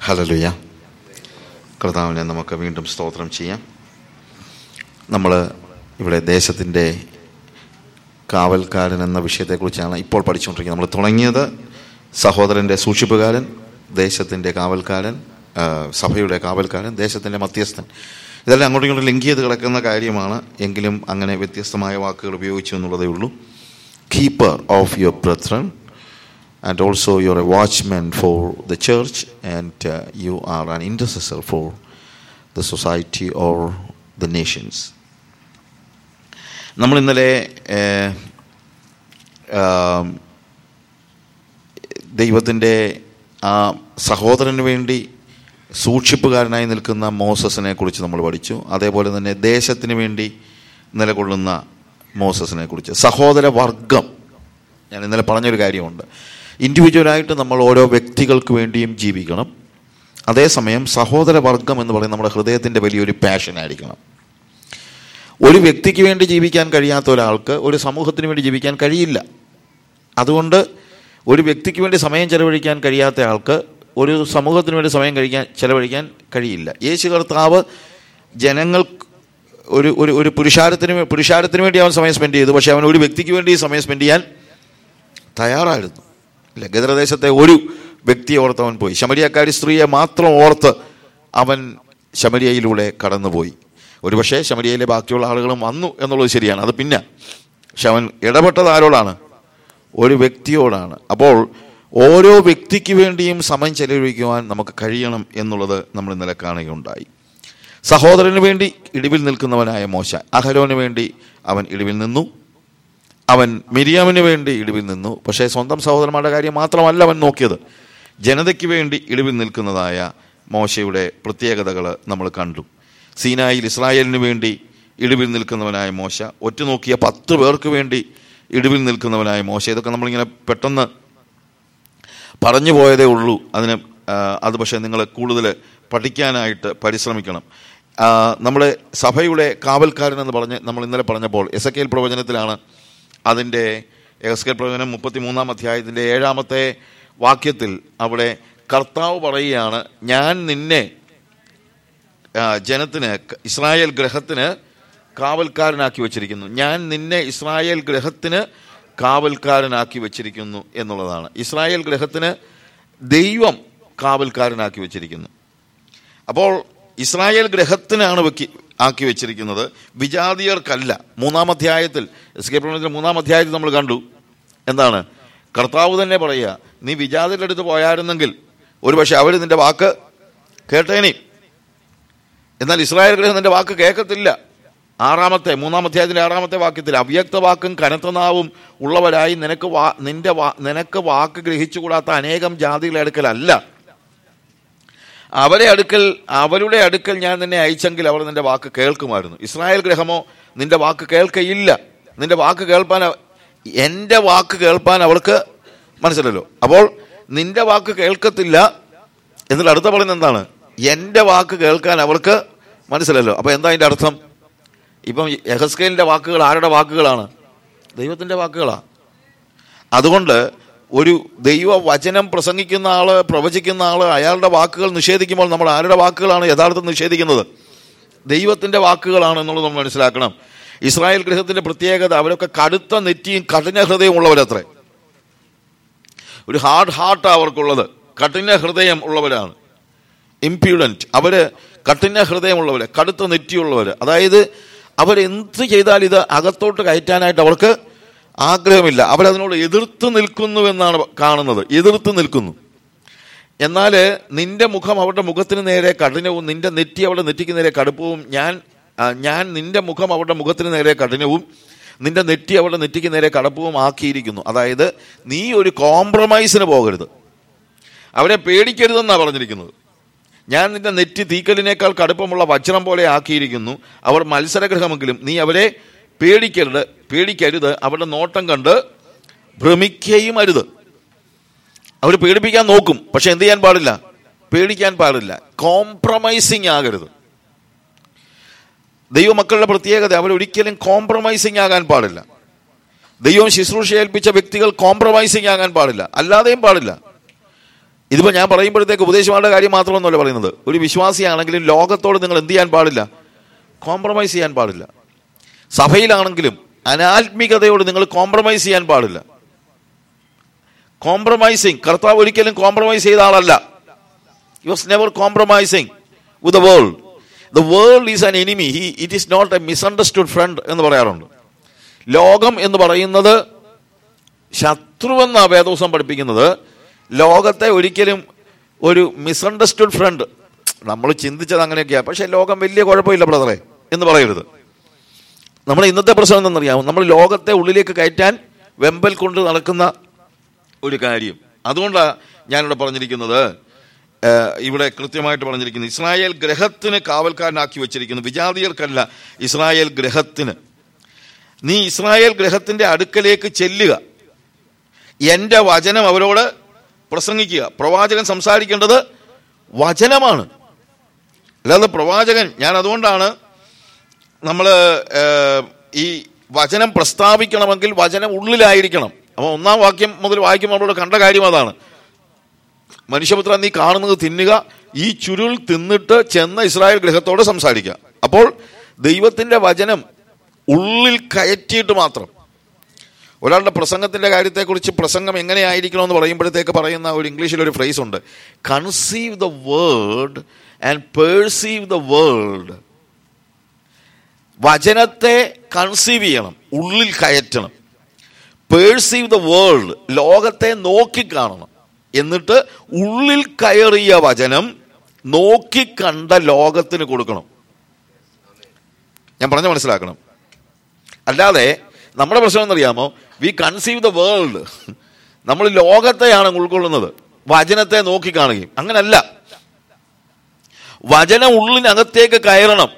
ഹലലുയ കർത്താവിനെ നമുക്ക് വീണ്ടും സ്തോത്രം ചെയ്യാം നമ്മൾ ഇവിടെ ദേശത്തിൻ്റെ കാവൽക്കാരൻ എന്ന വിഷയത്തെക്കുറിച്ചാണ് ഇപ്പോൾ പഠിച്ചുകൊണ്ടിരിക്കുന്നത് നമ്മൾ തുടങ്ങിയത് സഹോദരൻ്റെ സൂക്ഷിപ്പുകാരൻ ദേശത്തിൻ്റെ കാവൽക്കാരൻ ആ, സഭയുടെ കാവൽക്കാരൻ ദേശത്തിൻ്റെ മധ്യസ്ഥൻ ഇതെല്ലാം അങ്ങോട്ടും ഇങ്ങോട്ടും ലിങ്ക് ചെയ്ത് കിടക്കുന്ന കാര്യമാണ് എങ്കിലും അങ്ങനെ വ്യത്യസ്തമായ വാക്കുകൾ ഉപയോഗിച്ചു എന്നുള്ളതേ ഉള്ളൂ keeper of your brethren and also you're a watchman for the church and uh, you are an intercessor for the society or the nations നമ്മൾ ഇന്നലെ ഏഹ്, ആം, ദൈവത്തിൻ്റെ ആ സഹോദരന് വേണ്ടി സൂക്ഷിപ്പുകാരനായി നിൽക്കുന്ന മോസസിനെ കുറിച്ച് നമ്മൾ പഠിച്ചു അതേപോലെ തന്നെ ദേശത്തിന് വേണ്ടി നിലകൊള്ളുന്ന മോസസിനെ കുറിച്ച് സഹോദര വർഗം ഞാൻ ഇന്നലെ പറഞ്ഞൊരു കാര്യമുണ്ട് ഇൻഡിവിജ്വലായിട്ട് നമ്മൾ ഓരോ വ്യക്തികൾക്ക് വേണ്ടിയും ജീവിക്കണം അതേസമയം സഹോദര വർഗം എന്ന് പറയുന്നത് നമ്മുടെ ഹൃദയത്തിൻ്റെ വലിയൊരു പാഷൻ ആയിരിക്കണം ഒരു വ്യക്തിക്ക് വേണ്ടി ജീവിക്കാൻ കഴിയാത്ത ഒരാൾക്ക് ഒരു സമൂഹത്തിന് വേണ്ടി ജീവിക്കാൻ കഴിയില്ല അതുകൊണ്ട് ഒരു വ്യക്തിക്ക് വേണ്ടി സമയം ചെലവഴിക്കാൻ കഴിയാത്ത ആൾക്ക് ഒരു സമൂഹത്തിന് വേണ്ടി സമയം കഴിക്കാൻ ചെലവഴിക്കാൻ കഴിയില്ല യേശു കർത്താവ് ജനങ്ങൾ ഒരു ഒരു ഒരു പുരുഷാരത്തിന് വേ- പുരുഷാരത്തിന് വേണ്ടി അവൻ സമയം സ്പെൻഡ് ചെയ്തു പക്ഷേ അവൻ ഒരു വ്യക്തിക്ക് വേണ്ടി സമയം സ്പെൻഡ് ചെയ്യാൻ തയ്യാറായിരുന്നു ഇല്ല ഗദരദേശത്തെ ഒരു വ്യക്തിയെ ഓർത്ത് അവൻ പോയി ശമരിയക്കാരി സ്ത്രീയെ മാത്രം ഓർത്ത് അവൻ ശമരിയയിലൂടെ കടന്നുപോയി ഒരുപക്ഷെ ശമരിയയിലെ ബാക്കിയുള്ള ആളുകളും വന്നു എന്നുള്ളത് ശരിയാണ് അത് പിന്നെ പക്ഷെ അവൻ ഇടപെട്ടത് ആരോടാണ് ഒരു വ്യക്തിയോടാണ് അപ്പോൾ ഓരോ വ്യക്തിക്ക് വേണ്ടിയും സമയം ചെലവഴിക്കുവാൻ നമുക്ക് കഴിയണം എന്നുള്ളത് നമ്മൾ ഇന്നലെ കാണുകയുണ്ടായി സഹോദരന് വേണ്ടി ഇടിവിൽ നിൽക്കുന്നവനായ മോശ അഹരോന് വേണ്ടി അവൻ ഇടിവിൽ നിന്നു അവൻ മിരിയാമിന് വേണ്ടി ഇടിവിൽ നിന്നു പക്ഷേ സ്വന്തം സഹോദരന്മാരുടെ കാര്യം മാത്രമല്ല അവൻ നോക്കിയത് ജനതയ്ക്ക് വേണ്ടി ഇടിവിൽ നിൽക്കുന്നതായ മോശയുടെ പ്രത്യേകതകൾ നമ്മൾ കണ്ടു സീനായിൽ ഇസ്രായേലിന് വേണ്ടി ഇടിവിൽ നിൽക്കുന്നവനായ മോശ ഒറ്റുനോക്കിയ പത്ത് പേർക്ക് വേണ്ടി ഇടിവിൽ നിൽക്കുന്നവനായ മോശ ഇതൊക്കെ നമ്മളിങ്ങനെ പെട്ടെന്ന് പറഞ്ഞു പോയതേ ഉള്ളൂ അതിന് ആ, അത് പക്ഷേ നിങ്ങൾ കൂടുതൽ പഠിക്കാനായിട്ട് പരിശ്രമിക്കണം ആ, നമ്മുടെ സഭയുടെ കാവൽക്കാരൻ എന്ന് പറഞ്ഞ് നമ്മൾ ഇന്നലെ പറഞ്ഞപ്പോൾ എസ് എ കെൽ പ്രവചനത്തിലാണ് അതിൻ്റെ എസ് കെൽ പ്രവചനം മുപ്പത്തി മൂന്നാം അധ്യായത്തിൻ്റെ ഏഴാമത്തെ വാക്യത്തിൽ അവിടെ കർത്താവ് പറയുകയാണ് ഞാൻ നിന്നെ ആ, ജനത്തിന് ഇസ്രായേൽ ഗ്രഹത്തിന് കാവൽക്കാരനാക്കി വച്ചിരിക്കുന്നു ഞാൻ നിന്നെ ഇസ്രായേൽ ഗ്രഹത്തിന് കാവൽക്കാരനാക്കി വച്ചിരിക്കുന്നു എന്നുള്ളതാണ് ഇസ്രായേൽ ഗ്രഹത്തിന് ദൈവം കാവൽക്കാരനാക്കി വച്ചിരിക്കുന്നു അപ്പോൾ ഇസ്രായേൽ ഗ്രഹത്തിനാണ് വെക്കി ആക്കി വെച്ചിരിക്കുന്നത് വിജാതിയർക്കല്ല മൂന്നാം അധ്യായത്തിൽ എസ് കെ പ്രവചനത്തിലെ മൂന്നാം അധ്യായത്തിൽ നമ്മൾ കണ്ടു എന്താണ് കർത്താവ് തന്നെ പറയുക നീ വിജാതിയുടെ അടുത്ത് പോയായിരുന്നെങ്കിൽ ഒരു പക്ഷെ അവർ നിന്റെ വാക്ക് കേട്ടേനി എന്നാൽ ഇസ്രായേൽ ഗ്രഹം നിന്റെ വാക്ക് കേൾക്കത്തില്ല ആറാമത്തെ മൂന്നാം അധ്യായത്തിലെ ആറാമത്തെ വാക്യത്തിൽ അവ്യക്ത വാക്കും കനത്ത നാവും ഉള്ളവരായി നിനക്ക് വാ നിന്റെ വാ നിനക്ക് വാക്ക് ഗ്രഹിച്ചുകൂടാത്ത അനേകം ജാതികളെ അടുക്കലല്ല അവരെ അടുക്കൽ അവരുടെ അടുക്കൽ ഞാൻ നിന്നെ അയച്ചെങ്കിൽ അവർ നിന്റെ വാക്ക് കേൾക്കുമായിരുന്നു ഇസ്രായേൽ ഗ്രഹമോ നിന്റെ വാക്ക് കേൾക്കയില്ല നിന്റെ വാക്ക് കേൾപ്പാൻ അവ- എൻ്റെ വാക്ക് കേൾപ്പാൻ അവൾക്ക് മനസ്സിലല്ലോ അപ്പോൾ നിന്റെ വാക്ക് കേൾക്കത്തില്ല എന്നിട്ട് അടുത്ത പറയുന്നത് എന്താണ് എൻ്റെ വാക്ക് കേൾക്കാൻ അവർക്ക് മനസ്സിലല്ലോ അപ്പോൾ എന്താ അതിൻ്റെ അർത്ഥം ഇപ്പം യഹസ്കേലിൻ്റെ വാക്കുകൾ ആരുടെ വാക്കുകളാണ് ദൈവത്തിൻ്റെ വാക്കുകളാണ് അതുകൊണ്ട് ഒരു ദൈവ വചനം പ്രസംഗിക്കുന്ന ആള് പ്രവചിക്കുന്ന ആള് അയാളുടെ വാക്കുകൾ നിഷേധിക്കുമ്പോൾ നമ്മൾ ആരുടെ വാക്കുകളാണ് യഥാർത്ഥം നിഷേധിക്കുന്നത് ദൈവത്തിന്റെ വാക്കുകളാണ് എന്നുള്ളത് നമ്മൾ മനസ്സിലാക്കണം ഇസ്രായേൽ ഗൃഹത്തിന്റെ പ്രത്യേകത അവരൊക്കെ കടുത്ത നെറ്റിയും കഠിന ഹൃദയവും ഉള്ളവരത്രേ ഒരു ഹാർഡ് ഹാർട്ടാണ് അവർക്കുള്ളത് കഠിന ഹൃദയം ഉള്ളവരാണ് ഇംപ്യൂഡൻറ്റ് അവര് കഠിന ഹൃദയമുള്ളവര് കടുത്ത നെറ്റിയുള്ളവര് അതായത് അവരെന്ത് ചെയ്താൽ ഇത് അകത്തോട്ട് കയറ്റാനായിട്ട് അവർക്ക് ആഗ്രഹമില്ല അവരതിനോട് എതിർത്ത് നിൽക്കുന്നു എന്നാണ് കാണുന്നത് എതിർത്ത് നിൽക്കുന്നു എന്നാൽ നിന്റെ മുഖം അവരുടെ മുഖത്തിന് നേരെ കഠിനവും നിന്റെ നെറ്റി അവരുടെ നെറ്റിക്ക് നേരെ കടുപ്പവും ഞാൻ ആ, ഞാൻ നിന്റെ മുഖം അവരുടെ മുഖത്തിന് നേരെ കഠിനവും നിന്റെ നെറ്റി അവരുടെ നെറ്റിക്ക് നേരെ കടപ്പവും ആക്കിയിരിക്കുന്നു അതായത് നീ ഒരു കോംപ്രമൈസിന് പോകരുത് അവരെ പേടിക്കരുതെന്നാണ് പറഞ്ഞിരിക്കുന്നത് ഞാൻ നിന്റെ നെറ്റി തീക്കലിനേക്കാൾ കടുപ്പമുള്ള വജ്രം പോലെ ആക്കിയിരിക്കുന്നു അവർ മത്സരഗ്രഹമെങ്കിലും നീ അവരെ പേടിക്കരുത് പേടിക്കരുത് അവരുടെ നോട്ടം കണ്ട് ഭ്രമിക്കുകയും അരുത് അവർ പേടിപ്പിക്കാൻ നോക്കും പക്ഷെ എന്ത് ചെയ്യാൻ പാടില്ല പേടിക്കാൻ പാടില്ല കോംപ്രമൈസിങ് ആകരുത് ദൈവമക്കളുടെ പ്രത്യേകത അവരൊരിക്കലും കോംപ്രമൈസിങ് ആകാൻ പാടില്ല ദൈവം ശുശ്രൂഷ ഏൽപ്പിച്ച വ്യക്തികൾ കോംപ്രമൈസിങ് ആകാൻ പാടില്ല അല്ലാതെയും പാടില്ല ഇതിപ്പോൾ ഞാൻ പറയുമ്പോഴത്തേക്ക് ഉപദേശമാരുടെ കാര്യം മാത്രമൊന്നുമല്ല പറയുന്നത് ഒരു വിശ്വാസിയാണെങ്കിലും ലോകത്തോട് നിങ്ങൾ എന്ത് ചെയ്യാൻ പാടില്ല കോംപ്രമൈസ് ചെയ്യാൻ പാടില്ല സഭയിലാണെങ്കിലും അനാത്മികതയോട് നിങ്ങൾ കോംപ്രമൈസ് ചെയ്യാൻ പാടില്ല കോംപ്രമൈസിങ് കർത്താവ് ഒരിക്കലും കോംപ്രമൈസ് ചെയ്ത ആളല്ല you was never compromising with the world the world is an enemy he it is not a misunderstood friend എന്ന് പറയാറുണ്ട് ലോകം എന്ന് പറയുന്നത് ശത്രുവെന്ന വേദോസം പഠിപ്പിക്കുന്നത് ലോകത്തെ ഒരിക്കലും ഒരു മിസ്അണ്ടർസ്റ്റുഡ് ഫ്രണ്ട് നമ്മൾ ചിന്തിച്ചത് അങ്ങനെയൊക്കെയാണ് പക്ഷേ ലോകം വലിയ കുഴപ്പമില്ല ബ്രദറെ എന്ന് പറയരുത് നമ്മുടെ ഇന്നത്തെ പ്രശ്നം എന്തെന്നറിയാമോ നമ്മൾ ലോകത്തെ ഉള്ളിലേക്ക് കയറ്റാൻ വെമ്പൽ കൊണ്ട് നടക്കുന്ന ഒരു കാര്യം അതുകൊണ്ടാണ് ഞാനിവിടെ പറഞ്ഞിരിക്കുന്നത് ഏഹ്, ഇവിടെ കൃത്യമായിട്ട് പറഞ്ഞിരിക്കുന്നത് ഇസ്രായേൽ ഗ്രഹത്തിന് കാവൽക്കാരനാക്കി വെച്ചിരിക്കുന്നു വിജാതിയർക്കല്ല ഇസ്രായേൽ ഗ്രഹത്തിന് നീ ഇസ്രായേൽ ഗ്രഹത്തിന്റെ അടുക്കലേക്ക് ചെല്ലുക എൻ്റെ വചനം അവരോട് പ്രസംഗിക്കുക പ്രവാചകൻ സംസാരിക്കേണ്ടത് വചനമാണ് അല്ലാതെ പ്രവാചകൻ ഞാൻ അതുകൊണ്ടാണ് നമ്മൾ ഈ വചനം പ്രസ്താവിക്കണമെങ്കിൽ വചനം ഉള്ളിലായിരിക്കണം അപ്പോൾ ഒന്നാം വാക്യം മുതൽ വായിക്കുമ്പോൾ നമ്മളോട് കണ്ട കാര്യം അതാണ് മനുഷ്യപുത്ര നീ കാണുന്നത് തിന്നുക ഈ ചുരുൾ തിന്നിട്ട് ചെന്ന ഇസ്രായേൽ ഗ്രഹത്തോട് സംസാരിക്കുക അപ്പോൾ ദൈവത്തിന്റെ വചനം ഉള്ളിൽ കയറ്റിയിട്ട് മാത്രം ഒരാളുടെ പ്രസംഗത്തിന്റെ കാര്യത്തെക്കുറിച്ച് പ്രസംഗം എങ്ങനെയായിരിക്കണമെന്ന് പറയുമ്പോഴത്തേക്ക് പറയുന്ന ഒരു ഇംഗ്ലീഷിൽ ഒരു ഫ്രേസ് ഉണ്ട് conceive the word and perceive the world വചനത്തെ കൺസീവ് ചെയ്യണം ഉള്ളിൽ കയറ്റണം പേഴ്സീവ് ദ വേൾഡ് ലോകത്തെ നോക്കിക്കാണണം എന്നിട്ട് ഉള്ളിൽ കയറിയ വചനം നോക്കിക്കണ്ട ലോകത്തിന് കൊടുക്കണം ഞാൻ പറഞ്ഞ മനസ്സിലാക്കണം അല്ലാതെ നമ്മുടെ പ്രശ്നം എന്നറിയാമോ വി കൺസീവ് ദ വേൾഡ് നമ്മൾ ലോകത്തെയാണ് ഉൾക്കൊള്ളുന്നത് വചനത്തെ നോക്കിക്കാണുകയും അങ്ങനല്ല വചനം ഉള്ളിനകത്തേക്ക് കയറണം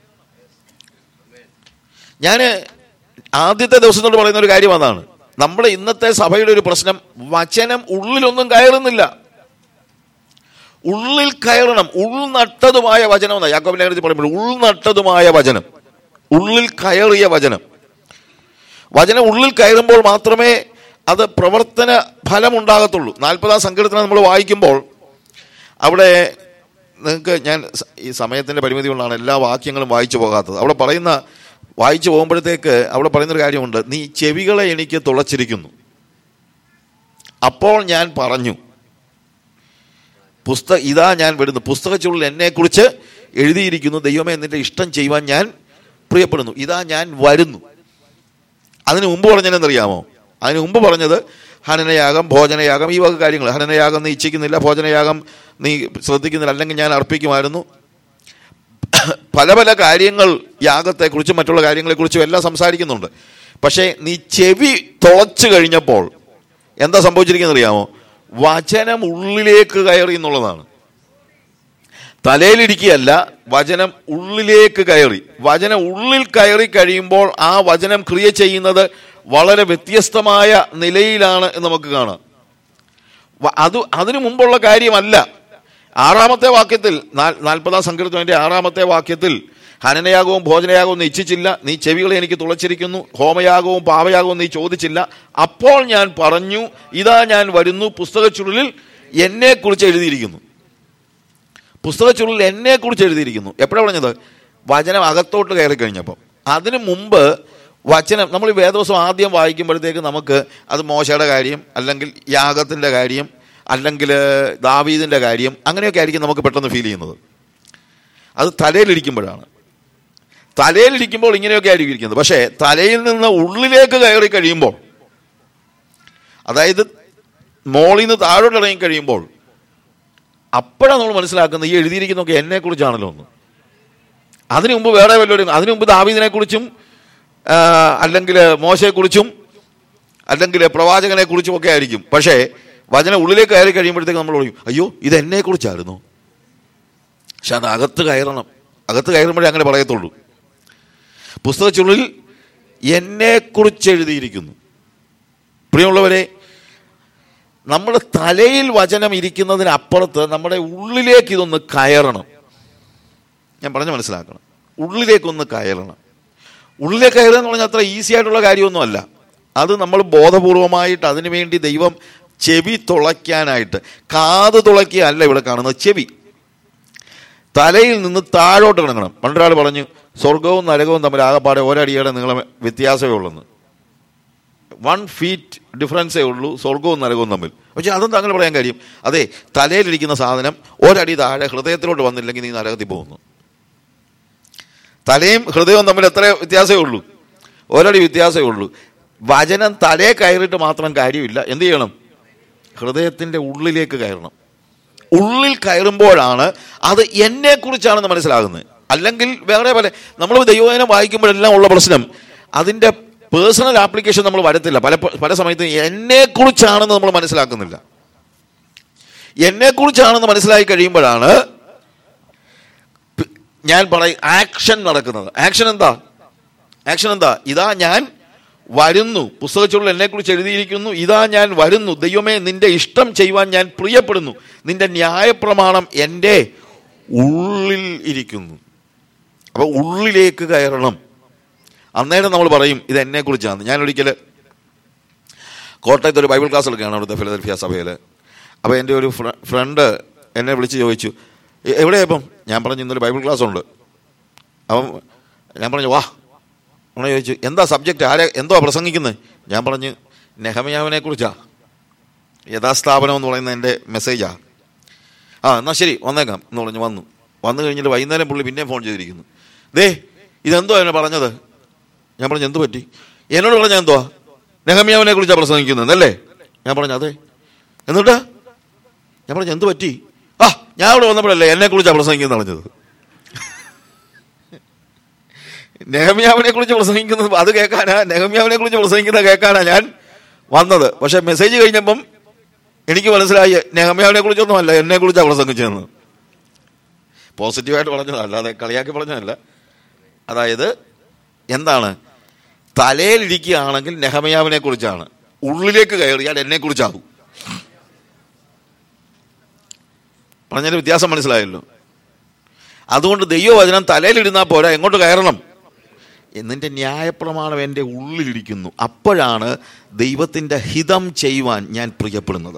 ഞാൻ ആദ്യത്തെ ദിവസം തൊട്ട് പറയുന്ന ഒരു കാര്യം അതാണ് നമ്മുടെ ഇന്നത്തെ സഭയുടെ ഒരു പ്രശ്നം വചനം ഉള്ളിലൊന്നും കയറുന്നില്ല ഉള്ളിൽ കയറണം ഉൾനട്ടതുമായ വചനം എന്നാ യാക്കോബ് ലേഖനത്തിൽ പറയുമ്പോൾ ഉൾനട്ടതുമായ വചനം ഉള്ളിൽ കയറിയ വചനം വചനം ഉള്ളിൽ കയറുമ്പോൾ മാത്രമേ അത് പ്രവർത്തന ഫലമുണ്ടാകത്തുള്ളൂ നാൽപ്പതാം സങ്കീർത്തനം നമ്മൾ വായിക്കുമ്പോൾ അവിടെ നിങ്ങൾക്ക് ഞാൻ സ- ഈ സമയത്തിന്റെ പരിമിതി കൊണ്ടാണ് എല്ലാ വാക്യങ്ങളും വായിച്ചു പോകാത്തത് അവിടെ പറയുന്ന വായിച്ചു പോകുമ്പോഴത്തേക്ക് അവിടെ പറയുന്നൊരു കാര്യമുണ്ട് നീ ചെവികളെ എനിക്ക് തുളച്ചിരിക്കുന്നു അപ്പോൾ ഞാൻ പറഞ്ഞു പുസ്തക ഇതാ ഞാൻ വരുന്നു പുസ്തകച്ചുള്ളിൽ എന്നെക്കുറിച്ച് എഴുതിയിരിക്കുന്നു ദൈവമേ നിന്റെ ഇഷ്ടം ചെയ്യുവാൻ ഞാൻ പ്രിയപ്പെടുന്നു ഇതാ ഞാൻ വരുന്നു അതിന് മുമ്പ് പറഞ്ഞതെന്നറിയാമോ അതിന് മുമ്പ് പറഞ്ഞത് ഹനനയാഗം ഭോജനയാഗം ഈ വക കാര്യങ്ങൾ ഹനനയാഗം നീ ഇച്ഛിക്കുന്നില്ല ഭോജനയാഗം നീ ശ്രദ്ധിക്കുന്നില്ല അല്ലെങ്കിൽ ഞാൻ അർപ്പിക്കുമായിരുന്നു പല പല കാര്യങ്ങൾ യാഗത്തെക്കുറിച്ചും മറ്റുള്ള കാര്യങ്ങളെക്കുറിച്ചും എല്ലാം സംസാരിക്കുന്നുണ്ട് പക്ഷേ നീ ചെവി തുളച്ചു കഴിഞ്ഞപ്പോൾ എന്താ സംഭവിച്ചിരിക്കുന്നത് അറിയാമോ വചനം ഉള്ളിലേക്ക് കയറി എന്നുള്ളതാണ് തലയിലിരിക്കുകയല്ല വചനം ഉള്ളിലേക്ക് കയറി വചനം ഉള്ളിൽ കയറി കഴിയുമ്പോൾ ആ വചനം ക്രിയ ചെയ്യുന്നത് വളരെ വ്യത്യസ്തമായ നിലയിലാണ് എന്ന് നമുക്ക് കാണാം വ- അത് അതിനു മുമ്പുള്ള കാര്യമല്ല ആറാമത്തെ വാക്യത്തിൽ നാ- നാൽപ്പതാം സങ്കീർത്തനത്തിന്റെ ആറാമത്തെ വാക്യത്തിൽ ഹനനയാഗവും ഭോജനയാഗവും നീ ഇച്ഛിച്ചില്ല നീ ചെവികളെ എനിക്ക് തുളച്ചിരിക്കുന്നു ഹോമയാഗവും പാവയാഗവും നീ ചോദിച്ചില്ല അപ്പോൾ ഞാൻ പറഞ്ഞു ഇതാ ഞാൻ വരുന്നു പുസ്തകച്ചുരുളിൽ എന്നെക്കുറിച്ച് എഴുതിയിരിക്കുന്നു പുസ്തകച്ചുള്ളിൽ എന്നെ കുറിച്ച് എഴുതിയിരിക്കുന്നു എപ്പോഴാണ് പറഞ്ഞത് വചനം അകത്തോട്ട് കയറി കഴിഞ്ഞപ്പോൾ അതിനു മുമ്പ് വചനം നമ്മൾ ഈ വേദോസം ആദ്യം വായിക്കുമ്പോഴത്തേക്ക് നമുക്ക് അത് മോശയുടെ കാര്യം അല്ലെങ്കിൽ യാഗത്തിൻ്റെ കാര്യം അല്ലെങ്കിൽ ദാവീദിൻ്റെ കാര്യം അങ്ങനെയൊക്കെ ആയിരിക്കും നമുക്ക് പെട്ടെന്ന് ഫീൽ ചെയ്യുന്നത് അത് തലയിലിരിക്കുമ്പോഴാണ് തലയിലിരിക്കുമ്പോൾ ഇങ്ങനെയൊക്കെ ആയിരിക്കും ഇരിക്കുന്നത് പക്ഷേ തലയിൽ നിന്ന് ഉള്ളിലേക്ക് കയറി കഴിയുമ്പോൾ അതായത് മോളിൽ നിന്ന് താഴോട്ട് ഇറങ്ങി കഴിയുമ്പോൾ അപ്പോഴാണ് നമ്മൾ മനസ്സിലാക്കുന്നത് ഈ എഴുതിയിരിക്കുന്നതൊക്കെ എന്നെ കുറിച്ചാണല്ലോ ഒന്ന് അതിനു മുമ്പ് വേറെ വല്ലവരും അതിനു മുമ്പ് ദാവീദിനെ കുറിച്ചും അല്ലെങ്കിൽ മോശയെക്കുറിച്ചും അല്ലെങ്കിൽ പ്രവാചകനെ കുറിച്ചും ഒക്കെ ആയിരിക്കും പക്ഷേ വചനം ഉള്ളിലേക്ക് കയറി കഴിയുമ്പോഴത്തേക്ക് നമ്മൾ പറയും അയ്യോ ഇത് എന്നെ കുറിച്ചായിരുന്നു പക്ഷെ അത് അകത്ത് കയറണം അകത്ത് കയറുമ്പോഴേ അങ്ങനെ പറയത്തുള്ളൂ പുസ്തകച്ചുള്ളിൽ എന്നെക്കുറിച്ച് എഴുതിയിരിക്കുന്നു പ്രിയമുള്ളവരെ നമ്മുടെ തലയിൽ വചനം ഇരിക്കുന്നതിന് അപ്പുറത്ത് നമ്മുടെ ഉള്ളിലേക്ക് ഇതൊന്ന് കയറണം ഞാൻ പറഞ്ഞു മനസ്സിലാക്കണം ഉള്ളിലേക്കൊന്ന് കയറണം ഉള്ളിലേക്ക് കയറുക എന്ന് പറഞ്ഞാൽ അത്ര ഈസി ആയിട്ടുള്ള കാര്യമൊന്നുമല്ല അത് നമ്മൾ ബോധപൂർവമായിട്ട് അതിനുവേണ്ടി ദൈവം ചെവി തുളയ്ക്കാനായിട്ട് കാത് തുളയ്ക്കുകയല്ല ഇവിടെ കാണുന്നത് ചെവി തലയിൽ നിന്ന് താഴോട്ട് കിടക്കണം പണ്ടൊരാൾ പറഞ്ഞു സ്വർഗവും നരകവും തമ്മിൽ ആകെപ്പാടെ ഒരടിയുടെ നീളം വ്യത്യാസമേ ഉള്ളെന്ന് വൺ ഫീറ്റ് ഡിഫറൻസേ ഉള്ളൂ സ്വർഗവും നരകവും തമ്മിൽ പക്ഷെ അതൊന്നും അങ്ങനെ പറയാൻ കാര്യം അതെ തലയിലിരിക്കുന്ന സാധനം ഒരടി താഴെ ഹൃദയത്തിലോട്ട് വന്നില്ലെങ്കിൽ നീ നരകത്തിൽ പോകുന്നു തലയും ഹൃദയവും തമ്മിൽ എത്ര വ്യത്യാസമേ ഉള്ളൂ ഒരടി വ്യത്യാസമേ ഉള്ളൂ വചനം തലയെ കയറിയിട്ട് മാത്രം കാര്യമില്ല എന്ത് ചെയ്യണം ഹൃദയത്തിൻ്റെ ഉള്ളിലേക്ക് കയറണം ഉള്ളിൽ കയറുമ്പോഴാണ് അത് എന്നെക്കുറിച്ചാണെന്ന് മനസ്സിലാകുന്നത് അല്ലെങ്കിൽ വേറെ പല നമ്മൾ ദൈവവചനം വായിക്കുമ്പോഴെല്ലാം ഉള്ള പ്രശ്നം അതിൻ്റെ പേഴ്സണൽ ആപ്ലിക്കേഷൻ നമ്മൾ വരത്തില്ല പല പല സമയത്തും എന്നെക്കുറിച്ചാണെന്ന് നമ്മൾ മനസ്സിലാക്കുന്നില്ല എന്നെക്കുറിച്ചാണെന്ന് മനസ്സിലാക്കി കഴിയുമ്പോഴാണ് പ്- ഞാൻ പറയും ആക്ഷൻ നടക്കുന്നത് ആക്ഷൻ എന്താ ആക്ഷൻ എന്താ ഇതാ ഞാൻ വരുന്നു പുസ്തകച്ചുള്ള എന്നെക്കുറിച്ച് എഴുതിയിരിക്കുന്നു ഇതാ ഞാൻ വരുന്നു ദൈവമേ നിന്റെ ഇഷ്ടം ചെയ്യുവാൻ ഞാൻ പ്രിയപ്പെടുന്നു നിന്റെ ന്യായപ്രമാണം എൻ്റെ ഉള്ളിൽ ഇരിക്കുന്നു അപ്പൊ ഉള്ളിലേക്ക് കയറണം അന്നേരം നമ്മൾ പറയും ഇത് എന്നെക്കുറിച്ചാണ് ഞാൻ ഒരിക്കൽ കോട്ടയത്ത് ഒരു ബൈബിൾ ക്ലാസ് എടുക്കുകയാണ് അവിടുത്തെ ഫിലദൽഫിയ സഭയിൽ അപ്പോൾ എൻ്റെ ഒരു ഫ്ര- ഫ്രണ്ട് എന്നെ വിളിച്ച് ചോദിച്ചു "എ- എവിടെയാ ഇപ്പം ഞാൻ പറഞ്ഞു ഇന്നൊരു ബൈബിൾ ക്ലാസ് ഉണ്ട് അപ്പം ഞാൻ പറഞ്ഞു വാ ഉടനെ ചോദിച്ചു എന്താ സബ്ജക്റ്റ് ആരെ എന്തോ പ്രസംഗിക്കുന്നത് ഞാൻ പറഞ്ഞു നെഹമയാവിനെ കുറിച്ചാ യഥാസ്ഥാപനം എന്ന് പറയുന്ന എൻ്റെ മെസ്സേജാ ആ എന്നാൽ ശരി വന്നേക്കാം എന്ന് പറഞ്ഞ് വന്നു വന്നു കഴിഞ്ഞിട്ട് വൈകുന്നേരം പുള്ളി പിന്നെയും ഫോൺ ചെയ്തിരിക്കുന്നു ദേ ഇതെന്തോ എന്നെ പറഞ്ഞത് ഞാൻ പറഞ്ഞു എന്ത് പറ്റി എന്നോട് പറഞ്ഞ എന്തുവാ നെഹമ്യാവിനെ കുറിച്ചാണ് പ്രസംഗിക്കുന്നത് അല്ലേ ഞാൻ പറഞ്ഞു അതെ എന്നിട്ട് ഞാൻ പറഞ്ഞു എന്ത് പറ്റി ആ ഞാൻ ഇവിടെ വന്നപ്പോഴല്ലേ എന്നെ കുറിച്ചാണ് പ്രസംഗിക്കുന്നത് പറഞ്ഞത് നെഹമ്യാവിനെ കുറിച്ച് പ്രസംഗിക്കുന്നത് അത് കേൾക്കാനാ നെഹമ്യാവിനെ കുറിച്ച് പ്രസംഗിക്കുന്നത് കേൾക്കാനാ ഞാൻ വന്നത് പക്ഷെ മെസ്സേജ് കഴിഞ്ഞപ്പം എനിക്ക് മനസ്സിലായി നെഹമ്യാവിനെ കുറിച്ചൊന്നും അല്ല എന്നെ കുറിച്ചാണ് പ്രസംഗിച്ചതെന്ന് പോസിറ്റീവായിട്ട് പറഞ്ഞതല്ല അല്ലാതെ കളിയാക്കി പറഞ്ഞതല്ല അതായത് എന്താണ് തലയിലിരിക്കുകയാണെങ്കിൽ നെഹമയാവിനെ കുറിച്ചാണ് ഉള്ളിലേക്ക് കയറിയാൽ എന്നെ കുറിച്ചാകും പറഞ്ഞതിന്റെ വ്യത്യാസം മനസ്സിലായല്ലോ അതുകൊണ്ട് ദൈവവചനം തലയിലിരുന്നാൽ പോരാ എങ്ങോട്ട് കയറണം എന്നിൻ്റെ ന്യായപ്രമാണം എൻ്റെ ഉള്ളിലിരിക്കുന്നു അപ്പോഴാണ് ദൈവത്തിൻ്റെ ഹിതം ചെയ്യുവാൻ ഞാൻ പ്രിയപ്പെടുന്നത്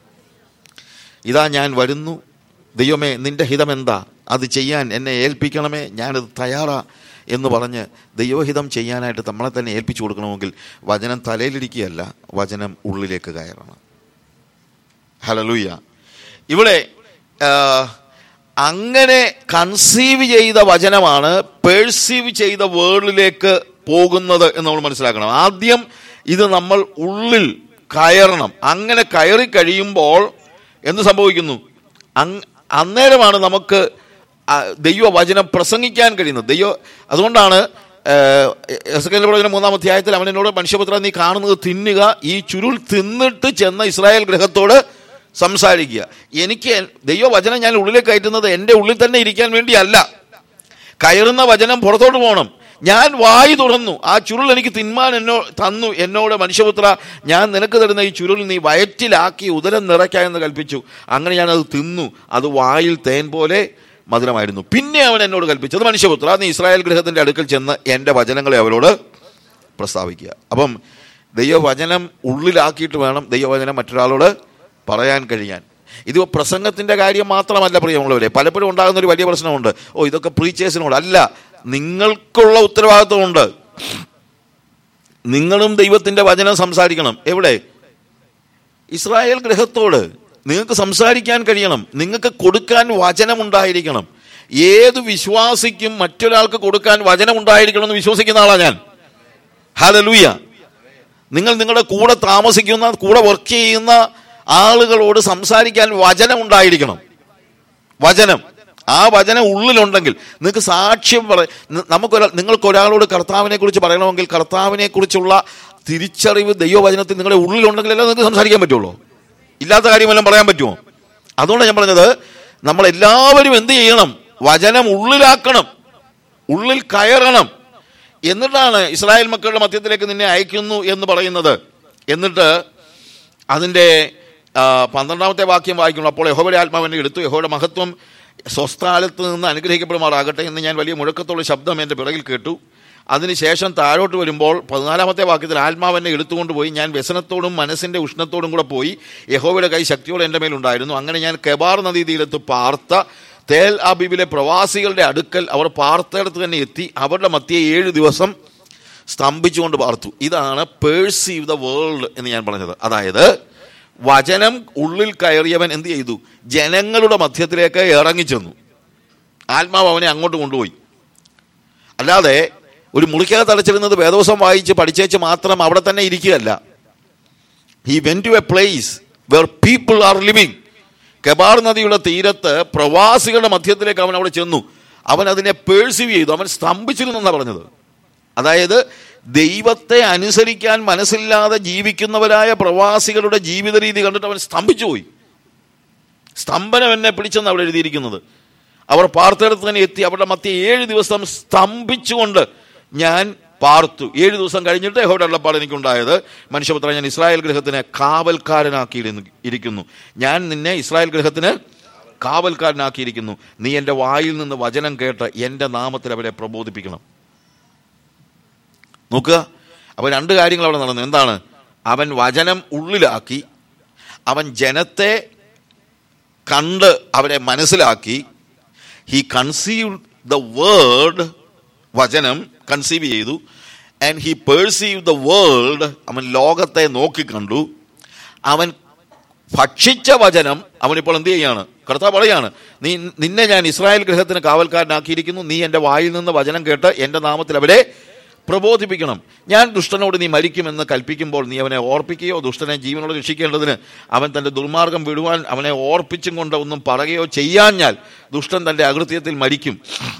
ഇതാ ഞാൻ വരുന്നു ദൈവമേ നിന്റെ ഹിതം എന്താ അത് ചെയ്യാൻ എന്നെ ഏൽപ്പിക്കണമേ ഞാനത് തയ്യാറാ എന്ന് പറഞ്ഞ് ദൈവഹിതം ചെയ്യാനായിട്ട് നമ്മളെ തന്നെ ഏൽപ്പിച്ചു കൊടുക്കണമെങ്കിൽ വചനം തലയിലിരിക്കുകയല്ല വചനം ഉള്ളിലേക്ക് കയറണം ഹലലൂയ ഇവിടെ ആ, അങ്ങനെ കൺസീവ് ചെയ്ത വചനമാണ് പേഴ്സീവ് ചെയ്ത വേൾഡിലേക്ക് പോകുന്നത് എന്ന് നമ്മൾ മനസ്സിലാക്കണം ആദ്യം ഇത് നമ്മൾ ഉള്ളിൽ കയറണം അങ്ങനെ കയറി കഴിയുമ്പോൾ എന്ത് സംഭവിക്കുന്നു അങ് അന്നേരമാണ് നമുക്ക് ആ ദൈവവചനം പ്രസംഗിക്കാൻ കഴിയുന്നത് ദൈവ അതുകൊണ്ടാണ് എസ്കേലിന്റെ പ്രവചനം മൂന്നാം അധ്യായത്തിൽ അവൻ എന്നോട് മനുഷ്യപുത്ര നീ കാണുന്നത് തിന്നുക ഈ ചുരുൾ തിന്നിട്ട് ചെന്ന ഇസ്രായേൽ ഗ്രഹത്തോട് സംസാരിക്കുക എനിക്ക് ദൈവവചനം ഞാൻ ഉള്ളിലേക്ക് കയറ്റുന്നത് എൻ്റെ ഉള്ളിൽ തന്നെ ഇരിക്കാൻ വേണ്ടിയല്ല കയറുന്ന വചനം പുറത്തോട്ട് പോകണം ഞാൻ വായി തുറന്നു ആ ചുരുൾ എനിക്ക് തിന്മാൻ എന്നോ തന്നു എന്നോട് മനുഷ്യപുത്ര ഞാൻ നിനക്ക് തരുന്ന ഈ ചുരുൾ നീ വയറ്റിലാക്കി ഉദരം നിറയ്ക്ക എന്ന് കൽപ്പിച്ചു അങ്ങനെ ഞാൻ അത് തിന്നു അത് വായിൽ തേൻ പോലെ മധുരമായിരുന്നു പിന്നെ അവൻ എന്നോട് കൽപ്പിച്ചത് മനുഷ്യപുത്ര നീ ഇസ്രായേൽ ഗൃഹത്തിന്റെ അടുക്കൽ ചെന്ന് എൻ്റെ വചനങ്ങളെ അവരോട് പ്രസ്താവിക്കുക അപ്പം ദൈവവചനം ഉള്ളിലാക്കിയിട്ട് വേണം ദൈവവചനം മറ്റൊരാളോട് പറയാൻ കഴിയാൻ ഇത് പ്രസംഗത്തിന്റെ കാര്യം മാത്രമല്ല പ്രിയമുള്ളവരെ പലപ്പോഴും ഉണ്ടാകുന്ന ഒരു വലിയ പ്രശ്നമുണ്ട് ഓ ഇതൊക്കെ പ്രീച്ചേഴ്സിനോട് അല്ല നിങ്ങൾക്കുള്ള ഉത്തരവാദിത്വമുണ്ട് നിങ്ങളും ദൈവത്തിന്റെ വചനം സംസാരിക്കണം എവിടെ ഇസ്രായേൽ ഗ്രഹത്തോട് നിങ്ങൾക്ക് സംസാരിക്കാൻ കഴിയണം നിങ്ങൾക്ക് കൊടുക്കാൻ വചനം ഉണ്ടായിരിക്കണം ഏത് വിശ്വാസിക്കും മറ്റൊരാൾക്ക് കൊടുക്കാൻ വചനം ഉണ്ടായിരിക്കണം എന്ന് വിശ്വസിക്കുന്ന ആളാ ഞാൻ ഹലലൂയ നിങ്ങൾ നിങ്ങളുടെ കൂടെ താമസിക്കുന്ന കൂടെ വർക്ക് ചെയ്യുന്ന ആളുകളോട് സംസാരിക്കാൻ വചനം ഉണ്ടായിരിക്കണം വചനം ആ വചനം ഉള്ളിലുണ്ടെങ്കിൽ നിങ്ങൾക്ക് സാക്ഷ്യം പറ ന- നമുക്കൊരാൾ നിങ്ങൾക്ക് ഒരാളോട് കർത്താവിനെ കുറിച്ച് പറയണമെങ്കിൽ കർത്താവിനെ കുറിച്ചുള്ള തിരിച്ചറിവ് ദൈവവചനത്തിൽ നിങ്ങളുടെ ഉള്ളിലുണ്ടെങ്കിലല്ലേ നിങ്ങൾക്ക് സംസാരിക്കാൻ പറ്റുള്ളൂ ഇല്ലാത്ത കാര്യമെല്ലാം പറയാൻ പറ്റുമോ അതുകൊണ്ടാണ് ഞാൻ പറഞ്ഞത് നമ്മൾ എല്ലാവരും എന്ത് ചെയ്യണം വചനം ഉള്ളിലാക്കണം ഉള്ളിൽ കയറണം എന്നിട്ടാണ് ഇസ്രായേൽ മക്കളുടെ മധ്യത്തിലേക്ക് നിന്നെ അയക്കുന്നു എന്ന് പറയുന്നത് എന്നിട്ട് അതിൻ്റെ ആ, പന്ത്രണ്ടാമത്തെ വാക്യം വായിക്കുന്നു അപ്പോൾ യഹോവയുടെ ആത്മാവിനെ എടുത്തു യഹോയുടെ മഹത്വം സ്വസ്ഥാലത്ത് നിന്ന് അനുഗ്രഹിക്കപ്പെടുമാറാകട്ടെ എന്ന് ഞാൻ വലിയ മുഴക്കത്തോടെ ശബ്ദം എൻ്റെ പിറകിൽ കേട്ടു അതിനുശേഷം താഴോട്ട് വരുമ്പോൾ പതിനാലാമത്തെ വാക്യത്തിൽ ആത്മാവെന്നെ എടുത്തുകൊണ്ട് പോയി ഞാൻ വ്യസനത്തോടും മനസ്സിന്റെ ഉഷ്ണത്തോടും കൂടെ പോയി യഹോവയുടെ കൈ ശക്തിയോടെ എൻ്റെ മേലുണ്ടായിരുന്നു അങ്ങനെ ഞാൻ കെബാർ നദീ തീരത്ത് പാർത്ത തേൽ അബീബിലെ പ്രവാസികളുടെ അടുക്കൽ അവർ പാർത്തയിടത്ത് തന്നെ എത്തി അവരുടെ മധ്യേ ഏഴ് ദിവസം സ്തംഭിച്ചുകൊണ്ട് പാർത്തു ഇതാണ് പേഴ്സീവ് ദ വേൾഡ് എന്ന് ഞാൻ പറഞ്ഞത് അതായത് വചനം ഉള്ളിൽ കയറിയവൻ എന്ത് ചെയ്തു ജനങ്ങളുടെ മധ്യത്തിലേക്ക് ഇറങ്ങിച്ചെന്നു ആത്മാവ് അവനെ അങ്ങോട്ട് കൊണ്ടുപോയി അല്ലാതെ ഒരു മുറിക്കകത്ത് അടച്ചിരുന്നത് വേദോസം വായിച്ച് പഠിച്ചേച്ച് മാത്രം അവിടെ തന്നെ ഇരിക്കുകയല്ല he went to a place where people are living കെബാർ നദിയുടെ തീരത്ത് പ്രവാസികളുടെ മധ്യത്തിലേക്ക് അവൻ അവിടെ ചെന്നു അവൻ അതിനെ പേഴ്സീവ് ചെയ്തു അവൻ സ്തംഭിച്ചിരുന്നു എന്നാണ് പറഞ്ഞത് അതായത് ദൈവത്തെ അനുസരിക്കാൻ മനസ്സില്ലാതെ ജീവിക്കുന്നവരായ പ്രവാസികളുടെ ജീവിത രീതി കണ്ടിട്ട് അവൻ സ്തംഭിച്ചു പോയി സ്തംഭനം എന്നെ പിടിച്ചെന്ന് അവിടെ എഴുതിയിരിക്കുന്നത് അവർ പാർത്തിടത്ത് തന്നെ എത്തി അവരുടെ മധ്യ ഏഴ് ദിവസം സ്തംഭിച്ചുകൊണ്ട് ഞാൻ പാർത്തു ഏഴ് ദിവസം കഴിഞ്ഞിട്ട് യഹോയുടെ അള്ളപ്പാട് എനിക്കുണ്ടായത് മനുഷ്യപുത്ര ഞാൻ ഇസ്രായേൽ ഗൃഹത്തിന് കാവൽക്കാരനാക്കി ഇരിക്കുന്നു ഞാൻ നിന്നെ ഇസ്രായേൽ ഗൃഹത്തിന് കാവൽക്കാരനാക്കിയിരിക്കുന്നു നീ എൻ്റെ വായിൽ നിന്ന് വചനം കേട്ട് എൻ്റെ നാമത്തിൽ അവരെ പ്രബോധിപ്പിക്കണം നോക്കുക അപ്പോൾ രണ്ട് കാര്യങ്ങൾ അവിടെ നടന്നു എന്താണ് അവൻ വചനം ഉള്ളിലാക്കി അവൻ ജനത്തെ കണ്ട് അവരെ മനസ്സിലാക്കി ഹി കൺസീവ് ദ വേർഡ് വചനം കൺസീവ് ചെയ്തു and he perceive the world അവൻ ലോകത്തെ നോക്കിക്കണ്ടു അവൻ ഭക്ഷിച്ച വചനം അവനിപ്പോൾ എന്ത് ചെയ്യാണ് കർത്താവ് പറയാണ് നീ നിന്നെ ഞാൻ ഇസ്രായേൽ ഗൃഹത്തിന് കാവൽക്കാരനാക്കിയിരിക്കുന്നു നീ എൻ്റെ വായിൽ നിന്ന് വചനം കേട്ട് എൻ്റെ നാമത്തിൽ അവരെ പ്രബോധിപ്പിക്കണം ഞാൻ ദുഷ്ടനോട് നീ മരിക്കുമെന്ന് കൽപ്പിക്കുമ്പോൾ നീ അവനെ ഓർപ്പിക്കുകയോ ദുഷ്ടനെ ജീവനോട് രക്ഷിക്കേണ്ടതിന് അവൻ തൻ്റെ ദുർമാർഗം വിടുവാൻ അവനെ ഓർപ്പിച്ചും കൊണ്ട് ഒന്നും പറയുകയോ ചെയ്യാഞ്ഞാൽ ദുഷ്ടൻ തൻ്റെ അകൃത്യത്തിൽ മരിക്കും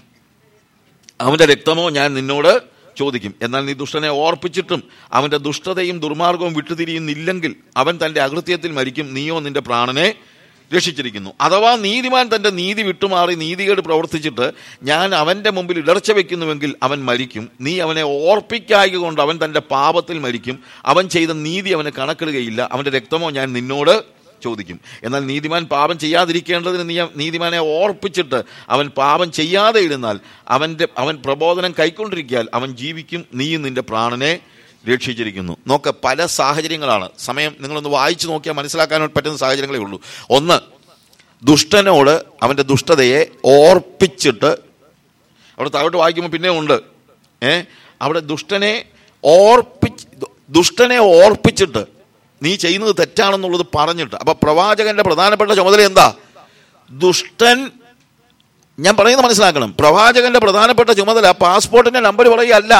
അവൻ്റെ രക്തമോ ഞാൻ നിന്നോട് ചോദിക്കും എന്നാൽ നീ ദുഷ്ടനെ ഓർപ്പിച്ചിട്ടും അവൻ്റെ ദുഷ്ടതയും ദുർമാർഗവും വിട്ടുതിരിയുന്നില്ലെങ്കിൽ അവൻ തൻ്റെ അകൃത്യത്തിൽ മരിക്കും നീയോ നിന്റെ പ്രാണനെ രക്ഷിച്ചിരിക്കുന്നു അഥവാ നീതിമാൻ തന്റെ നീതി വിട്ടുമാറി നീതികേട് പ്രവർത്തിച്ചിട്ട് ഞാൻ അവന്റെ മുമ്പിൽ ഇടർച്ച വെക്കുന്നുവെങ്കിൽ അവൻ മരിക്കും നീ അവനെ ഓർപ്പിക്കായക കൊണ്ട് അവൻ തന്റെ പാപത്തിൽ മരിക്കും അവൻ ചെയ്ത നീതി അവന് കണക്കിടുകയില്ല അവന്റെ രക്തമോ ഞാൻ നിന്നോട് ചോദിക്കും എന്നാൽ നീതിമാൻ പാപം ചെയ്യാതിരിക്കേണ്ടതിന് നീ നീതിമാനെ ഓർപ്പിച്ചിട്ട് അവൻ പാപം ചെയ്യാതെ ഇരുന്നാൽ അവൻ്റെ അവൻ പ്രബോധനം കൈക്കൊണ്ടിരിക്കാൽ അവൻ ജീവിക്കും നീയും നിന്റെ പ്രാണനെ രക്ഷിച്ചിരിക്കുന്നു നോക്ക പല സാഹചര്യങ്ങളാണ് സമയം നിങ്ങളൊന്ന് വായിച്ചു നോക്കിയാൽ മനസ്സിലാക്കാൻ പറ്റുന്ന സാഹചര്യങ്ങളേ ഉള്ളൂ ഒന്ന് ദുഷ്ടനോട് അവൻ്റെ ദുഷ്ടതയെ ഓർപ്പിച്ചിട്ട് അവിടെ താഴോട്ട് വായിക്കുമ്പോൾ പിന്നെ ഉണ്ട് ഏ അവിടെ ദുഷ്ടനെ ഓർപ്പിച്ച് ദുഷ്ടനെ ഓർപ്പിച്ചിട്ട് നീ ചെയ്യുന്നത് തെറ്റാണെന്നുള്ളത് പറഞ്ഞിട്ട് അപ്പൊ പ്രവാചകന്റെ പ്രധാനപ്പെട്ട ചുമതല എന്താ ദുഷ്ടൻ ഞാൻ പറയുന്നത് മനസ്സിലാക്കണം പ്രവാചകന്റെ പ്രധാനപ്പെട്ട ചുമതല പാസ്പോർട്ടിന്റെ നമ്പർ പറയുകയല്ല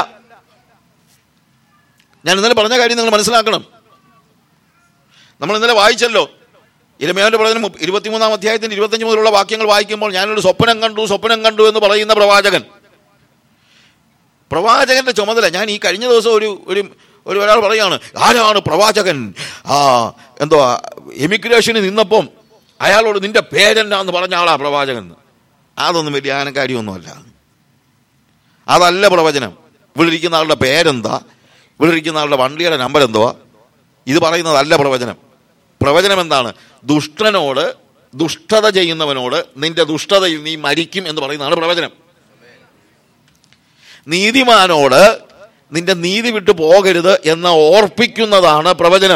ഞാൻ ഇന്നലെ പറഞ്ഞ കാര്യം നിങ്ങൾ മനസ്സിലാക്കണം നമ്മൾ ഇന്നലെ വായിച്ചല്ലോ ഇരമയാന്റെ പ്രവചനം ഇരുപത്തിമൂന്നാം അധ്യായത്തിന്റെ ഇരുപത്തഞ്ച് മുതലുള്ള വാക്യങ്ങൾ വായിക്കുമ്പോൾ ഞാനൊരു സ്വപ്നം കണ്ടു സ്വപ്നം കണ്ടു എന്ന് പറയുന്ന പ്രവാചകൻ പ്രവാചകന്റെ ചുമതല ഞാൻ ഈ കഴിഞ്ഞ ദിവസം ഒരു ഒരു ഒരു ഒരാൾ പറയാണ് ആരാണ് പ്രവാചകൻ ആ എന്തുവാ എമിഗ്രേഷന് നിന്നപ്പം അയാളോട് നിന്റെ പേരെന്നാന്ന് പറഞ്ഞ ആളാ പ്രവാചകൻ അതൊന്നും വലിയ ആനക്കാര്യമൊന്നുമല്ല അതല്ല പ്രവചനം ഇവിടെ ഇരിക്കുന്ന ആളുടെ പേരെന്താ ഇവിടെ ഇരിക്കുന്ന ആളുടെ വണ്ടിയുടെ നമ്പർ എന്തുവാ ഇത് പറയുന്നതല്ല പ്രവചനം പ്രവചനം എന്താണ് ദുഷ്ടനോട് ദുഷ്ടത ചെയ്യുന്നവനോട് നിന്റെ ദുഷ്ടതയിൽ നീ മരിക്കും എന്ന് പറയുന്നതാണ് പ്രവചനം നീതിമാനോട് നിന്റെ നീതി വിട്ടു പോകരുത് എന്ന് ഓർപ്പിക്കുന്നതാണ് പ്രവചനം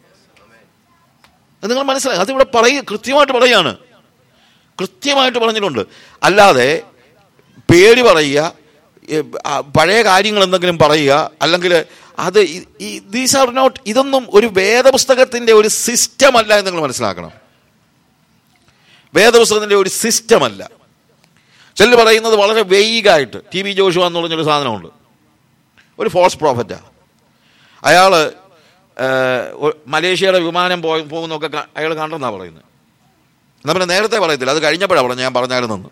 നിങ്ങൾ മനസ്സിലായി അതിവിടെ പറയ കൃത്യമായിട്ട് പറയാണ് കൃത്യമായിട്ട് പറഞ്ഞിട്ടുണ്ട് അല്ലാതെ പേര് പറയുക പഴയ കാര്യങ്ങൾ എന്തെങ്കിലും പറയുക അല്ലെങ്കിൽ അത് ദീസ് ആർ നോട്ട് ഇതൊന്നും ഒരു വേദപുസ്തകത്തിന്റെ ഒരു സിസ്റ്റം അല്ല എന്ന് നിങ്ങൾ മനസ്സിലാക്കണം വേദപുസ്തകത്തിന്റെ ഒരു സിസ്റ്റം അല്ല ചിലർ പറയുന്നത് വളരെ വെയ്ഗായിട്ട് ടി വി ജോഷുവ എന്ന് പറഞ്ഞൊരു സാധനമുണ്ട് ഒരു ഫോൾസ് പ്രോഫറ്റാ അയാൾ മലേഷ്യയുടെ വിമാനം പോയി പോകുന്നൊക്കെ അയാൾ കണ്ടെന്നാണ് പറയുന്നത് എന്നാൽ പിന്നെ നേരത്തെ പറയത്തില്ല അത് കഴിഞ്ഞപ്പോഴാണ് പറഞ്ഞു ഞാൻ പറഞ്ഞായിരുന്നെന്ന്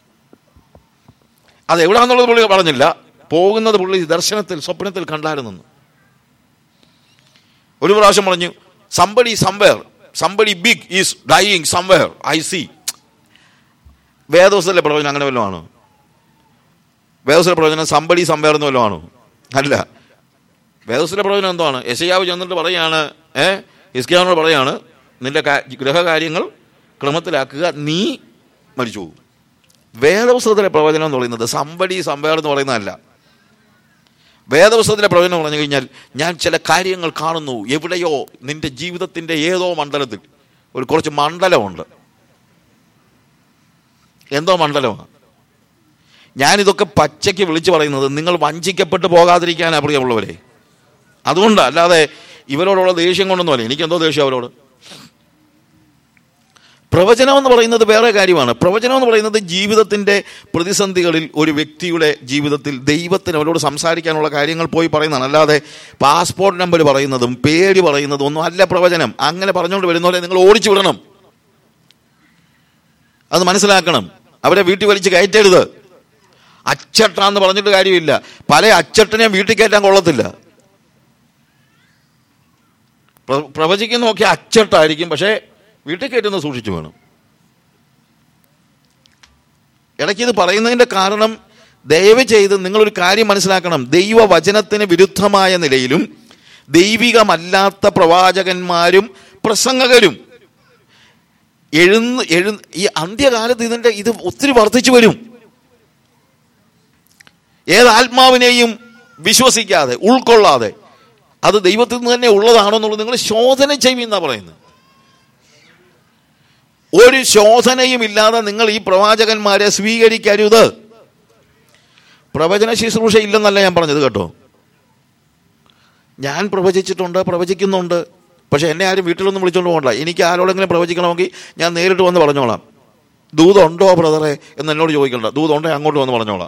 അത് എവിടാന്നുള്ളത് പുള്ളി പറഞ്ഞില്ല പോകുന്നത് പുള്ളി ദർശനത്തിൽ സ്വപ്നത്തിൽ കണ്ടായിരുന്നെന്ന് ഒരു പ്രാവശ്യം പറഞ്ഞു somebody somewhere somebody big is dying somewhere I see വേദോസത്തിലെ പ്രവചനം അങ്ങനെ വല്ലതും ആണോ വേദോസിലെ പ്രവചനം സംബടി സംവെയർ എന്ന് വല്ലതും ആണോ അല്ല വേദോസിലെ പ്രവചനം എന്താണ് യശയാവ് ചെന്നിട്ട് പറയാണ് ഏ ഹിസ്കിയാനോട് പറയാണ് നിന്റെ ഗ്രഹകാര്യങ്ങൾ ക്രമത്തിലാക്കുക നീ മരിച്ചു പോകും വേദപുസ്തകത്തിലെ പ്രവചനം എന്ന് പറയുന്നത് സംബടി സംവെയർ എന്ന് പറയുന്നതല്ല വേദപുസ്തകത്തിലെ പ്രവചനം പറഞ്ഞു കഴിഞ്ഞാൽ ഞാൻ ചില കാര്യങ്ങൾ കാണുന്നു എവിടെയോ നിന്റെ ജീവിതത്തിൻ്റെ ഏതോ മണ്ഡലത്തിൽ ഒരു കുറച്ച് മണ്ഡലമുണ്ട് എന്തോ മണ്ഡലമാണ് ഞാനിതൊക്കെ പച്ചയ്ക്ക് വിളിച്ചു പറയുന്നത് നിങ്ങൾ വഞ്ചിക്കപ്പെട്ട് പോകാതിരിക്കാനാണ് പ്രിയമുള്ളവരെ അതുകൊണ്ടാണ് അല്ലാതെ ഇവരോടുള്ള ദേഷ്യം കൊണ്ടൊന്നുമല്ല എനിക്കെന്തോ ദേഷ്യം അവരോട് പ്രവചനം എന്ന് പറയുന്നത് വേറെ കാര്യമാണ് പ്രവചനം എന്ന് പറയുന്നത് ജീവിതത്തിൻ്റെ പ്രതിസന്ധികളിൽ ഒരു വ്യക്തിയുടെ ജീവിതത്തിൽ ദൈവത്തിന് അവരോട് സംസാരിക്കാനുള്ള കാര്യങ്ങൾ പോയി പറയുന്നതാണ് അല്ലാതെ പാസ്പോർട്ട് നമ്പർ പറയുന്നതും പേര് പറയുന്നതും ഒന്നും അല്ല പ്രവചനം അങ്ങനെ പറഞ്ഞുകൊണ്ട് വരുന്നവരെ നിങ്ങൾ ഓടിച്ചു വിടണം അത് മനസ്സിലാക്കണം അവരെ വീട്ടിൽ വലിച്ച് കയറ്റരുത് അച്ചട്ടാന്ന് പറഞ്ഞിട്ട് കാര്യമില്ല പല അച്ചട്ടനെയും വീട്ടിൽ കയറ്റാൻ കൊള്ളത്തില്ല പ്ര- പ്രവചിക്കുന്നതൊക്കെ അച്ചട്ടായിരിക്കും പക്ഷേ വീട്ടിൽ കയറ്റുന്നത് സൂക്ഷിച്ചു വേണം ഇടയ്ക്ക് ഇത് പറയുന്നതിൻ്റെ കാരണം ദയവ് ചെയ്ത് നിങ്ങളൊരു കാര്യം മനസ്സിലാക്കണം ദൈവവചനത്തിന് വിരുദ്ധമായ നിലയിലും ദൈവികമല്ലാത്ത പ്രവാചകന്മാരും പ്രസംഗകരും എഴുന്ന് എഴു ഈ അന്ത്യകാലത്ത് ഇതിൻ്റെ ഇത് ഒത്തിരി വർദ്ധിച്ചു വരും ഏത് ആത്മാവിനെയും വിശ്വസിക്കാതെ ഉൾക്കൊള്ളാതെ അത് ദൈവത്തിൽ നിന്ന് തന്നെ ഉള്ളതാണോ എന്നുള്ളത് നിങ്ങൾ ശോധന ചെയ്യുമെന്നാ പറയുന്നത് ഒരു ശോധനയും ഇല്ലാതെ നിങ്ങൾ ഈ പ്രവാചകന്മാരെ സ്വീകരിക്കരുത് പ്രവചന ശുശ്രൂഷ ഇല്ലെന്നല്ല ഞാൻ പറഞ്ഞത് കേട്ടോ ഞാൻ പ്രവചിച്ചിട്ടുണ്ട് പ്രവചിക്കുന്നുണ്ട് പക്ഷെ എന്നെ ആരും വീട്ടിലൊന്നും വിളിച്ചോണ്ട് പോകണ്ട എനിക്ക് ആരോടെങ്കിലും പ്രവചിക്കണമെങ്കിൽ ഞാൻ നേരിട്ട് വന്ന് പറഞ്ഞോളാം ദൂതുണ്ടോ ബ്രദറെ എന്ന് എന്നോട് ചോദിക്കണ്ട ദൂതുണ്ടോ അങ്ങോട്ട് വന്ന് പറഞ്ഞോളാം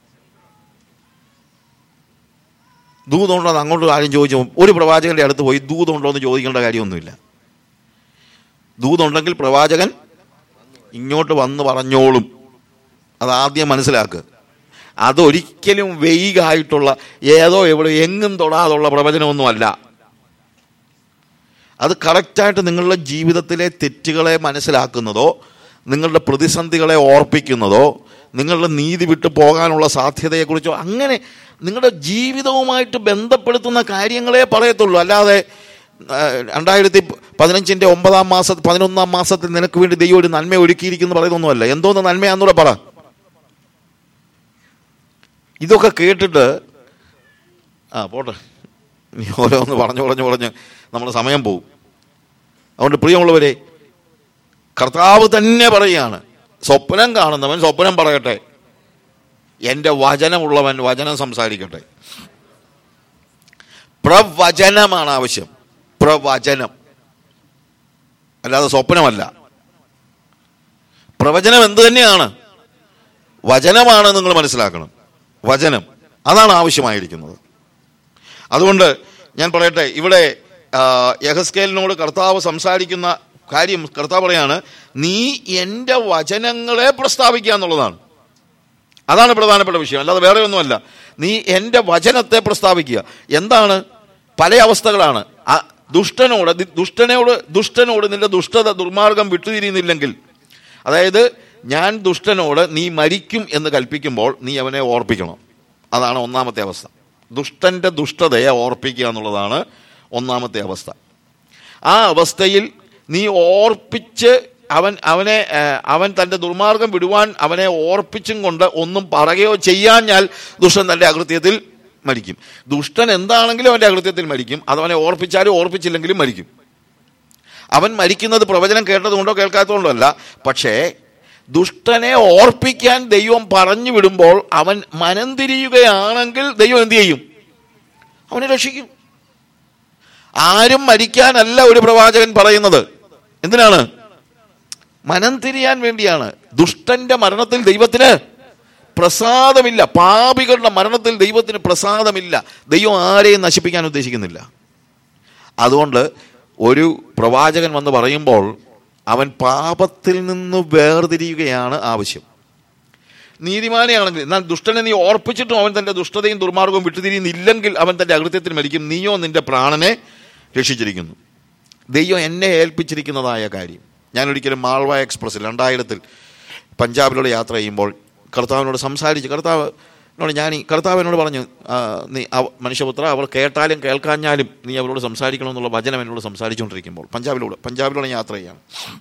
ദൂതുണ്ടോ എന്ന് അങ്ങോട്ട് ആരും ചോദിച്ചു ഒരു പ്രവാചകന്റെ അടുത്ത് പോയി ദൂതുണ്ടോ എന്ന് ചോദിക്കേണ്ട കാര്യമൊന്നുമില്ല ദൂതുണ്ടെങ്കിൽ പ്രവാചകൻ ഇങ്ങോട്ട് വന്ന് പറഞ്ഞോളും അതാദ്യം മനസ്സിലാക്കുക അതൊരിക്കലും വെയ്ഗായിട്ടുള്ള ഏതോ എവിടെ എങ്ങും തൊടാതുള്ള പ്രവചനമൊന്നുമല്ല അത് കറക്റ്റായിട്ട് നിങ്ങളുടെ ജീവിതത്തിലെ തെറ്റുകളെ മനസ്സിലാക്കുന്നതോ നിങ്ങളുടെ പ്രതിസന്ധികളെ ഓർപ്പിക്കുന്നതോ നിങ്ങളുടെ നീതി വിട്ടു പോകാനുള്ള സാധ്യതയെക്കുറിച്ചോ അങ്ങനെ നിങ്ങളുടെ ജീവിതവുമായിട്ട് ബന്ധപ്പെടുത്തുന്ന കാര്യങ്ങളെ പറയത്തുള്ളൂ അല്ലാതെ ആ, രണ്ടായിരത്തി പതിനഞ്ചിൻ്റെ ഒമ്പതാം മാസ പതിനൊന്നാം മാസത്തിൽ നിനക്ക് വേണ്ടി ദൈവം ഒരു നന്മ ഒരുക്കിയിരിക്കുന്നു പറയുന്നൊന്നുമല്ല എന്തോന്ന് നന്മയാന്നൂടെ പറ ഇതൊക്കെ കേട്ടിട്ട് ആ പോട്ടെ നീ ഓരോന്ന് പറഞ്ഞു പറഞ്ഞു പറഞ്ഞ് നമ്മുടെ സമയം പോകും അതുകൊണ്ട് പ്രിയമുള്ളവരെ കർത്താവ് തന്നെ പറയുകയാണ് സ്വപ്നം കാണുന്നവൻ സ്വപ്നം പറയട്ടെ എൻ്റെ വചനമുള്ളവൻ വചനം സംസാരിക്കട്ടെ പ്രവചനമാണ് ആവശ്യം പ്രവചനം അല്ലാതെ സ്വപ്നമല്ല പ്രവചനം എന്ത് തന്നെയാണ് വചനമാണ് നിങ്ങൾ മനസ്സിലാക്കണം വചനം അതാണ് ആവശ്യമായിരിക്കുന്നത് അതുകൊണ്ട് ഞാൻ പറയട്ടെ ഇവിടെ ആ, യഹസ്കേലിനോട് കർത്താവ് സംസാരിക്കുന്ന കാര്യം കർത്താവ് പറയാണ് നീ എൻ്റെ വചനങ്ങളെ പ്രസ്താവിക്കുക എന്നുള്ളതാണ് അതാണ് പ്രധാനപ്പെട്ട വിഷയം അല്ലാതെ വേറെ ഒന്നുമല്ല നീ എൻ്റെ വചനത്തെ പ്രസ്താവിക്കുക എന്താണ് പല അവസ്ഥകളാണ് ആ ദുഷ്ടനോട് ദി- ദുഷ്ടനോട് ദുഷ്ടനോട് നിന്റെ ദുഷ്ടത ദുർമാർഗം വിട്ടുതിരിയുന്നില്ലെങ്കിൽ അതായത് ഞാൻ ദുഷ്ടനോട് നീ മരിക്കും എന്ന് കൽപ്പിക്കുമ്പോൾ നീ അവനെ ഓർപ്പിക്കണം അതാണ് ഒന്നാമത്തെ അവസ്ഥ ദുഷ്ടന്റെ ദുഷ്ടതയെ ഓർപ്പിക്കുക എന്നുള്ളതാണ് ഒന്നാമത്തെ അവസ്ഥ ആ അവസ്ഥയിൽ നീ ഓർപ്പിച്ച് അവൻ അവനെ ആ, അവൻ തൻ്റെ ദുർമാർഗം വിടുവാൻ അവനെ ഓർപ്പിച്ചും കൊണ്ട് ഒന്നും പറയുകയോ ചെയ്യാഞ്ഞാൽ ദുഷ്ടൻ തൻ്റെ അകൃത്യത്തിൽ മരിക്കും ദുഷ്ടൻ എന്താണെങ്കിലും അവൻ്റെ അകൃത്യത്തിൽ മരിക്കും അത് അവനെ ഓർപ്പിച്ചാലും ഓർപ്പിച്ചില്ലെങ്കിലും മരിക്കും അവൻ മരിക്കുന്നത് പ്രവചനം കേട്ടതുകൊണ്ടോ കേൾക്കാത്തതുകൊണ്ടോ അല്ല പക്ഷേ ദുഷ്ടനെ ഓർപ്പിക്കാൻ ദൈവം പറഞ്ഞു വിടുമ്പോൾ അവൻ മനം തിരിയുകയാണെങ്കിൽ ദൈവം എന്ത് ചെയ്യും അവനെ രക്ഷിക്കും ആരും മരിക്കാനല്ല ഒരു പ്രവാചകൻ പറയുന്നത് എന്തിനാണ് മനം തിരിയാൻ വേണ്ടിയാണ് ദുഷ്ടന്റെ മരണത്തിൽ ദൈവത്തിന് പ്രസാദമില്ല പാപികളുടെ മരണത്തിൽ ദൈവത്തിന് പ്രസാദമില്ല ദൈവം ആരെയും നശിപ്പിക്കാൻ ഉദ്ദേശിക്കുന്നില്ല അതുകൊണ്ട് ഒരു പ്രവാചകൻ വന്ന് പറയുമ്പോൾ അവൻ പാപത്തിൽ നിന്ന് വേർതിരിയുകയാണ് ആവശ്യം നീതിമാനെയാണെങ്കിൽ എന്നാൽ ദുഷ്ടനെ നീ ഓർപ്പിച്ചിട്ടും അവൻ തന്റെ ദുഷ്ടതയും ദുർമാർഗവും വിട്ടുതിരിയുന്നില്ലെങ്കിൽ അവൻ തന്റെ അകൃത്യത്തിൽ മരിക്കും നീയോ നിന്റെ പ്രാണനെ രക്ഷിച്ചിരിക്കുന്നു ദൈവം എന്നെ ഏൽപ്പിച്ചിരിക്കുന്നതായ കാര്യം ഞാൻ ഒരിക്കലും മാൾവ എക്സ്പ്രസ്സിൽ രണ്ടായിരത്തിൽ പഞ്ചാബിലൂടെ യാത്ര ചെയ്യുമ്പോൾ കർത്താവിനോട് സംസാരിച്ച് കർത്താവ് എന്നോട് ഞാൻ ഈ കർത്താവ് എന്നോട് പറഞ്ഞു ആ, നീ അവ- മനുഷ്യപുത്ര അവർ കേട്ടാലും കേൾക്കാഞ്ഞാലും നീ അവരോട് സംസാരിക്കണമെന്നുള്ള വചനം എന്നോട് സംസാരിച്ചുകൊണ്ടിരിക്കുമ്പോൾ പഞ്ചാബിലൂടെ പഞ്ചാബിലൂടെ യാത്ര ചെയ്യാം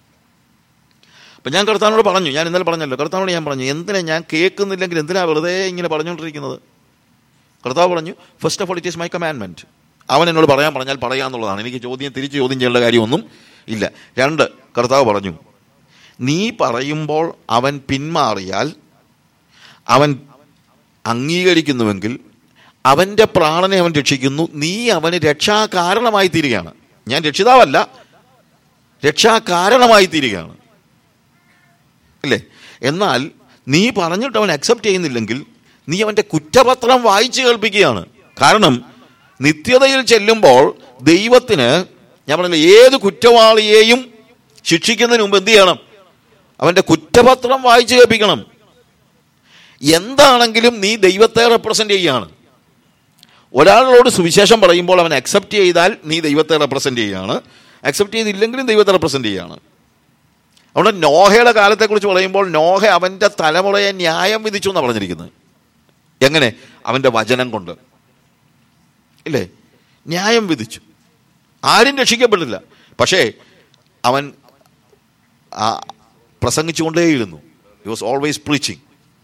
അപ്പം ഞാൻ കർത്താവിനോട് പറഞ്ഞു ഞാൻ ഇന്നലെ പറഞ്ഞല്ലോ കർത്താവിനോട് ഞാൻ പറഞ്ഞു എന്തിനാ ഞാൻ കേൾക്കുന്നില്ലെങ്കിൽ എന്തിനാ വെറുതെ ഇങ്ങനെ പറഞ്ഞുകൊണ്ടിരിക്കുന്നത് കർത്താവ് പറഞ്ഞു first of all it is my commandment അവൻ എന്നോട് പറയാൻ പറഞ്ഞാൽ പറയാന്നുള്ളതാണ് എനിക്ക് ചോദ്യം തിരിച്ച് ചോദ്യം ചെയ്യേണ്ട കാര്യമൊന്നും ഇല്ല രണ്ട് കർത്താവ് പറഞ്ഞു നീ പറയുമ്പോൾ അവൻ പിന്മാറിയാൽ അവൻ അംഗീകരിക്കുന്നുവെങ്കിൽ അവൻ്റെ പ്രാണനെ അവൻ രക്ഷിക്കുന്നു നീ അവന് രക്ഷാകാരണമായി തീരുകയാണ് ഞാൻ രക്ഷിതാവല്ല രക്ഷാകാരണമായി തീരുകയാണ് അല്ലേ എന്നാൽ നീ പറഞ്ഞിട്ട് അവൻ അക്സെപ്റ്റ് ചെയ്യുന്നില്ലെങ്കിൽ നീ അവൻ്റെ കുറ്റപത്രം വായിച്ചു കേൾപ്പിക്കുകയാണ് കാരണം നിത്യതയിൽ ചെല്ലുമ്പോൾ ദൈവത്തിന് ഞാൻ പറഞ്ഞില്ല ഏത് കുറ്റവാളിയെയും ശിക്ഷിക്കുന്നതിന് മുമ്പ് എന്ത് ചെയ്യണം അവൻ്റെ കുറ്റപത്രം വായിച്ചു കേൾപ്പിക്കണം എന്താണെങ്കിലും നീ ദൈവത്തെ റെപ്രസെൻ്റ് ചെയ്യുകയാണ് ഒരാളോട് സുവിശേഷം പറയുമ്പോൾ അവൻ അക്സെപ്റ്റ് ചെയ്താൽ നീ ദൈവത്തെ റെപ്രസെൻ്റ് ചെയ്യുകയാണ് അക്സെപ്റ്റ് ചെയ്തില്ലെങ്കിലും ദൈവത്തെ റെപ്രസെൻ്റ് ചെയ്യുകയാണ് അതുകൊണ്ട് നോഹയുടെ കാലത്തെക്കുറിച്ച് പറയുമ്പോൾ നോഹ അവൻ്റെ തലമുറയെ ന്യായം വിധിച്ചു എന്നാണ് പറഞ്ഞിരിക്കുന്നത് എങ്ങനെ അവൻ്റെ വചനം കൊണ്ട് ഇല്ലേ ന്യായം വിധിച്ചു ആരും രക്ഷിക്കപ്പെട്ടില്ല പക്ഷേ അവൻ ആ പ്രസംഗിച്ചുകൊണ്ടേയിരുന്നു ഹി വാസ് ഓൾവേസ് പ്രീച്ചിങ്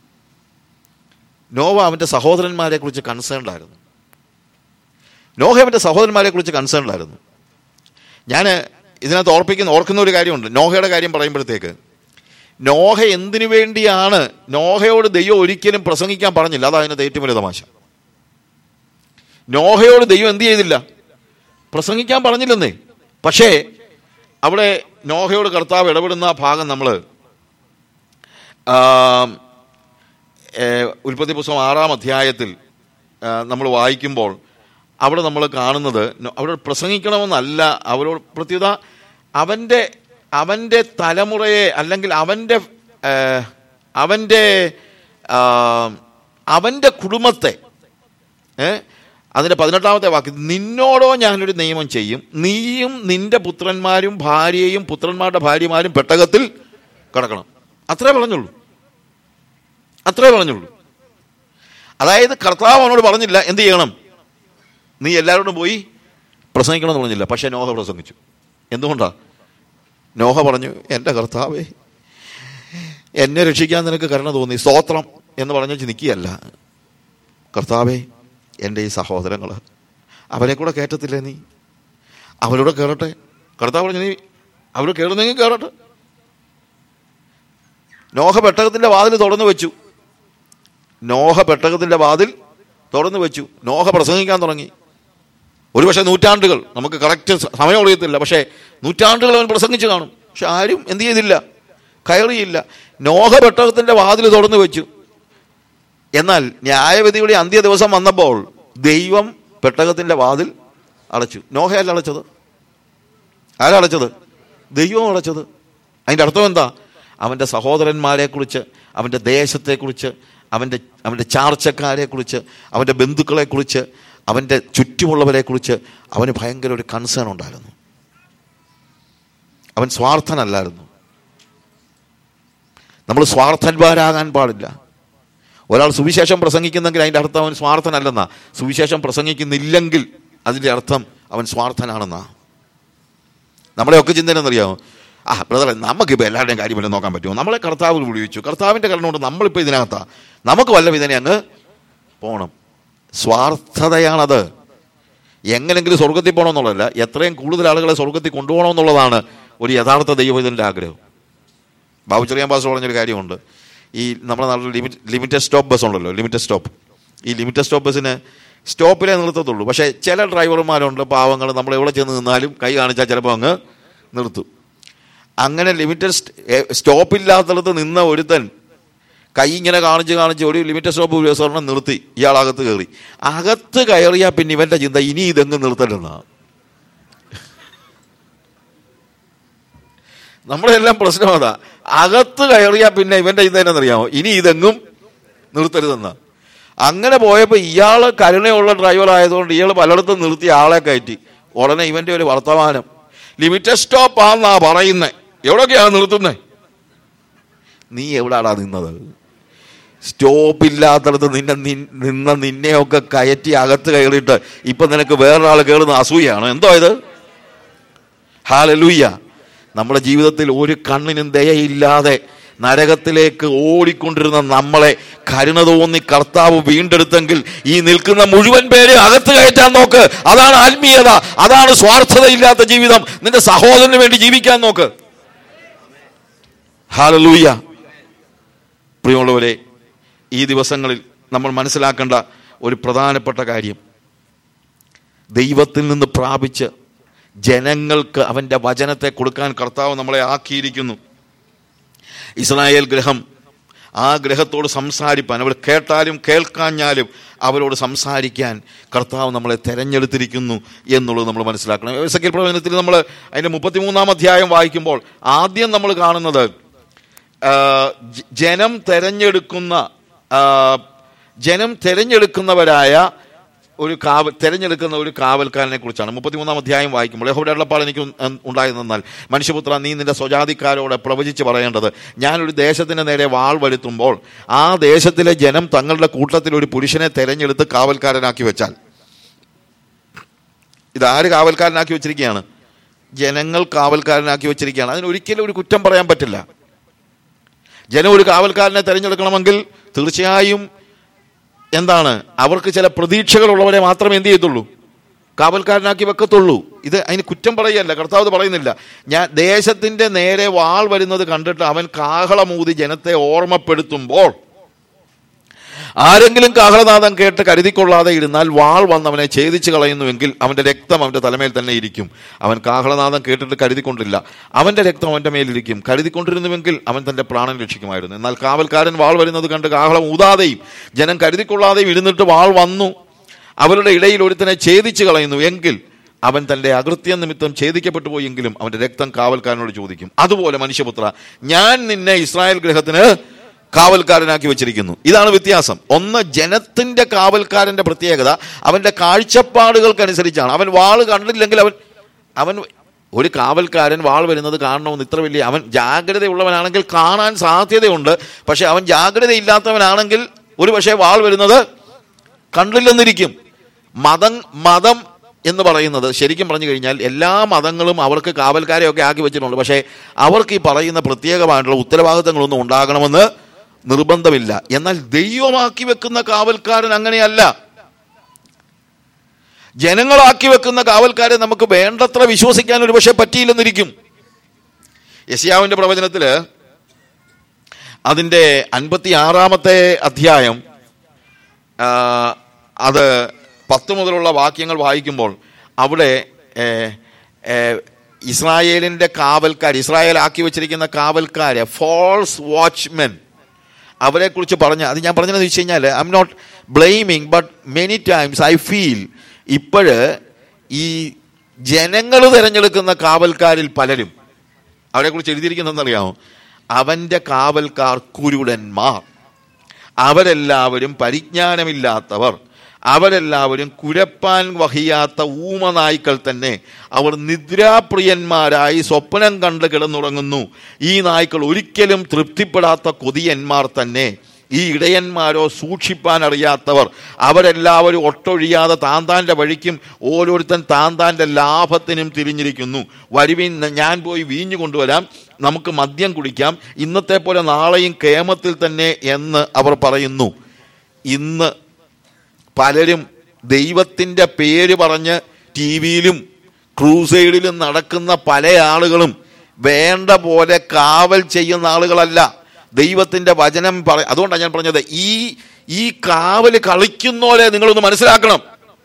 നോവ അവൻ്റെ സഹോദരന്മാരെ കുറിച്ച് കൺസേൺഡ് ആയിരുന്നു നോഹ അവൻ്റെ സഹോദരന്മാരെ കുറിച്ച് കൺസേൺഡ് ആയിരുന്നു ഞാൻ ഇതിനകത്ത് ഓർപ്പിക്കുന്ന ഓർക്കുന്ന ഒരു കാര്യമുണ്ട് നോഹയുടെ കാര്യം പറയുമ്പോഴത്തേക്ക് നോഹ എന്തിനു വേണ്ടിയാണ് നോഹയോട് ദൈവം ഒരിക്കലും പ്രസംഗിക്കാൻ പറഞ്ഞില്ല അതാണ് അതിനകത്ത് ഏറ്റവും വലിയ തമാശ നോഹയോട് ദൈവം എന്ത് ചെയ്തില്ല പ്രസംഗിക്കാൻ പറഞ്ഞില്ലെന്നേ പക്ഷേ അവിടെ നോഹയോട് കർത്താവ് ഇടപെടുന്ന ആ ഭാഗം നമ്മൾ ഉൽപ്പത്തി പുസ്തകം ആറാം അധ്യായത്തിൽ നമ്മൾ വായിക്കുമ്പോൾ അവിടെ നമ്മൾ കാണുന്നത് നോ- അവിടെ പ്രസംഗിക്കണമെന്നല്ല അവരോട് പ്രത്യുത അവൻ്റെ അവൻ്റെ തലമുറയെ അല്ലെങ്കിൽ അവൻ്റെ ആ, അവൻ്റെ ആ, അവൻ്റെ കുടുംബത്തെ ഏ അതിൻ്റെ പതിനെട്ടാമത്തെ വാക്ക് നിന്നോടോ ഞാനൊരു നിയമം ചെയ്യും നീയും നിന്റെ പുത്രന്മാരും ഭാര്യയും പുത്രന്മാരുടെ ഭാര്യമാരും പെട്ടകത്തിൽ കിടക്കണം അത്രേ പറഞ്ഞുള്ളൂ അത്രേ പറഞ്ഞുള്ളൂ അതായത് കർത്താവ് അവനോട് പറഞ്ഞില്ല എന്ത് ചെയ്യണം നീ എല്ലാവരോടും പോയി പ്രസംഗിക്കണമെന്ന് പറഞ്ഞില്ല പക്ഷേ നോഹ പ്രസംഗിച്ചു എന്തുകൊണ്ടാ നോഹ പറഞ്ഞു എൻ്റെ കർത്താവേ എന്നെ രക്ഷിക്കാൻ നിനക്ക് കരുണ തോന്നി സ്തോത്രം എന്ന് പറഞ്ഞു നിൽക്കുകയല്ല കർത്താവേ എൻ്റെ ഈ സഹോദരങ്ങൾ അവരെ കൂടെ കയറ്റത്തില്ലേ നീ അവരോട് കയറട്ടെ കർത്താവ് പറഞ്ഞു നീ അവർ കയറുന്നെങ്കിൽ കയറട്ടെ നോഹ പെട്ടകത്തിൻ്റെ വാതിൽ തുറന്നു വെച്ചു നോഹ പെട്ടകത്തിൻ്റെ വാതിൽ തുറന്നു വെച്ചു നോഹ പ്രസംഗിക്കാൻ തുടങ്ങി ഒരുപക്ഷെ നൂറ്റാണ്ടുകൾ നമുക്ക് കറക്റ്റ് സമയം അറിയത്തില്ല പക്ഷേ നൂറ്റാണ്ടുകൾ അവൻ പ്രസംഗിച്ചു കാണും പക്ഷെ ആരും എന്ത് ചെയ്തില്ല കയറിയില്ല നോഹ പെട്ടകത്തിൻ്റെ വാതിൽ തുറന്നു വെച്ചു എന്നാൽ ന്യായവിധിയുടെ അന്ത്യ ദിവസം വന്നപ്പോൾ ദൈവം പെട്ടകത്തിൻ്റെ വാതിൽ അടച്ചു നോഹയല്ല അടച്ചത് ആരാ അടച്ചത് ദൈവം അടച്ചത് അതിൻ്റെ അർത്ഥം എന്താ അവൻ്റെ സഹോദരന്മാരെക്കുറിച്ച് അവൻ്റെ ദേശത്തെക്കുറിച്ച് അവൻ്റെ അവൻ്റെ ചാർച്ചക്കാരെക്കുറിച്ച് അവൻ്റെ ബന്ധുക്കളെക്കുറിച്ച് അവൻ്റെ ചുറ്റുമുള്ളവരെക്കുറിച്ച് അവന് ഭയങ്കര ഒരു കൺസേൺ ഉണ്ടായിരുന്നു അവൻ സ്വാർത്ഥനല്ലായിരുന്നു നമ്മൾ സ്വാർത്ഥന്മാരാകാൻ പാടില്ല ഒരാൾ സുവിശേഷം പ്രസംഗിക്കുന്നെങ്കിൽ അതിൻ്റെ അർത്ഥം അവൻ സ്വാർത്ഥനല്ലെന്നാ സുവിശേഷം പ്രസംഗിക്കുന്നില്ലെങ്കിൽ അതിൻ്റെ അർത്ഥം അവൻ സ്വാർത്ഥനാണെന്നാ നമ്മളെ ഒക്കെ ചിന്തന എന്നറിയാമോ ആ ബ്രദറെ നമുക്കിപ്പോൾ എല്ലാവരുടെയും കാര്യം വല്ലതും നോക്കാൻ പറ്റുമോ നമ്മളെ കർത്താവ് വിളിച്ചു കർത്താവിൻ്റെ കരുണ കൊണ്ട് നമ്മളിപ്പോൾ ഇതിനകത്താ നമുക്ക് വല്ല വിധനെ അങ്ങ് പോകണം സ്വാർത്ഥതയാണത് എങ്ങനെങ്കിലും സ്വർഗത്തിൽ പോകണമെന്നുള്ളതല്ല എത്രയും കൂടുതൽ ആളുകളെ സ്വർഗത്തിൽ കൊണ്ടുപോകണമെന്നുള്ളതാണ് ഒരു യഥാർത്ഥ ദൈവത്തിൻ്റെ ആഗ്രഹം ബാബു ചെറിയാൻ പാസ് പറഞ്ഞൊരു കാര്യമുണ്ട് ഈ നമ്മുടെ നാട്ടിൽ ലിമിറ്റ് ലിമിറ്റഡ് സ്റ്റോപ്പ് ബസ് ഉണ്ടല്ലോ ലിമിറ്റഡ് സ്റ്റോപ്പ് ഈ ലിമിറ്റഡ് സ്റ്റോപ്പ് ബസ്സിന് സ്റ്റോപ്പിലേ നിർത്തത്തുള്ളൂ പക്ഷേ ചില ഡ്രൈവർമാരുണ്ട് പാവങ്ങൾ നമ്മൾ എവിടെ ചെന്ന് നിന്നാലും കൈ കാണിച്ചാൽ ചിലപ്പോൾ അങ്ങ് നിർത്തും അങ്ങനെ ലിമിറ്റഡ് സ്റ്റോപ്പില്ലാത്തടത്ത് നിന്ന ഒരുത്തൻ കൈ ഇങ്ങനെ കാണിച്ച് കാണിച്ച് ഒരു ലിമിറ്റഡ് സ്റ്റോപ്പ് സ്വർണ്ണം നിർത്തി ഇയാൾ അകത്ത് കയറി അകത്ത് കയറിയാൽ പിന്നെ ഇവന്റെ ചിന്ത ഇനി ഇതെങ്ങ് നിർത്തലെന്നാ നമ്മുടെ എല്ലാം പ്രശ്നം അതാ അകത്ത് കയറിയാൽ പിന്നെ ഇവന്റെ ചിന്ത എന്നറിയാമോ ഇനി ഇതെങ്ങും നിർത്തരുതെന്നാ അങ്ങനെ പോയപ്പോൾ ഇയാൾ കരുണയുള്ള ഡ്രൈവർ ആയതുകൊണ്ട് ഇയാൾ പലയിടത്തും നിർത്തി ആളെ കയറ്റി ഉടനെ ഇവന്റെ ഒരു വർത്തമാനം ലിമിറ്റഡ് സ്റ്റോപ്പ് ആണെന്നാ പറയുന്നത് എവിടെയൊക്കെയാണ് നിർത്തുന്നത് നീ എവിടാടാ നിന്നത് സ്റ്റോപ്പില്ലാത്തടത്ത് നിന്നെ നിൻ- നിന്ന നിന്നെയൊക്കെ കയറ്റി അകത്ത് കയറിയിട്ട് ഇപ്പൊ നിനക്ക് വേറൊരാൾ കയറുന്ന അസൂയാണ് എന്തോ ഇത് ഹാലലൂയ്യ നമ്മുടെ ജീവിതത്തിൽ ഒരു കണ്ണിനും ദയയില്ലാതെ നരകത്തിലേക്ക് ഓടിക്കൊണ്ടിരുന്ന നമ്മളെ കരുണ തോന്നി കർത്താവ് വീണ്ടെടുത്തെങ്കിൽ ഈ നിൽക്കുന്ന മുഴുവൻ പേരെ അകത്ത് കയറ്റാൻ നോക്ക് അതാണ് ആത്മീയത അതാണ് സ്വാർത്ഥതയില്ലാത്ത ജീവിതം നിന്റെ സഹോദരന് വേണ്ടി ജീവിക്കാൻ നോക്ക് ഹാലലൂയ പ്രിയമുള്ളവരെ ഈ ദിവസങ്ങളിൽ നമ്മൾ മനസ്സിലാക്കേണ്ട ഒരു പ്രധാനപ്പെട്ട കാര്യം ദൈവത്തിൽ നിന്ന് പ്രാപിച്ച് ജനങ്ങൾക്ക് അവൻ്റെ വചനത്തെ കൊടുക്കാൻ കർത്താവ് നമ്മളെ ആക്കിയിരിക്കുന്നു ഇസ്രായേൽ ഗ്രഹം ആ ഗ്രഹത്തോട് സംസാരിപ്പാൻ അവർ കേട്ടാലും കേൾക്കാഞ്ഞാലും അവരോട് സംസാരിക്കാൻ കർത്താവ് നമ്മളെ തെരഞ്ഞെടുത്തിരിക്കുന്നു എന്നുള്ളത് നമ്മൾ മനസ്സിലാക്കണം എസക്കേൽ പ്രവചനത്തിൽ നമ്മൾ അതിൻ്റെ മുപ്പത്തിമൂന്നാം അധ്യായം വായിക്കുമ്പോൾ ആദ്യം നമ്മൾ കാണുന്നത് ആ, ജ- ജനം തെരഞ്ഞെടുക്കുന്ന ആ, ജനം തെരഞ്ഞെടുക്കുന്നവരായ ഒരു കാവൽ തെരഞ്ഞെടുക്കുന്ന ഒരു കാവൽക്കാരനെ കുറിച്ചാണ് മുപ്പത്തിമൂന്നാം അധ്യായം വായിക്കുമ്പോൾ യഹോയുടെ അള്ളപ്പാട് എനിക്ക് ഉൻ- ഉണ്ടായിരുന്നാൽ മനുഷ്യപുത്ര നീ നിന്റെ സ്വജാതിക്കാരോട് പ്രവചിച്ച് പറയേണ്ടത് ഞാനൊരു ദേശത്തിന് നേരെ വാൾ വരുത്തുമ്പോൾ ആ ദേശത്തിലെ ജനം തങ്ങളുടെ കൂട്ടത്തിൽ ഒരു പുരുഷനെ തെരഞ്ഞെടുത്ത് കാവൽക്കാരനാക്കി വെച്ചാൽ ഇതാര് കാവൽക്കാരനാക്കി വെച്ചിരിക്കുകയാണ് ജനങ്ങൾ കാവൽക്കാരനാക്കി വെച്ചിരിക്കുകയാണ് അതിന് ഒരിക്കലും ഒരു കുറ്റം പറയാൻ പറ്റില്ല ജനം ഒരു കാവൽക്കാരനെ തെരഞ്ഞെടുക്കണമെങ്കിൽ തീർച്ചയായും എന്താണ് അവർക്ക് ചില പ്രതീക്ഷകളുള്ളവരെ മാത്രമേ എന്ത് ചെയ്യത്തുള്ളൂ കാവൽക്കാരനാക്കി വെക്കത്തുള്ളൂ ഇത് അതിന് കുറ്റം പറയുകയല്ല കർത്താവ് ഇത് പറയുന്നില്ല ഞാൻ ദേശത്തിന്റെ നേരെ വാൾ വരുന്നത് കണ്ടിട്ട് അവൻ കാഹളമൂതി ജനത്തെ ഓർമ്മപ്പെടുത്തുമ്പോൾ ആരെങ്കിലും കാഹളനാദം കേട്ട് കരുതിക്കൊള്ളാതെ ഇരുന്നാൽ വാൾ വന്ന് അവനെ ഛേദിച്ച് കളയുന്നുവെങ്കിൽ അവന്റെ രക്തം അവന്റെ തലമേൽ തന്നെ ഇരിക്കും അവൻ കാഹളനാദം കേട്ടിട്ട് കരുതിക്കൊണ്ടില്ല അവന്റെ രക്തം അവന്റെ മേലിരിക്കും കരുതിക്കൊണ്ടിരുന്നുവെങ്കിൽ അവൻ തന്റെ പ്രാണൻ രക്ഷിക്കുമായിരുന്നു എന്നാൽ കാവൽക്കാരൻ വാൾ വരുന്നത് കണ്ട് കാഹളം ഊതാതെയും ജനം കരുതിക്കൊള്ളാതെയും ഇരുന്നിട്ട് വാൾ വന്നു അവരുടെ ഇടയിൽ ഒരുത്തനെ ഛേദിച്ച് കളയുന്നു എങ്കിൽ അവൻ തന്റെ അകൃത്യ നിമിത്തം ഛേദിക്കപ്പെട്ടു പോയെങ്കിലും അവന്റെ രക്തം കാവൽക്കാരനോട് ചോദിക്കും അതുപോലെ മനുഷ്യപുത്ര ഞാൻ നിന്നെ ഇസ്രായേൽ ഗ്രഹത്തിന് കാവൽക്കാരനാക്കി വെച്ചിരിക്കുന്നു ഇതാണ് വ്യത്യാസം ഒന്ന് ജനത്തിന്റെ കാവൽക്കാരന്റെ പ്രത്യേകത അവന്റെ കാഴ്ചപ്പാടുകൾക്കനുസരിച്ചാണ് അവൻ വാള് കണ്ടില്ലെങ്കിൽ അവൻ അവൻ ഒരു കാവൽക്കാരൻ വാൾ വരുന്നത് കാണണമെന്ന് ഇത്ര വലിയ അവൻ ജാഗ്രതയുള്ളവനാണെങ്കിൽ കാണാൻ സാധ്യതയുണ്ട് പക്ഷെ അവൻ ജാഗ്രതയില്ലാത്തവനാണെങ്കിൽ ഒരു പക്ഷേ വാൾ വരുന്നത് കണ്ടില്ലെന്നിരിക്കും മതം മതം എന്ന് പറയുന്നത് ശരിക്കും പറഞ്ഞു കഴിഞ്ഞാൽ എല്ലാ മതങ്ങളും അവർക്ക് കാവൽക്കാരെയൊക്കെ ആക്കി വെച്ചിട്ടുണ്ട് പക്ഷേ അവർക്ക് ഈ പറയുന്ന പ്രത്യേകമായിട്ടുള്ള ഉത്തരവാദിത്തങ്ങളൊന്നും ഉണ്ടാകണമെന്ന് നിർബന്ധമില്ല എന്നാൽ ദൈവമാക്കി വെക്കുന്ന കാവൽക്കാരൻ അങ്ങനെയല്ല ജനങ്ങളാക്കി വെക്കുന്ന കാവൽക്കാരെ നമുക്ക് വേണ്ടത്ര വിശ്വസിക്കാൻ ഒരു പക്ഷേ പറ്റിയില്ലെന്നിരിക്കും യശിയാവിന്റെ പ്രവചനത്തില് അതിന്റെ അൻപത്തി ആറാമത്തെ അധ്യായം ആ, അത് പത്ത് മുതലുള്ള വാക്യങ്ങൾ വായിക്കുമ്പോൾ അവിടെ ഏ, ഏ, ഇസ്രായേലിന്റെ കാവൽക്കാർ ഇസ്രായേൽ ആക്കി വെച്ചിരിക്കുന്ന കാവൽക്കാര് ഫോൾസ് വാച്ച്മെൻ അവരെ കുറിച്ച് പറഞ്ഞ അത് ഞാൻ പറഞ്ഞതെന്ന് വെച്ച് കഴിഞ്ഞാൽ I'm not blaming but many times I feel ഇപ്പോഴ് ഈ ജനങ്ങൾ തിരഞ്ഞെടുക്കുന്ന കാവൽക്കാരിൽ പലരും അവരെക്കുറിച്ച് എഴുതിയിരിക്കുന്നതെന്നറിയാമോ അവന്റെ കാവൽക്കാർ കുരുടന്മാർ അവരെല്ലാവരും പരിജ്ഞാനമില്ലാത്തവർ അവരെല്ലാവരും കുരപ്പാൻ വഹിയാത്ത ഊമനായ്ക്കൾ തന്നെ അവർ നിദ്രാപ്രിയന്മാരായി സ്വപ്നം കണ്ട് കിടന്നുറങ്ങുന്നു ഈ നായ്ക്കൾ ഒരിക്കലും തൃപ്തിപ്പെടാത്ത കൊതിയന്മാർ തന്നെ ഈ ഇടയന്മാരോ സൂക്ഷിപ്പാൻ അറിയാത്തവർ അവരെല്ലാവരും ഒട്ടൊഴിയാതെ താന്താന്റെ വഴിക്കും ഓരോരുത്തൻ താന്താന്റെ ലാഭത്തിനും തിരിഞ്ഞിരിക്കുന്നു വരുവിൻ ഞാൻ പോയി വീഞ്ഞു കൊണ്ടുവരാം നമുക്ക് മദ്യം കുടിക്കാം ഇന്നത്തെ പോലെ നാളെയും കേമത്തിൽ തന്നെ എന്ന് അവർ പറയുന്നു ഇന്ന് പലരും ദൈവത്തിൻ്റെ പേര് പറഞ്ഞ് ടി വിയിലും ക്രൂസൈഡിലും നടക്കുന്ന പല ആളുകളും വേണ്ട പോലെ കാവൽ ചെയ്യുന്ന ആളുകളല്ല ദൈവത്തിന്റെ വചനം പറ അതുകൊണ്ടാണ് ഞാൻ പറഞ്ഞത് ഈ ഈ കാവല് കളിക്കുന്നോരെ നിങ്ങളൊന്ന് മനസ്സിലാക്കണം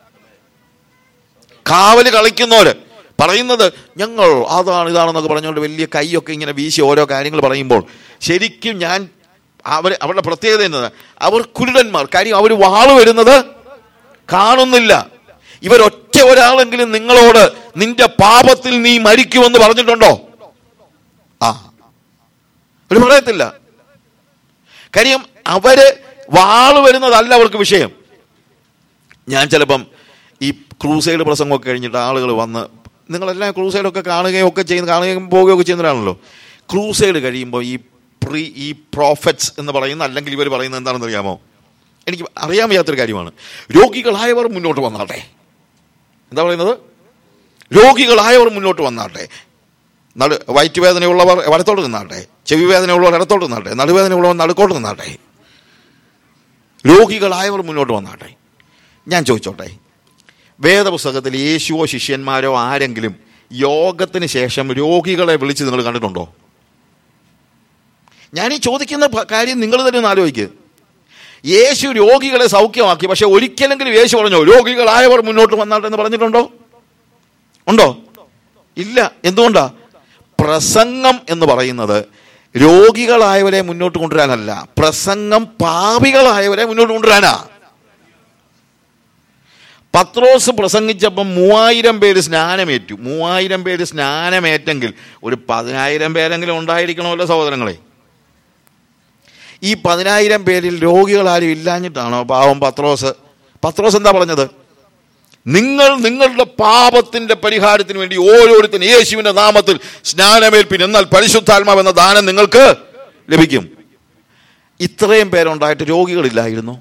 കാവല് കളിക്കുന്നോര് പറയുന്നത് ഞങ്ങൾ അതാണ് ഇതാണെന്നൊക്കെ പറഞ്ഞുകൊണ്ട് വലിയ കൈയൊക്കെ ഇങ്ങനെ വീശി ഓരോ കാര്യങ്ങൾ പറയുമ്പോൾ ശരിക്കും ഞാൻ അവർ അവരുടെ പ്രത്യേകത എന്നത് അവർ കുരുടന്മാർ കാര്യം അവർ വാള് വരുന്നത് കാണുന്നില്ല ഇവരൊറ്റ ഒരാളെങ്കിലും നിങ്ങളോട് നിന്റെ പാപത്തിൽ നീ മരിക്കുമെന്ന് പറഞ്ഞിട്ടുണ്ടോ ആ ഒരു പറയത്തില്ല കാര്യം അവര് വാള് വരുന്നതല്ല അവർക്ക് വിഷയം ഞാൻ ചിലപ്പം ഈ ക്രൂസൈഡ് പ്രസംഗമൊക്കെ കഴിഞ്ഞിട്ട് ആളുകൾ വന്ന് നിങ്ങളെല്ലാം ക്രൂസൈഡൊക്കെ കാണുകയും ഒക്കെ ചെയ്യുന്ന കാണുകയും പോവുകയൊക്കെ ചെയ്യുന്നവരാണല്ലോ ക്രൂസൈഡ് കഴിയുമ്പോൾ ഈ പ്രീ ഈ പ്രോഫറ്റ്സ് എന്ന് പറയുന്ന അല്ലെങ്കിൽ ഇവർ പറയുന്നത് എന്താണെന്ന് അറിയാമോ എനിക്ക് അറിയാൻ വയ്യാത്തൊരു കാര്യമാണ് രോഗികളായവർ മുന്നോട്ട് വന്നാട്ടെ എന്താ പറയുന്നത് രോഗികളായവർ മുന്നോട്ട് വന്നാട്ടെ നടു വയറ്റുവേദനയുള്ളവർ വലത്തോട്ട് നിന്നാട്ടെ ചെവി വേദനയുള്ളവർ ഇടത്തോട്ട് നിന്നാട്ടെ നടുവേദനയുള്ളവർ നടുക്കോട്ട് നിന്നാട്ടെ രോഗികളായവർ മുന്നോട്ട് വന്നാട്ടെ ഞാൻ ചോദിച്ചോട്ടെ വേദപുസ്തകത്തിൽ യേശുവോ ശിഷ്യന്മാരോ ആരെങ്കിലും യോഗത്തിന് ശേഷം രോഗികളെ വിളിച്ച് നിങ്ങൾ കണ്ടിട്ടുണ്ടോ ഞാൻ ഈ ചോദിക്കുന്ന പ- കാര്യം നിങ്ങൾ തന്നെ ഒന്ന് ആലോചിക്കുക യേശു രോഗികളെ സൗഖ്യമാക്കി പക്ഷെ ഒരിക്കലെങ്കിലും യേശു പറഞ്ഞോ രോഗികളായവർ മുന്നോട്ട് വന്നാട്ടെ എന്ന് പറഞ്ഞിട്ടുണ്ടോ ഉണ്ടോ ഇല്ല എന്തുകൊണ്ടാ പ്രസംഗം എന്ന് പറയുന്നത് രോഗികളായവരെ മുന്നോട്ട് കൊണ്ടുവരാനല്ല പ്രസംഗം പാപികളായവരെ മുന്നോട്ട് കൊണ്ടുവരാനാ പത്രോസ് പ്രസംഗിച്ചപ്പം മൂവായിരം പേര് സ്നാനമേറ്റു മൂവായിരം പേര് സ്നാനമേറ്റെങ്കിൽ ഒരു പതിനായിരം പേരെങ്കിലും ഉണ്ടായിരിക്കണമല്ലോ സഹോദരങ്ങളെ ഈ പതിനായിരം പേരിൽ രോഗികളാരും ഇല്ലാഞ്ഞിട്ടാണോ പാവം പത്രോസ് പത്രോസ് എന്താ പറഞ്ഞത് നിങ്ങൾ നിങ്ങളുടെ പാപത്തിന്റെ പരിഹാരത്തിന് വേണ്ടി ഓരോരുത്തരും യേശുവിന്റെ നാമത്തിൽ സ്നാനമേൽപ്പിൻ എന്നാൽ പരിശുദ്ധാത്മാവ് എന്ന ദാനം നിങ്ങൾക്ക് ലഭിക്കും ഇത്രയും പേരുണ്ടായിട്ട് രോഗികളില്ലായിരുന്നു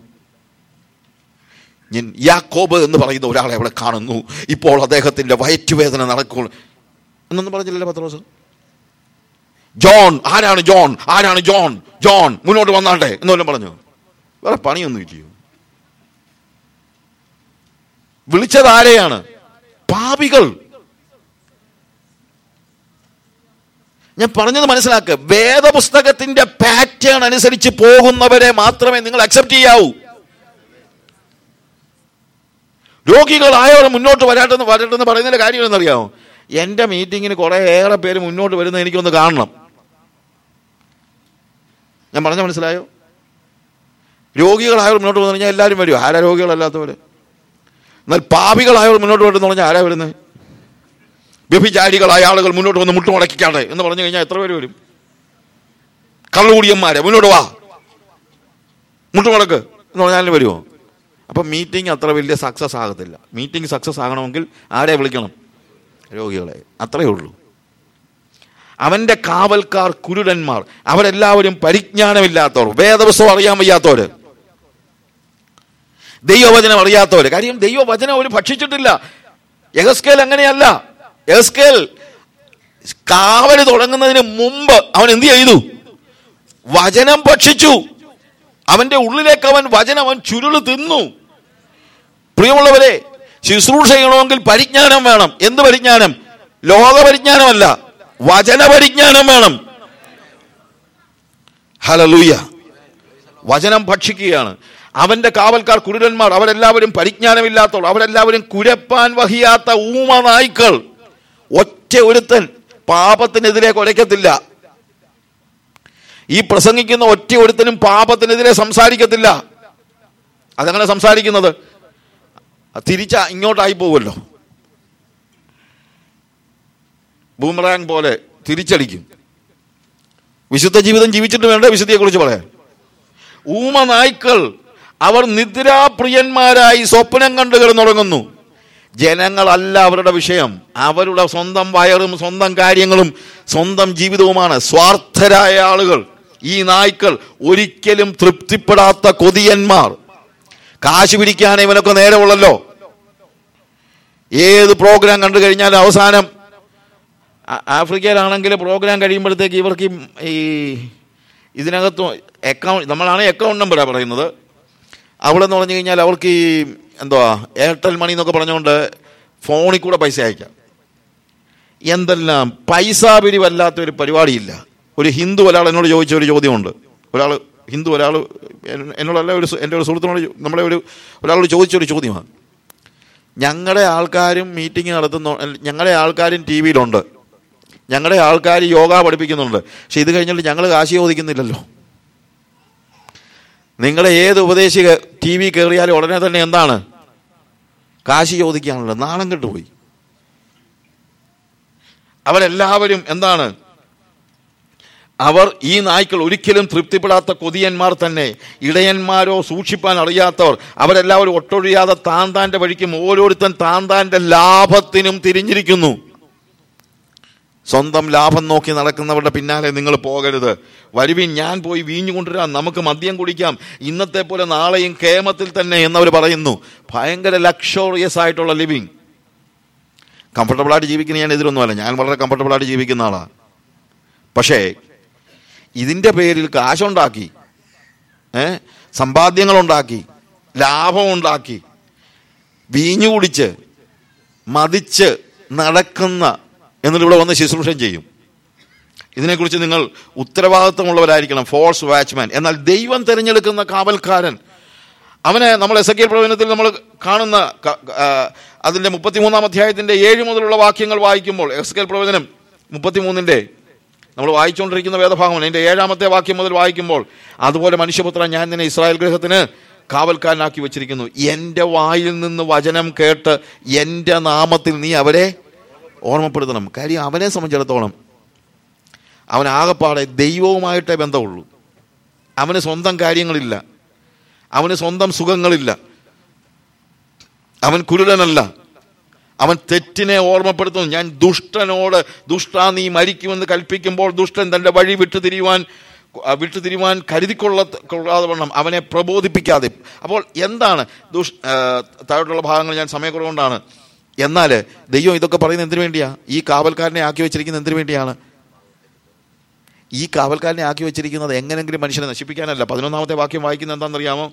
ഞാൻ യാക്കോബ് എന്ന് പറയുന്ന ഒരാളെ അവിടെ കാണുന്നു ഇപ്പോൾ അദ്ദേഹത്തിന്റെ വയറ്റുവേദന നടക്കും എന്നൊന്നും പറഞ്ഞില്ലല്ലോ പത്രോസ് ജോൺ ആരാണ് ജോൺ ആരാണ് ജോൺ ജോൺ മുന്നോട്ട് വന്നാട്ടെ എന്ന് വല്ലതും പറഞ്ഞു വേറെ പണിയൊന്നും ഇല്ലയോ വിളിച്ചത് ആരെയാണ് പാപികൾ ഞാൻ പറഞ്ഞത് മനസ്സിലാക്കുക വേദപുസ്തകത്തിന്റെ പാറ്റേൺ അനുസരിച്ച് പോകുന്നവരെ മാത്രമേ നിങ്ങൾ അക്സെപ്റ്റ് ചെയ്യാവൂ രോഗികളായവർ മുന്നോട്ട് വരാട്ടെന്ന് വരട്ടെന്ന് പറയുന്നതിന്റെ കാര്യം എന്നറിയാമോ എൻ്റെ മീറ്റിങ്ങിന് കുറേ ഏറെ പേര് മുന്നോട്ട് വരുന്നത് എനിക്കൊന്ന് കാണണം ഞാൻ പറഞ്ഞ മനസ്സിലായോ രോഗികളായവർ മുന്നോട്ട് വന്നു കഴിഞ്ഞാൽ എല്ലാവരും വരും ആരാ രോഗികളല്ലാത്തവർ എന്നാൽ പാപികളായവർ മുന്നോട്ട് വരുന്നു പറഞ്ഞാൽ ആരാ വരുന്നത് വ്യഭിചാരികളായ ആളുകൾ മുന്നോട്ട് വന്ന് മുട്ടുമുടക്കിക്കാട്ടെ എന്ന് പറഞ്ഞു കഴിഞ്ഞാൽ എത്ര പേര് വരും കള്ളുകൂടിയന്മാരെ മുന്നോട്ട് വാ മുട്ടുമുടക്ക് എന്ന് പറഞ്ഞാലും വരുമോ അപ്പം മീറ്റിംഗ് അത്ര വലിയ സക്സസ് ആകത്തില്ല മീറ്റിംഗ് സക്സസ് ആകണമെങ്കിൽ ആരെ വിളിക്കണം രോഗികളെ അത്രയേ ഉള്ളൂ അവന്റെ കാവൽക്കാർ കുരുടന്മാർ അവരെല്ലാവരും പരിജ്ഞാനമില്ലാത്തവർ വേദവസ്വം അറിയാൻ വയ്യാത്തവർ ദൈവവചനം അറിയാത്തവർ കാര്യം ദൈവവചനം അവർ ഭക്ഷിച്ചിട്ടില്ല യഹസ്കേൽ അങ്ങനെയല്ല യഹസ്കേൽ കാവല് തുടങ്ങുന്നതിന് മുമ്പ് അവൻ എന്ത് ചെയ്തു വചനം ഭക്ഷിച്ചു അവന്റെ ഉള്ളിലേക്ക് അവൻ വചനം അവൻ ചുരുള് തിന്നു പ്രിയമുള്ളവരെ ശുശ്രൂഷ ചെയ്യണമെങ്കിൽ പരിജ്ഞാനം വേണം എന്ത് പരിജ്ഞാനം ലോക പരിജ്ഞാനമല്ല വചന പരിജ്ഞാനം വേണം ഹലലൂയ വചനം ഭക്ഷിക്കുകയാണ് അവന്റെ കാവൽക്കാർ കുരുടന്മാർ അവരെല്ലാവരും പരിജ്ഞാനമില്ലാത്തവർ അവരെല്ലാവരും കുരപ്പാൻ വഹിയാത്ത ഊമ നായ്ക്കൾ ഒറ്റ ഒരുത്തൻ പാപത്തിനെതിരെ കുരയ്ക്കത്തില്ല ഈ പ്രസംഗിക്കുന്ന ഒറ്റ ഒരുത്തനും പാപത്തിനെതിരെ സംസാരിക്കത്തില്ല അതെങ്ങനെ സംസാരിക്കുന്നത് തിരിച്ച ഇങ്ങോട്ടായി പോവുമല്ലോ ബൂമറാങ് പോലെ തിരിച്ചടിക്കും വിശുദ്ധ ജീവിതം ജീവിച്ചിട്ട് വേണ്ട വിശുദ്ധിയെക്കുറിച്ച് പറയാൻ ഊമ നായ്ക്കൾ അവർ നിദ്രാപ്രിയന്മാരായി സ്വപ്നം കണ്ടു കിടന്നുറങ്ങുന്നു ജനങ്ങളല്ല അവരുടെ വിഷയം അവരുടെ സ്വന്തം വയറും സ്വന്തം കാര്യങ്ങളും സ്വന്തം ജീവിതവുമാണ് സ്വാർത്ഥരായ ആളുകൾ ഈ നായ്ക്കൾ ഒരിക്കലും തൃപ്തിപ്പെടാത്ത കൊതിയന്മാർ കാശ് പിടിക്കാൻ ഇവനൊക്കെ നേരമുള്ളല്ലോ ഏത് പ്രോഗ്രാം കണ്ടു കഴിഞ്ഞാൽ അവസാനം ആ- ആഫ്രിക്കയിലാണെങ്കിൽ പ്രോഗ്രാം കഴിയുമ്പോഴത്തേക്ക് ഇവർക്ക് ഈ- ഈ ഇതിനകത്ത് അക്കൗണ്ട് നമ്മളാണ് അക്കൗണ്ട് നമ്പറാണ് പറയുന്നത് അവിടെ എന്ന് പറഞ്ഞു കഴിഞ്ഞാൽ അവർക്ക് ഈ എന്തുവാ എയർടെൽ മണി എന്നൊക്കെ പറഞ്ഞുകൊണ്ട് ഫോണിൽ കൂടെ പൈസ അയക്കാം എന്തെല്ലാം പൈസ പിരിവല്ലാത്ത ഒരു പരിപാടിയില്ല ഒരു ഹിന്ദു ഒരാൾ എന്നോട് ചോദിച്ച ഒരു ചോദ്യമുണ്ട് ഒരാൾ ഹിന്ദു ഒരാൾ എന്നോടല്ല ഒരു സു- എൻ്റെ ഒരു സുഹൃത്തിനോട് ചോ- നമ്മളെ ഒരു ഒരാളോട് ചോദിച്ചൊരു ചോദ്യമാണ് ഞങ്ങളുടെ ആൾക്കാരും മീറ്റിംഗ് നടത്തുന്നു ഞങ്ങളുടെ ആൾക്കാരും ടി വിയിലുണ്ട് ഞങ്ങളുടെ ആൾക്കാർ യോഗ പഠിപ്പിക്കുന്നുണ്ട് പക്ഷെ ഇത് കഴിഞ്ഞിട്ട് ഞങ്ങൾ കാശ് ചോദിക്കുന്നില്ലല്ലോ നിങ്ങളുടെ ഏത് ഉപദേശിക ടി വി കയറിയാലും ഉടനെ തന്നെ എന്താണ് കാശ് ചോദിക്കാണല്ലോ നാണം കെട്ടുപോയി അവരെല്ലാവരും എന്താണ് അവർ ഈ നായ്ക്കൾ ഒരിക്കലും തൃപ്തിപ്പെടാത്ത കൊതിയന്മാർ തന്നെ ഇടയന്മാരോ സൂക്ഷിപ്പാൻ അറിയാത്തവർ അവരെല്ലാവരും ഒട്ടൊഴിയാതെ താൻ താൻ്റെ വഴിക്കും ഓരോരുത്തൻ താൻ താൻ്റെ ലാഭത്തിനും തിരിഞ്ഞിരിക്കുന്നു സ്വന്തം ലാഭം നോക്കി നടക്കുന്നവരുടെ പിന്നാലെ നിങ്ങൾ പോകരുത് വരുവിൻ ഞാൻ പോയി വീഞ്ഞു കൊണ്ടുവരാം നമുക്ക് മദ്യം കുടിക്കാം ഇന്നത്തെ പോലെ നാളെയും കേമത്തിൽ തന്നെ എന്നവർ പറയുന്നു ഭയങ്കര ലക്ഷോറിയസ് ആയിട്ടുള്ള ലിവിങ് കംഫർട്ടബിളായിട്ട് ജീവിക്കുന്ന ഞാൻ എതിരൊന്നുമല്ല ഞാൻ വളരെ കംഫർട്ടബിളായിട്ട് ജീവിക്കുന്ന ആളാണ് പക്ഷേ ഇതിൻ്റെ പേരിൽ കാശുണ്ടാക്കി ഏ സമ്പാദ്യങ്ങളുണ്ടാക്കി ലാഭമുണ്ടാക്കി വീഞ്ഞു കുടിച്ച് മതിച്ച് നടക്കുന്ന എന്നിട്ട് ഇവിടെ വന്ന് ശുശ്രൂഷം ചെയ്യും ഇതിനെക്കുറിച്ച് നിങ്ങൾ ഉത്തരവാദിത്വമുള്ളവരായിരിക്കണം ഫോഴ്സ് വാച്ച്മാൻ എന്നാൽ ദൈവം തിരഞ്ഞെടുക്കുന്ന കാവൽക്കാരൻ അവനെ നമ്മൾ എസ് എ പ്രവചനത്തിൽ നമ്മൾ കാണുന്ന ക- ആ, അതിൻ്റെ മുപ്പത്തിമൂന്നാം അധ്യായത്തിൻ്റെ ഏഴ് മുതലുള്ള വാക്യങ്ങൾ വായിക്കുമ്പോൾ എസ് കെ പ്രവചനം മുപ്പത്തിമൂന്നിൻ്റെ നമ്മൾ വായിച്ചുകൊണ്ടിരിക്കുന്ന വേദഭാഗമാണ് എൻ്റെ ഏഴാമത്തെ വാക്യം മുതൽ വായിക്കുമ്പോൾ അതുപോലെ മനുഷ്യപുത്ര ഞാൻ നിന്നെ ഇസ്രായേൽ ഗൃഹത്തിന് കാവൽക്കാരനാക്കി വെച്ചിരിക്കുന്നു എൻ്റെ വായിൽ നിന്ന് വചനം കേട്ട് എൻ്റെ നാമത്തിൽ നീ അവരെ ഓർമ്മപ്പെടുത്തണം കാര്യം അവനെ സംബന്ധിച്ചിടത്തോളം അവൻ ആകപ്പാടെ ദൈവവുമായിട്ടേ ബന്ധമുള്ളൂ അവന് സ്വന്തം കാര്യങ്ങളില്ല അവന് സ്വന്തം സുഖങ്ങളില്ല അവൻ കുരുടനല്ല അവൻ തെറ്റിനെ ഓർമ്മപ്പെടുത്തുന്നു ഞാൻ ദുഷ്ടനോട് ദുഷ്ട നീ മരിക്കുമെന്ന് കൽപ്പിക്കുമ്പോൾ ദുഷ്ടൻ തൻ്റെ വഴി വിട്ടുതിരിയുവാൻ ആ, വിട്ടുതിരിയുവാൻ കരുതിക്കൊള്ള കൊള്ളാതെ വണ്ണം അവനെ പ്രബോധിപ്പിക്കാതെ അപ്പോൾ എന്താണ് ദുഷ് ആ, താഴോട്ടുള്ള ഭാഗങ്ങൾ ഞാൻ സമയക്കുറവുകൊണ്ടാണ് എന്നാൽ ദൈവം ഇതൊക്കെ പറയുന്നത് എന്തിനു വേണ്ടിയാ ഈ കാവൽക്കാരനെ ആക്കി വെച്ചിരിക്കുന്നത് എന്തിനു വേണ്ടിയാണ് ഈ കാവൽക്കാരനെ ആക്കി വെച്ചിരിക്കുന്നത് എങ്ങനെങ്കിലും മനുഷ്യനെ നശിപ്പിക്കാനല്ല പതിനൊന്നാമത്തെ വാക്യം വായിക്കുന്നത് എന്താണെന്നറിയാമോ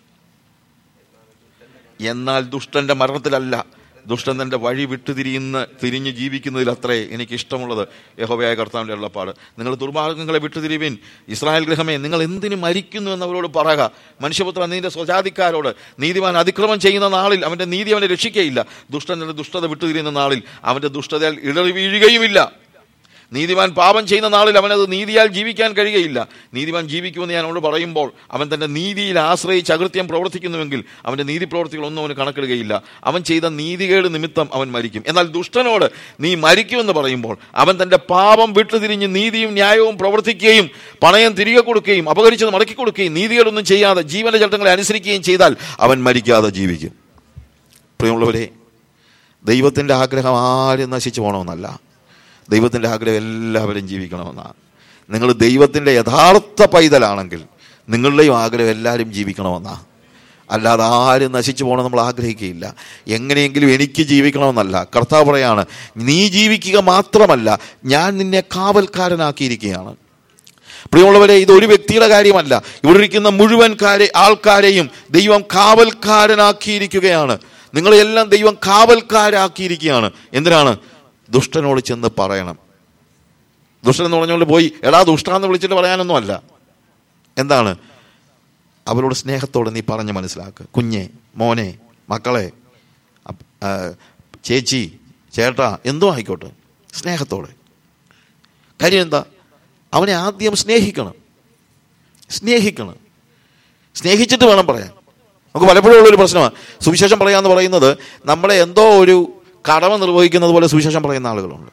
എന്നാൽ ദുഷ്ടന്റെ മരണത്തിലല്ല ദുഷ്ടൻ തന്റെ വഴി വിട്ടു തിരിയുന്ന തിരിഞ്ഞ് ജീവിക്കുന്നതിൽ അത്രേ എനിക്ക് ഇഷ്ടമുള്ളത് യഹോവയായ കർത്താവിൻ്റെ ഉള്ളപ്പാട് നിങ്ങൾ ദുർമാർഗങ്ങളെ വിട്ടുതിരിവിൻ ഇസ്രായേൽ ഗ്രഹമേ നിങ്ങൾ എന്തിനു മരിക്കുന്നു എന്ന് അവരോട് പറയുക മനുഷ്യപുത്ര നിന്റെ സ്വജാതിക്കാരോട് നീതിമാൻ അതിക്രമം ചെയ്യുന്ന നാളിൽ അവന്റെ നീതി അവനെ രക്ഷിക്കുകയില്ല ദുഷ്ടന്റെ ദുഷ്ടത വിട്ടുതിരിയുന്ന നാളിൽ അവന്റെ ദുഷ്ടതയാൽ ഇടറി വീഴുകയുമില്ല നീതിമാൻ പാപം ചെയ്യുന്ന നാളിൽ അവനത് നീതിയാൽ ജീവിക്കാൻ കഴിയുകയില്ല നീതിമാൻ ജീവിക്കുമെന്ന് ഞാൻ അവനോട് പറയുമ്പോൾ അവൻ തന്റെ നീതിയിൽ ആശ്രയിച്ച് അകൃത്യം പ്രവർത്തിക്കുന്നുവെങ്കിൽ അവന്റെ നീതി പ്രവർത്തികളൊന്നും അവന് കണക്കിടുകയില്ല അവൻ ചെയ്ത നീതികേട് നിമിത്തം അവൻ മരിക്കും എന്നാൽ ദുഷ്ടനോട് നീ മരിക്കുമെന്ന് പറയുമ്പോൾ അവൻ തന്റെ പാപം വിട്ടുതിരിഞ്ഞ് നീതിയും ന്യായവും പ്രവർത്തിക്കുകയും പണയം തിരികെ കൊടുക്കുകയും അപകരിച്ചത് മടക്കി കൊടുക്കുകയും നീതികേടൊന്നും ചെയ്യാതെ ജീവന്റെ ചട്ടങ്ങളെ അനുസരിക്കുകയും ചെയ്താൽ അവൻ മരിക്കാതെ ജീവിക്കും പ്രിയമുള്ളവരെ ദൈവത്തിൻ്റെ ആഗ്രഹം ആരും നശിച്ചു പോകണമെന്നല്ല ദൈവത്തിൻ്റെ ആഗ്രഹം എല്ലാവരും ജീവിക്കണമെന്നാണ് നിങ്ങൾ ദൈവത്തിൻ്റെ യഥാർത്ഥ പൈതലാണെങ്കിൽ നിങ്ങളുടെയും ആഗ്രഹം എല്ലാവരും ജീവിക്കണമെന്നാണ് അല്ലാതെ ആരും നശിച്ചു പോകണം നമ്മൾ ആഗ്രഹിക്കുകയില്ല എങ്ങനെയെങ്കിലും എനിക്ക് ജീവിക്കണമെന്നല്ല കർത്താവ് പറയാണ് നീ ജീവിക്കുക മാത്രമല്ല ഞാൻ നിന്നെ കാവൽക്കാരനാക്കിയിരിക്കുകയാണ് പ്രിയമുള്ളവരെ ഇത് ഒരു വ്യക്തിയുടെ കാര്യമല്ല ഇവിടെ ഇരിക്കുന്ന മുഴുവൻ കാര്യ ആൾക്കാരെയും ദൈവം കാവൽക്കാരനാക്കിയിരിക്കുകയാണ് നിങ്ങളെല്ലാം ദൈവം കാവൽക്കാരാക്കിയിരിക്കുകയാണ് എന്തിനാണ് ദുഷ്ടനോട് ചെന്ന് പറയണം ദുഷ്ടൻ എന്ന് പറഞ്ഞുകൊണ്ട് പോയി എടാ ദുഷ്ടാന്ന് വിളിച്ചിട്ട് പറയാനൊന്നുമല്ല എന്താണ് അവരോട് സ്നേഹത്തോടെ നീ പറഞ്ഞ് മനസ്സിലാക്കുക കുഞ്ഞെ മോനെ മക്കളെ അപ്പ്- ആ, ചേച്ചി ചേട്ടാ എന്തോ ആയിക്കോട്ടെ സ്നേഹത്തോടെ കാര്യം എന്താ അവനെ ആദ്യം സ്നേഹിക്കണം സ്നേഹിക്കണം സ്നേഹിച്ചിട്ട് വേണം പറയാൻ നമുക്ക് പലപ്പോഴും ഉള്ളൊരു പ്രശ്നമാണ് സുവിശേഷം പറയാന്ന് പറയുന്നത് നമ്മളെ എന്തോ ഒരു കടമ നിർവഹിക്കുന്നത് പോലെ സുവിശേഷം പറയുന്ന ആളുകളുണ്ട്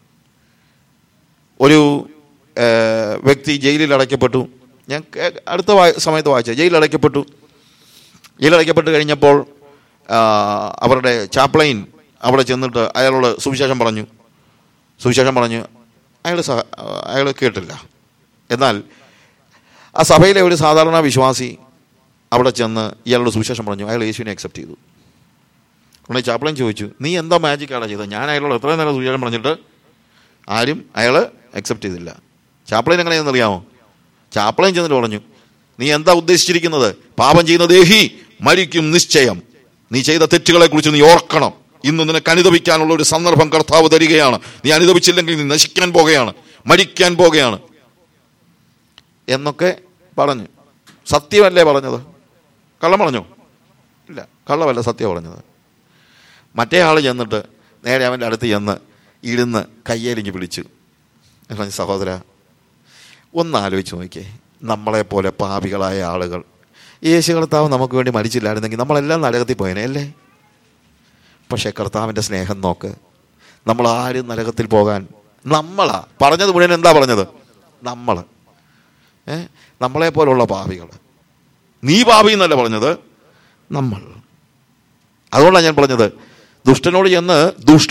ഒരു ഏർ, വ്യക്തി ജയിലിൽ അടയ്ക്കപ്പെട്ടു ഞാൻ കേ- അടുത്ത വായ- സമയത്ത് വായിച്ച ജയിലിൽ അടയ്ക്കപ്പെട്ടു ജയിലിൽ അടയ്ക്കപ്പെട്ട് കഴിഞ്ഞപ്പോൾ ആ, അവരുടെ ചാപ്ലൈൻ അവിടെ ചെന്നിട്ട് അയാളോട് സുവിശേഷം പറഞ്ഞു സുവിശേഷം പറഞ്ഞു അയാൾ സഹ അയാൾ കേട്ടില്ല എന്നാൽ ആ സഭയിലെ ഒരു സാധാരണ വിശ്വാസി അവിടെ ചെന്ന് ഇയാളോട് സുവിശേഷം പറഞ്ഞു അയാൾ യേശുവിനെ അക്സെപ്റ്റ് ചെയ്തു ഉടനെ ചാപ്ലൻ ചോദിച്ചു നീ എന്താ മാജിക്കാണ് ചെയ്തത് ഞാൻ അയാളോട് എത്രയും നേരം സുവിശേഷം പറഞ്ഞിട്ട് ആരും അയാൾ അക്സെപ്റ്റ് ചെയ്തില്ല ചാപ്ലൻ എങ്ങനെയാണെന്ന് അറിയാമോ ചാപ്ലൻ ചെന്നിട്ട് പറഞ്ഞു നീ എന്താ ഉദ്ദേശിച്ചിരിക്കുന്നത് പാപം ചെയ്യുന്ന ദേഹി മരിക്കും നിശ്ചയം നീ ചെയ്ത തെറ്റുകളെ കുറിച്ച് നീ ഓർക്കണം ഇന്ന് നിനക്ക് അനുദപിക്കാനുള്ള ഒരു സന്ദർഭം കർത്താവ് തരികയാണ് നീ അനുദപിച്ചില്ലെങ്കിൽ നീ നശിക്കാൻ പോകുകയാണ് മരിക്കാൻ പോകുകയാണ് എന്നൊക്കെ പറഞ്ഞു സത്യമല്ലേ പറഞ്ഞത് കള്ളം പറഞ്ഞോ ഇല്ല കള്ളമല്ല സത്യം പറഞ്ഞത് മറ്റേ ആൾ ചെന്നിട്ട് നേരെ അവൻ്റെ അടുത്ത് ചെന്ന് ഇരുന്ന് കയ്യേലിഞ്ഞ് പിടിച്ചു പറഞ്ഞു സഹോദര ഒന്ന് ആലോചിച്ച് നോക്കിയേ നമ്മളെപ്പോലെ പാപികളായ ആളുകൾ യേശു കർത്താവ് നമുക്ക് വേണ്ടി മരിച്ചില്ലായിരുന്നെങ്കിൽ നമ്മളെല്ലാം നരകത്തിൽ പോയേനെ അല്ലേ പക്ഷേ കർത്താവിൻ്റെ സ്നേഹം നോക്ക് നമ്മൾ ആരും നരകത്തിൽ പോകാൻ നമ്മളാ പറഞ്ഞത് മുഴുവൻ എന്താ പറഞ്ഞത് നമ്മൾ ഏ നമ്മളെ പോലുള്ള പാപികൾ നീ പാപി എന്നല്ല പറഞ്ഞത് നമ്മൾ അതുകൊണ്ടാണ് ഞാൻ പറഞ്ഞത് ദുഷ്ടനോട് ചെന്ന് ദുഷ്ട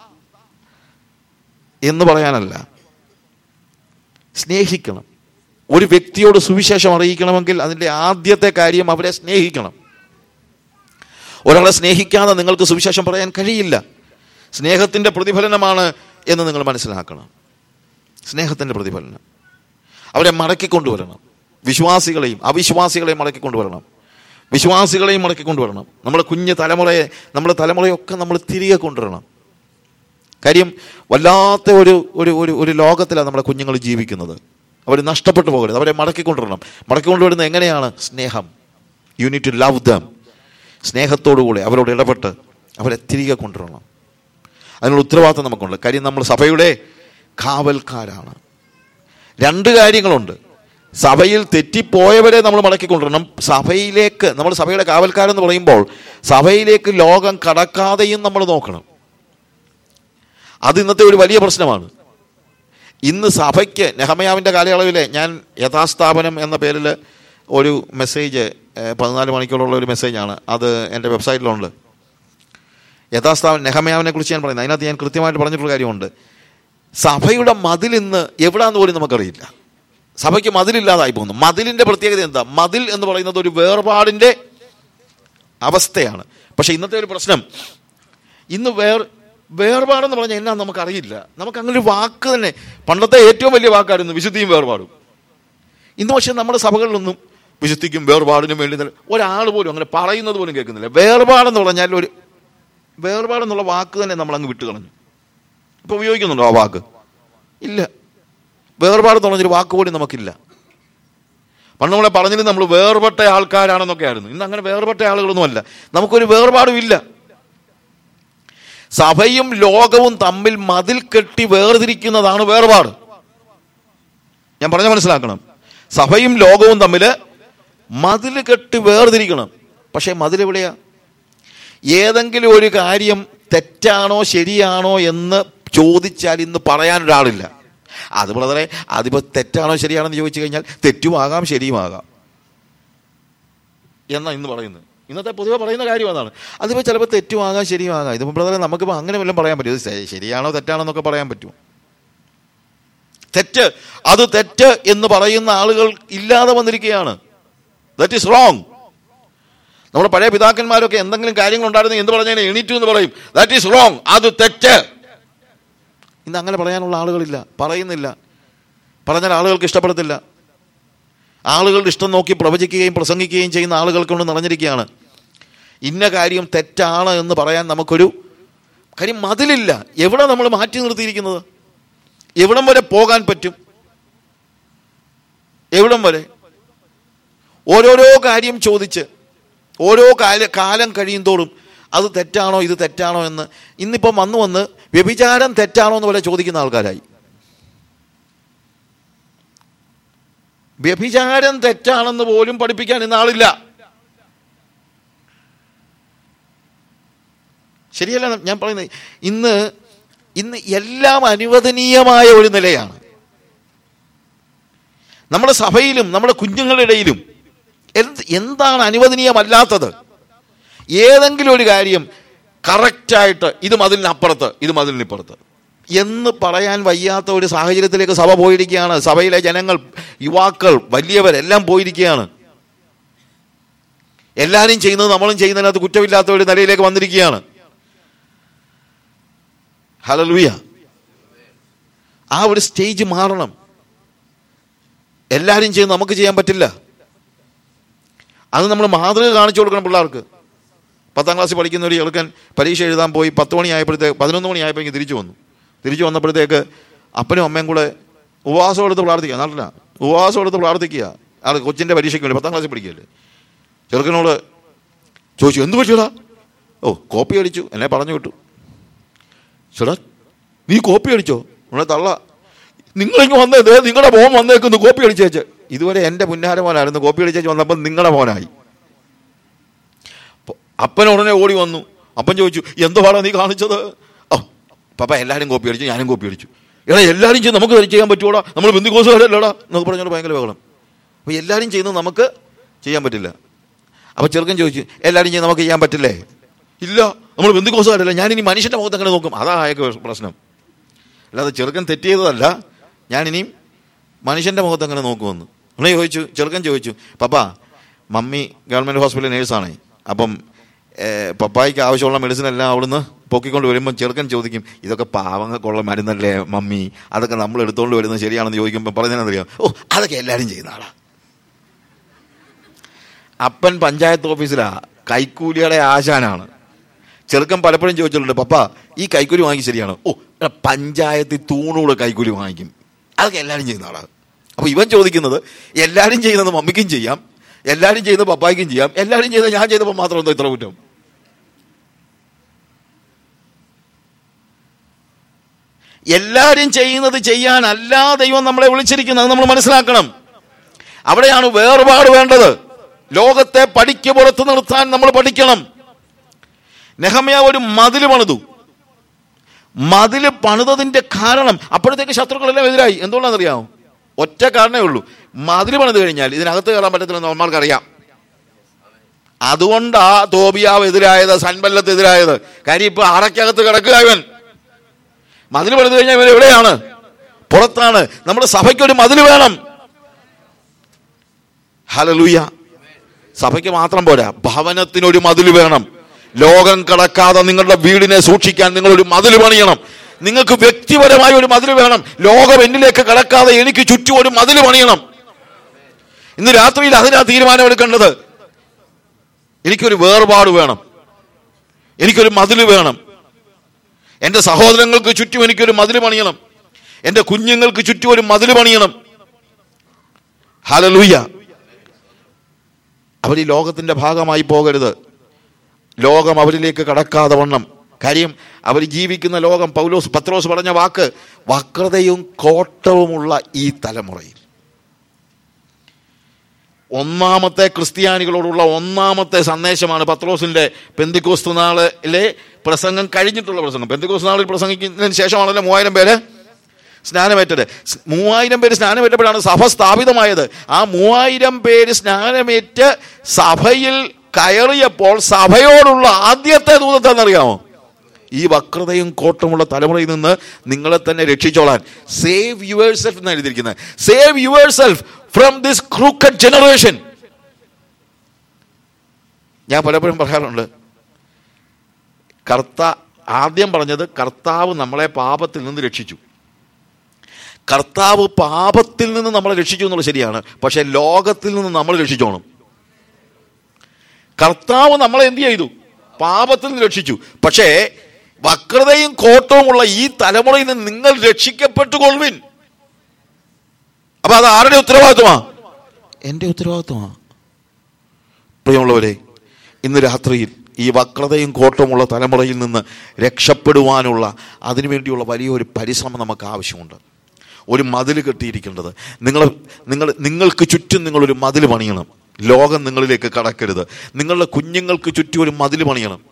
എന്ന് പറയാനല്ല സ്നേഹിക്കണം ഒരു വ്യക്തിയോട് സുവിശേഷം അറിയിക്കണമെങ്കിൽ അതിൻ്റെ ആദ്യത്തെ കാര്യം അവരെ സ്നേഹിക്കണം ഒരാളെ സ്നേഹിക്കാതെ നിങ്ങൾക്ക് സുവിശേഷം പറയാൻ കഴിയില്ല സ്നേഹത്തിൻ്റെ പ്രതിഫലനമാണ് എന്ന് നിങ്ങൾ മനസ്സിലാക്കണം സ്നേഹത്തിൻ്റെ പ്രതിഫലനം അവരെ മടക്കിക്കൊണ്ടുവരണം വിശ്വാസികളെയും അവിശ്വാസികളെയും മടക്കിക്കൊണ്ടുവരണം വിശ്വാസികളെയും മടക്കിക്കൊണ്ടുവരണം നമ്മുടെ കുഞ്ഞ് തലമുറയെ നമ്മുടെ തലമുറയൊക്കെ നമ്മൾ തിരികെ കൊണ്ടുവരണം കാര്യം വല്ലാത്ത ഒരു ഒരു ഒരു ഒരു ലോകത്തിലാണ് നമ്മുടെ കുഞ്ഞുങ്ങൾ ജീവിക്കുന്നത് അവർ നഷ്ടപ്പെട്ടു പോകരുത് അവരെ മടക്കിക്കൊണ്ടുവരണം മടക്കിക്കൊണ്ടുവരുന്നത് എങ്ങനെയാണ് സ്നേഹം you need to love them സ്നേഹത്തോടുകൂടി അവരോട് ഇടപെട്ട് അവരെ തിരികെ കൊണ്ടുവരണം അതിനുള്ള ഉത്തരവാദിത്വം നമുക്കുണ്ട് കാര്യം നമ്മൾ സഭയുടെ കാവൽക്കാരാണ് രണ്ട് കാര്യങ്ങളുണ്ട് സഭയിൽ തെറ്റിപ്പോയവരെ നമ്മൾ മടക്കിക്കൊണ്ടുവരണം സഭയിലേക്ക് നമ്മൾ സഭയുടെ കാവൽക്കാരെന്ന് പറയുമ്പോൾ സഭയിലേക്ക് ലോകം കടക്കാതെയും നമ്മൾ നോക്കണം അത് ഇന്നത്തെ ഒരു വലിയ പ്രശ്നമാണ് ഇന്ന് സഭയ്ക്ക് നെഹമയാവിൻ്റെ കാലയളവിൽ ഞാൻ യഥാസ്ഥാപനം എന്ന പേരിൽ ഒരു മെസ്സേജ് ഏഹ്, പതിനാല് മണിക്കൂറുള്ള ഒരു മെസ്സേജാണ് അത് എൻ്റെ വെബ്സൈറ്റിലുണ്ട് യഥാസ്ഥാപനം നെഹമയാവിനെ കുറിച്ച് ഞാൻ പറയുന്നത് അതിനകത്ത് ഞാൻ കൃത്യമായിട്ട് പറഞ്ഞിട്ടുള്ള കാര്യമുണ്ട് സഭയുടെ മതിൽ ഇന്ന് എവിടാന്ന് പോലും നമുക്കറിയില്ല സഭയ്ക്ക് മതിലില്ലാതായി പോകുന്നു മതിലിൻ്റെ പ്രത്യേകത എന്താ മതിൽ എന്ന് പറയുന്നത് ഒരു വേർപാടിൻ്റെ അവസ്ഥയാണ് പക്ഷേ ഇന്നത്തെ ഒരു പ്രശ്നം ഇന്ന് വേർ വേർപാടെന്ന് പറഞ്ഞാൽ എന്നാ നമുക്കറിയില്ല നമുക്ക് അങ്ങനെ ഒരു വാക്ക് തന്നെ പണ്ടത്തെ ഏറ്റവും വലിയ വാക്കായിരുന്നു വിശുദ്ധിയും വേർപാടും ഇന്ന് പക്ഷേ നമ്മുടെ സഭകളിലൊന്നും വിശുദ്ധിക്കും വേർപാടിനും വേണ്ടി തന്നെ ഒരാൾ പോലും അങ്ങനെ പറയുന്നത് പോലും കേൾക്കുന്നില്ല വേർപാടെന്ന് പറഞ്ഞാൽ ഒരു വേർപാടെന്നുള്ള വാക്ക് തന്നെ നമ്മൾ അങ്ങ് വിട്ട് കളഞ്ഞു ഇപ്പൊ ഉപയോഗിക്കുന്നുണ്ടോ ആ വാക്ക് ഇല്ല വേർപാടെന്ന് പറഞ്ഞൊരു വാക്ക് പോലും നമുക്കില്ല പണ്ട് നമ്മളെ പറഞ്ഞിരുന്നത് നമ്മൾ വേർപെട്ട ആൾക്കാരാണെന്നൊക്കെ ആയിരുന്നു ഇന്ന് അങ്ങനെ വേർപെട്ട ആളുകളൊന്നും അല്ല നമുക്കൊരു വേർപാടും ഇല്ല സഭയും ലോകവും തമ്മിൽ മതിൽ കെട്ടി വേർതിരിക്കുന്നതാണ് വേർപാട് ഞാൻ പറഞ്ഞ മനസ്സിലാക്കണം സഭയും ലോകവും തമ്മിൽ മതിൽ കെട്ടി വേർതിരിക്കണം പക്ഷേ മതിൽ എവിടെയാ ഏതെങ്കിലും ഒരു കാര്യം തെറ്റാണോ ശരിയാണോ എന്ന് ചോദിച്ചാൽ ഇന്ന് പറയാനൊരാളില്ല അത് ബ്രദറെ അതിപ്പോൾ തെറ്റാണോ ശരിയാണോ എന്ന് ചോദിച്ചു കഴിഞ്ഞാൽ തെറ്റുമാകാം ശരിയുമാകാം എന്നാ ഇന്ന് പറയുന്നത് ഇന്നത്തെ പൊതുവെ പറയുന്ന കാര്യം അതാണ് അതിപ്പോൾ ചിലപ്പോൾ തെറ്റുമാകാം ശരിയുമാകാം ഇതിപ്പോൾ ബ്രദറെ നമുക്കിപ്പോൾ അങ്ങനെ വല്ലതും പറയാൻ പറ്റും ഇത് ശ- ശരിയാണോ തെറ്റാണോ എന്നൊക്കെ പറയാൻ പറ്റുമോ തെറ്റ് അത് തെറ്റ് എന്ന് പറയുന്ന ആളുകൾ ഇല്ലാതെ വന്നിരിക്കുകയാണ് ദറ്റ് ഈസ് റോങ് നമ്മുടെ പഴയ പിതാക്കന്മാരൊക്കെ എന്തെങ്കിലും കാര്യങ്ങൾ ഉണ്ടായിരുന്നു എന്ത് പറഞ്ഞാൽ എണീറ്റു എന്ന് പറയും ദാറ്റ് ഈസ് റോങ് അത് തെറ്റ് ഇന്ന് അങ്ങനെ പറയാനുള്ള ആളുകളില്ല പറയുന്നില്ല പറഞ്ഞാൽ ആളുകൾക്ക് ഇഷ്ടപ്പെടത്തില്ല ആളുകളുടെ ഇഷ്ടം നോക്കി പ്രവചിക്കുകയും പ്രസംഗിക്കുകയും ചെയ്യുന്ന ആളുകൾ കൊണ്ട് നിറഞ്ഞിരിക്കുകയാണ് ഇന്ന കാര്യം തെറ്റാണ് എന്ന് പറയാൻ നമുക്കൊരു കാര്യം മതിലില്ല എവിടെ നമ്മൾ മാറ്റി നിർത്തിയിരിക്കുന്നത് എവിടം വരെ പോകാൻ പറ്റും എവിടം വരെ ഓരോരോ കാര്യം ചോദിച്ച് ഓരോ കാല കാലം കഴിയും തോറും അത് തെറ്റാണോ ഇത് തെറ്റാണോ എന്ന് ഇന്നിപ്പം വന്നു വന്ന് വ്യഭിചാരം തെറ്റാണോ എന്ന് പോലെ ചോദിക്കുന്ന ആൾക്കാരായി വ്യഭിചാരം തെറ്റാണെന്ന് പോലും പഠിപ്പിക്കാൻ ഇന്ന് ആളില്ല ശരിയല്ല ഞാൻ പറയുന്നത് ഇന്ന് ഇന്ന് എല്ലാം അനുവദനീയമായ ഒരു നിലയാണ് നമ്മുടെ സഭയിലും നമ്മുടെ കുഞ്ഞുങ്ങളുടെ ഇടയിലും എന്ത് എന്താണ് അനുവദനീയമല്ലാത്തത് ഏതെങ്കിലും ഒരു കാര്യം കറക്റ്റായിട്ട് ഇത് മതിലിനപ്പുറത്ത് ഇത് മതിലിനിപ്പുറത്ത് എന്ന് പറയാൻ വയ്യാത്ത ഒരു സാഹചര്യത്തിലേക്ക് സഭ പോയിരിക്കുകയാണ് സഭയിലെ ജനങ്ങൾ യുവാക്കൾ വലിയവരെല്ലാം പോയിരിക്കുകയാണ് എല്ലാവരും ചെയ്യുന്നത് നമ്മളും ചെയ്യുന്നതിനകത്ത് കുറ്റമില്ലാത്ത ഒരു നിലയിലേക്ക് വന്നിരിക്കുകയാണ് ഹലലുയ ആ ഒരു സ്റ്റേജ് മാറണം എല്ലാവരും ചെയ്യുന്നത് നമുക്ക് ചെയ്യാൻ പറ്റില്ല അത് നമ്മൾ മാതൃക കാണിച്ചു കൊടുക്കണം പിള്ളേർക്ക് പത്താം ക്ലാസ്സിൽ പഠിക്കുന്ന ഒരു ചെറുക്കൻ പരീക്ഷ എഴുതാൻ പോയി പത്ത് മണിയായപ്പോഴത്തേക്ക് പതിനൊന്ന് മണിയായപ്പോഴേക്ക് തിരിച്ചു വന്നു തിരിച്ചു വന്നപ്പോഴത്തേക്ക് അപ്പനും അമ്മയും കൂടെ ഉപവാസം എടുത്ത് പ്രാർത്ഥിക്കുക നാട്ടില ഉപവാസം എടുത്ത് പ്രാർത്ഥിക്കുക അത് കൊച്ചിൻ്റെ പരീക്ഷയ്ക്ക് വേണ്ടി പത്താം ക്ലാസ്സിൽ പഠിക്കുകയല്ലേ ചെറുക്കനോട് ചോദിച്ചു എന്ത് പറ്റിയടാ ഓ കോപ്പി അടിച്ചു എന്നെ പറഞ്ഞു വിട്ടു ചേട്ടാ നീ കോപ്പി അടിച്ചോ ഉടനെ തള്ള നിങ്ങളിങ്ങ് വന്നേ ദേ നിങ്ങളുടെ മോൻ വന്നേക്കുന്നു കോപ്പി അടിച്ചേച്ച് ഇതുവരെ എൻ്റെ പുന്നാര മോനായിരുന്നു കോപ്പി അടിച്ചേച്ച് വന്നപ്പോൾ നിങ്ങളുടെ മോനായി അപ്പൊ അപ്പൻ ഉടനെ ഓടി വന്നു അപ്പൻ ചോദിച്ചു എന്തുവാടാ നീ കാണിച്ചത് ഓ പപ്പ എല്ലാവരും കോപ്പി അടിച്ചു ഞാനും കോപ്പി അടിച്ചു എടാ എല്ലാവരും ചെയ്ത് നമുക്ക് ചെയ്യാൻ പറ്റുമോടാ നമ്മൾ ബന്ധുക്കോസുകാരല്ലടാ എന്നൊക്കെ പറഞ്ഞോണ്ട് ഭയങ്കര ബഹളം അപ്പോൾ എല്ലാവരും ചെയ്യുന്നത് നമുക്ക് ചെയ്യാൻ പറ്റില്ല അപ്പോൾ ചെറുക്കൻ ചോദിച്ചു എല്ലാവരും ചെയ്ത് നമുക്ക് ചെയ്യാൻ പറ്റില്ലേ ഇല്ല നമ്മൾ ബന്ധുക്കോസുകാരല്ല ഞാനിനി മനുഷ്യൻ്റെ മുഖത്ത് അങ്ങനെ നോക്കും അതാ അയാൾക്ക് പ്രശ്നം അല്ലാതെ ചെറുക്കൻ തെറ്റിയതല്ല ഞാനിനിയും മനുഷ്യൻ്റെ മുഖത്ത് അങ്ങനെ നോക്കുമെന്ന് ഉടനെ ചോദിച്ചു ചെറുക്കൻ ചോദിച്ചു പപ്പ മമ്മി ഗവൺമെൻറ് ഹോസ്പിറ്റൽ നേഴ്സാണേ അപ്പം ഏഹ്, പപ്പായ്ക്ക് ആവശ്യമുള്ള മെഡിസിൻ എല്ലാം അവിടുന്ന് പൊക്കിക്കൊണ്ട് വരുമ്പോൾ ചെറുക്കൻ ചോദിക്കും ഇതൊക്കെ പാവങ്ങൾക്കുള്ള മരുന്നല്ലേ മമ്മി അതൊക്കെ നമ്മൾ എടുത്തുകൊണ്ട് വരുന്നത് ശരിയാണെന്ന് ചോദിക്കുമ്പോൾ പറഞ്ഞതെന്നറിയാം ഓ അതൊക്കെ എല്ലാവരും ചെയ്യുന്ന ആളാ അപ്പൻ പഞ്ചായത്ത് ഓഫീസിലാ കൈക്കൂലിയുടെ ആശാനാണ് ചെറുക്കൻ പലപ്പോഴും ചോദിച്ചിട്ടുണ്ട് പപ്പ ഈ കൈക്കൂലി വാങ്ങി ശരിയാണ് ഓ എടാ, പഞ്ചായത്തിൽ തൂണൂടെ കൈക്കൂലി വാങ്ങിക്കും അതൊക്കെ എല്ലാവരും ചെയ്യുന്ന ആളാണ് അപ്പൊ ഇവൻ ചോദിക്കുന്നത് എല്ലാവരും ചെയ്യുന്നത് മമ്മിക്കും ചെയ്യാം എല്ലാവരും ചെയ്യുന്നത് പപ്പായ്ക്കും ചെയ്യാം എല്ലാവരും ചെയ്യുന്നത് ഞാൻ ചെയ്തപ്പോൾ മാത്രം എന്തോ ഇത്ര കുറ്റം എല്ലാവരും ചെയ്യുന്നത് ചെയ്യാനല്ല ദൈവം നമ്മളെ വിളിച്ചിരിക്കുന്നത് അത് നമ്മൾ മനസ്സിലാക്കണം അവിടെയാണ് വേർപാട് വേണ്ടത് ലോകത്തെ പടിക്ക് പുറത്ത് നിർത്താൻ നമ്മൾ പഠിക്കണം നെഹമ്യ ഒരു മതില് പണിതു മതില് പണിതതിന്റെ കാരണം അപ്പോഴത്തേക്ക് ശത്രുക്കളെല്ലാം എതിരായി എന്തുകൊണ്ടാണെന്നറിയാമോ ഒറ്റ കാരണമേ ഉള്ളൂ മതില് പണിത് കഴിഞ്ഞാൽ ഇതിനകത്ത് കയറാൻ പറ്റത്തില്ലെന്ന് നമ്മൾക്കറിയാം അതുകൊണ്ടാ തോബിയാവ് എതിരായത് സൻബല്ലത്ത് എതിരായത് കാര്യം ഇപ്പൊ അറയ്ക്കകത്ത് കിടക്കുക ഇവൻ മതില് പണിത് കഴിഞ്ഞാൽ ഇവൻ എവിടെയാണ് പുറത്താണ് നമ്മുടെ സഭയ്ക്ക് ഒരു മതില് വേണം ഹലലൂയ സഭയ്ക്ക് മാത്രം പോരാ ഭവനത്തിനൊരു മതില് വേണം ലോകം കടക്കാതെ നിങ്ങളുടെ വീടിനെ സൂക്ഷിക്കാൻ നിങ്ങൾ ഒരു മതില് പണിയണം നിങ്ങൾക്ക് വ്യക്തിപരമായ ഒരു മതില് വേണം ലോകം എന്നിലേക്ക് കടക്കാതെ എനിക്ക് ചുറ്റും ഒരു മതില് പണിയണം ഇന്ന് രാത്രിയിൽ അതിനാ തീരുമാനമെടുക്കേണ്ടത് എനിക്കൊരു വേർപാട് വേണം എനിക്കൊരു മതില് വേണം എൻ്റെ സഹോദരങ്ങൾക്ക് ചുറ്റും എനിക്കൊരു മതില് പണിയണം എൻ്റെ കുഞ്ഞുങ്ങൾക്ക് ചുറ്റും ഒരു മതില് പണിയണം ഹലലൂയ അവർ ഈ ലോകത്തിന്റെ ഭാഗമായി പോകരുത് ലോകം അവരിലേക്ക് കടക്കാതെ വണ്ണം കാര്യം അവർ ജീവിക്കുന്ന ലോകം പൗലോസ് പത്രോസ് പറഞ്ഞ വാക്ക് വക്രതയും കോട്ടവുമുള്ള ഈ തലമുറയിൽ ഒന്നാമത്തെ ക്രിസ്ത്യാനികളോടുള്ള ഒന്നാമത്തെ സന്ദേശമാണ് പത്രോസിന്റെ പെന്തിക്കോസ്തു നാളിലെ പ്രസംഗം കഴിഞ്ഞിട്ടുള്ള പ്രസംഗം പെന്തിക്കോസ്തു നാളിൽ പ്രസംഗിക്കുന്നതിന് ശേഷമാണല്ലോ മൂവായിരം പേര് സ്നാനമേറ്റത് സ് മൂവായിരം പേര് സ്നാനമേറ്റപ്പോഴാണ് സഭ സ്ഥാപിതമായത് ആ മൂവായിരം പേര് സ്നാനമേറ്റ് സഭയിൽ കയറിയപ്പോൾ സഭയോടുള്ള ആദ്യത്തെ ദൂതത്തെന്നറിയാമോ ഈ വക്രതയും കോട്ടമുള്ള തലമുറയിൽ നിന്ന് നിങ്ങളെ തന്നെ രക്ഷിച്ചോളാൻ സേവ് യുവർ സെൽഫ് എന്ന് എഴുതിയിരിക്കുന്നത് save yourself from this crooked generation ഞാൻ പലപ്പോഴും പറയാറുണ്ട് കർത്ത ആദ്യം പറഞ്ഞത് കർത്താവ് നമ്മളെ പാപത്തിൽ നിന്ന് രക്ഷിച്ചു കർത്താവ് പാപത്തിൽ നിന്ന് നമ്മളെ രക്ഷിച്ചു എന്നുള്ളത് ശരിയാണ് പക്ഷെ ലോകത്തിൽ നിന്ന് നമ്മൾ രക്ഷിച്ചോണം കർത്താവ് നമ്മളെ എന്ത് ചെയ്തു പാപത്തിൽ നിന്ന് രക്ഷിച്ചു പക്ഷേ വക്രതയും കോട്ടവുമുള്ള ഈ തലമുറയിൽ നിന്ന് നിങ്ങൾ രക്ഷിക്കപ്പെട്ടുകൊള്ളുവിൻ അപ്പൊ അത് ആരുടെ ഉത്തരവാദിത്വമാ എന്റെ ഉത്തരവാദിത്വമാ പ്രിയമുള്ളവരെ ഇന്ന് രാത്രിയിൽ ഈ വക്രതയും കോട്ടമുള്ള തലമുറയിൽ നിന്ന് രക്ഷപ്പെടുവാനുള്ള അതിനുവേണ്ടിയുള്ള വലിയൊരു പരിശ്രമം നമുക്ക് ആവശ്യമുണ്ട് ഒരു മതിൽ കെട്ടിയിരിക്കേണ്ടത് നിങ്ങൾ നിങ്ങൾ നിങ്ങൾക്ക് ചുറ്റും നിങ്ങളൊരു മതിൽ പണിയണം ലോകം നിങ്ങളിലേക്ക് കടക്കരുത് നിങ്ങളുടെ കുഞ്ഞുങ്ങൾക്ക് ചുറ്റും ഒരു മതിൽ പണിയണം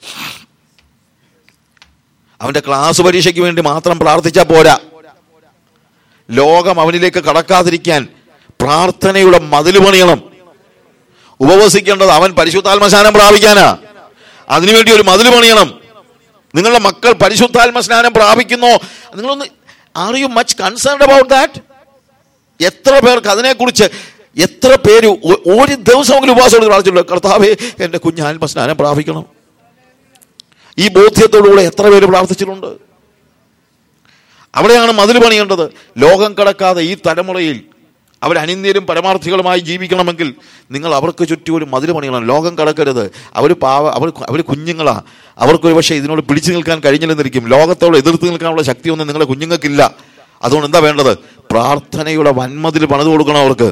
അവന്റെ ക്ലാസ് പരീക്ഷയ്ക്ക് വേണ്ടി മാത്രം പ്രാർത്ഥിച്ചാൽ പോരാ ലോകം അവനിലേക്ക് കടക്കാതിരിക്കാൻ പ്രാർത്ഥനയുടെ മതിൽ പണിയണം ഉപവസിക്കേണ്ടത് അവൻ പരിശുദ്ധാത്മസ്നാനം പ്രാപിക്കാനാ അതിനുവേണ്ടി ഒരു മതിൽ പണിയണം നിങ്ങളുടെ മക്കൾ പരിശുദ്ധാത്മ സ്നാനം പ്രാപിക്കുന്നോ നിങ്ങളൊന്ന് are you much concerned about that എത്ര പേർക്ക് അതിനെക്കുറിച്ച് എത്ര പേര് ഒ- ഒരു ദിവസമെങ്കിലും ഉപവാസം പ്രാർത്ഥിച്ചുള്ളൂ കർത്താവേ എൻ്റെ കുഞ്ഞ് ആത്മസ്നാനം പ്രാപിക്കണം ഈ ബോധ്യത്തോടുകൂടെ എത്ര പേര് പ്രാർത്ഥിച്ചിട്ടുണ്ട് അവിടെയാണ് മതിൽ പണിയേണ്ടത് ലോകം കടക്കാതെ ഈ തലമുറയിൽ അവർ അനിന്യരും പരമാർത്ഥികളുമായി ജീവിക്കണമെങ്കിൽ നിങ്ങൾ അവർക്ക് ചുറ്റും ഒരു മതിൽ പണിയണം ലോകം കടക്കരുത് അവർ പാവ അവർ അവർ കുഞ്ഞുങ്ങളാ അവർക്കൊരു പക്ഷേ ഇതിനോട് പിടിച്ചു നിൽക്കാൻ കഴിഞ്ഞില്ലെന്നിരിക്കും ലോകത്തോട് എതിർത്ത് നിൽക്കാനുള്ള ശക്തിയൊന്നും നിങ്ങളുടെ കുഞ്ഞുങ്ങൾക്കില്ല അതുകൊണ്ട് എന്താ വേണ്ടത് പ്രാർത്ഥനയുടെ വൻമതിൽ പണിത് കൊടുക്കണം അവർക്ക്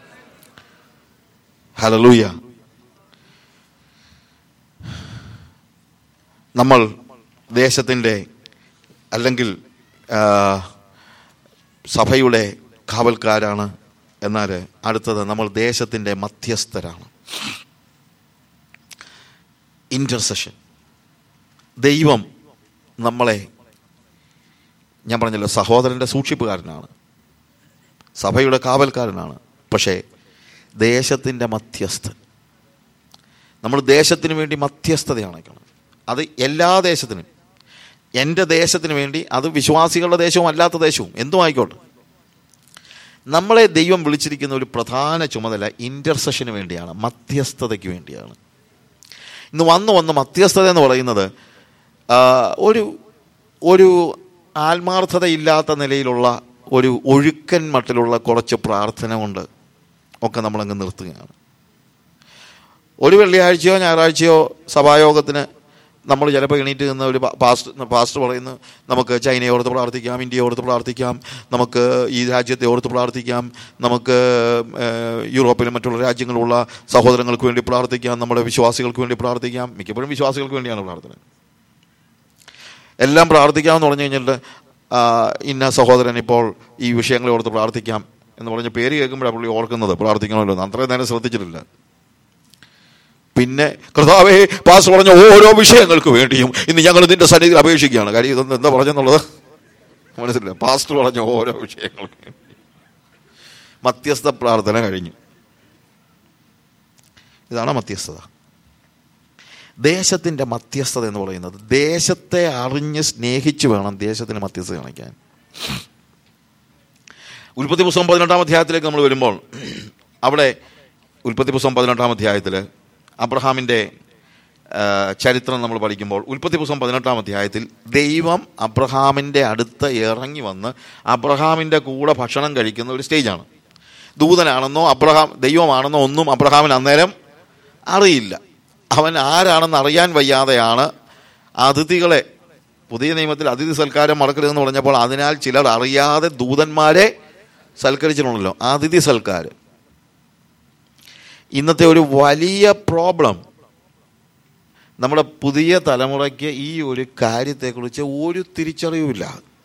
ഹലലൂയ നമ്മൾ ദേശത്തിൻ്റെ അല്ലെങ്കിൽ ആ, സഭയുടെ കാവൽക്കാരാണ് എന്നാൽ അടുത്തത് നമ്മൾ ദേശത്തിൻ്റെ മധ്യസ്ഥരാണ് ഇൻ്റർസെഷൻ ദൈവം നമ്മളെ ഞാൻ പറഞ്ഞല്ലോ സഹോദരൻ്റെ സൂക്ഷിപ്പുകാരനാണ് സഭയുടെ കാവൽക്കാരനാണ് പക്ഷേ ദേശത്തിൻ്റെ മധ്യസ്ഥൻ നമ്മൾ ദേശത്തിന് വേണ്ടി മധ്യസ്ഥത അണയ്ക്കണം അത് എല്ലാ ദേശത്തിനും എൻ്റെ ദേശത്തിന് വേണ്ടി അത് വിശ്വാസികളുടെ ദേശവും അല്ലാത്ത ദേശവും എന്തും ആയിക്കോട്ടെ നമ്മളെ ദൈവം വിളിച്ചിരിക്കുന്ന ഒരു പ്രധാന ചുമതല ഇൻ്റർസെഷന് വേണ്ടിയാണ് മധ്യസ്ഥതയ്ക്ക് വേണ്ടിയാണ് ഇന്ന് വന്ന് വന്ന് മധ്യസ്ഥത എന്ന് പറയുന്നത് ആ, ഒരു ഒരു ആത്മാർത്ഥതയില്ലാത്ത നിലയിലുള്ള ഒരു ഒഴുക്കൻ മട്ടിലുള്ള കുറച്ച് പ്രാർത്ഥന കൊണ്ട് ഒക്കെ നമ്മളങ്ങ് നിർത്തുകയാണ് ഒരു വെള്ളിയാഴ്ചയോ ഞായറാഴ്ചയോ സഭായോഗത്തിന് നമ്മൾ ചിലപ്പോൾ എണീറ്റ് നിന്ന് ഒരു പാസ്റ്റ് പാസ്റ്റർ പറയുന്നു നമുക്ക് ചൈനയോർത്ത് പ്രാർത്ഥിക്കാം ഇന്ത്യയോർത്ത് പ്രാർത്ഥിക്കാം നമുക്ക് ഈ രാജ്യത്തെ ഓർത്ത് പ്രാർത്ഥിക്കാം നമുക്ക് ഏഹ്, യൂറോപ്പിലും മറ്റുള്ള രാജ്യങ്ങളിലുള്ള സഹോദരങ്ങൾക്ക് വേണ്ടി പ്രാർത്ഥിക്കാം നമ്മുടെ വിശ്വാസികൾക്ക് വേണ്ടി പ്രാർത്ഥിക്കാം മിക്കപ്പോഴും വിശ്വാസികൾക്ക് വേണ്ടിയാണ് പ്രാർത്ഥന എല്ലാം പ്രാർത്ഥിക്കാമെന്ന് പറഞ്ഞു കഴിഞ്ഞിട്ട് ആ, ഇന്ന സഹോദരൻ ഇപ്പോൾ ഈ വിഷയങ്ങളെ ഓർത്ത് പ്രാർത്ഥിക്കാം എന്ന് പറഞ്ഞ് പേര് കേൾക്കുമ്പോഴാണ് പുള്ളി ഓർക്കുന്നത് പ്രാർത്ഥിക്കണമല്ലോ എന്ന് അത്രയും നേരം ശ്രദ്ധിച്ചിട്ടില്ല പിന്നെ കർത്താവേ പാസ് പറഞ്ഞ ഓരോ വിഷയങ്ങൾക്ക് വേണ്ടിയും ഇന്ന് ഞങ്ങൾ നിന്റെ സന്നിധിയിൽ അപേക്ഷിക്കുകയാണ് കാര്യം ഇതൊന്നും എന്താ പറഞ്ഞെന്നുള്ളത് മനസ്സിലായി പാസ്റ്റർ പറഞ്ഞ ഓരോ വിഷയങ്ങൾക്ക് വേണ്ടി. മധ്യസ്ഥ പ്രാർത്ഥന കഴിഞ്ഞു ഇതാണ് മധ്യസ്ഥത ദേശത്തിൻ്റെ മധ്യസ്ഥത എന്ന് പറയുന്നത് ദേശത്തെ അറിഞ്ഞ് സ്നേഹിച്ചു വേണം ദേശത്തിന് മധ്യസ്ഥത കാണിക്കാൻ ഉൽപ്പത്തി പുസ്തകം പതിനെട്ടാം അധ്യായത്തിലേക്ക് നമ്മൾ വരുമ്പോൾ അവിടെ ഉൽപ്പത്തി പുസ്തകം പതിനെട്ടാം അധ്യായത്തിൽ അബ്രഹാമിൻ്റെ ആ, ചരിത്രം നമ്മൾ പഠിക്കുമ്പോൾ ഉൽപ്പത്തി പുസ്തകം പതിനെട്ടാം അധ്യായത്തിൽ ദൈവം അബ്രഹാമിൻ്റെ അടുത്ത് ഇറങ്ങി വന്ന് അബ്രഹാമിൻ്റെ കൂടെ ഭക്ഷണം കഴിക്കുന്ന ഒരു സ്റ്റേജാണ് ദൂതനാണെന്നോ അബ്രഹാം ദൈവമാണെന്നോ ഒന്നും അബ്രഹാമിന് അന്നേരം അറിയില്ല അവൻ ആരാണെന്ന് അറിയാൻ വയ്യാതെയാണ് അതിഥികളെ പുതിയ നിയമത്തിൽ അതിഥി സൽക്കാരം മറക്കരുതെന്ന് പറഞ്ഞപ്പോൾ അതിനാൽ ചിലർ അറിയാതെ ദൂതന്മാരെ സൽക്കരിച്ചിട്ടുണ്ടല്ലോ അതിഥി സൽക്കാരം ഇന്നത്തെ ഒരു വലിയ പ്രോബ്ലം നമ്മുടെ പുതിയ തലമുറയ്ക്ക് ഈ ഒരു കാര്യത്തെക്കുറിച്ച് ഒരു തിരിച്ചറിവില്ല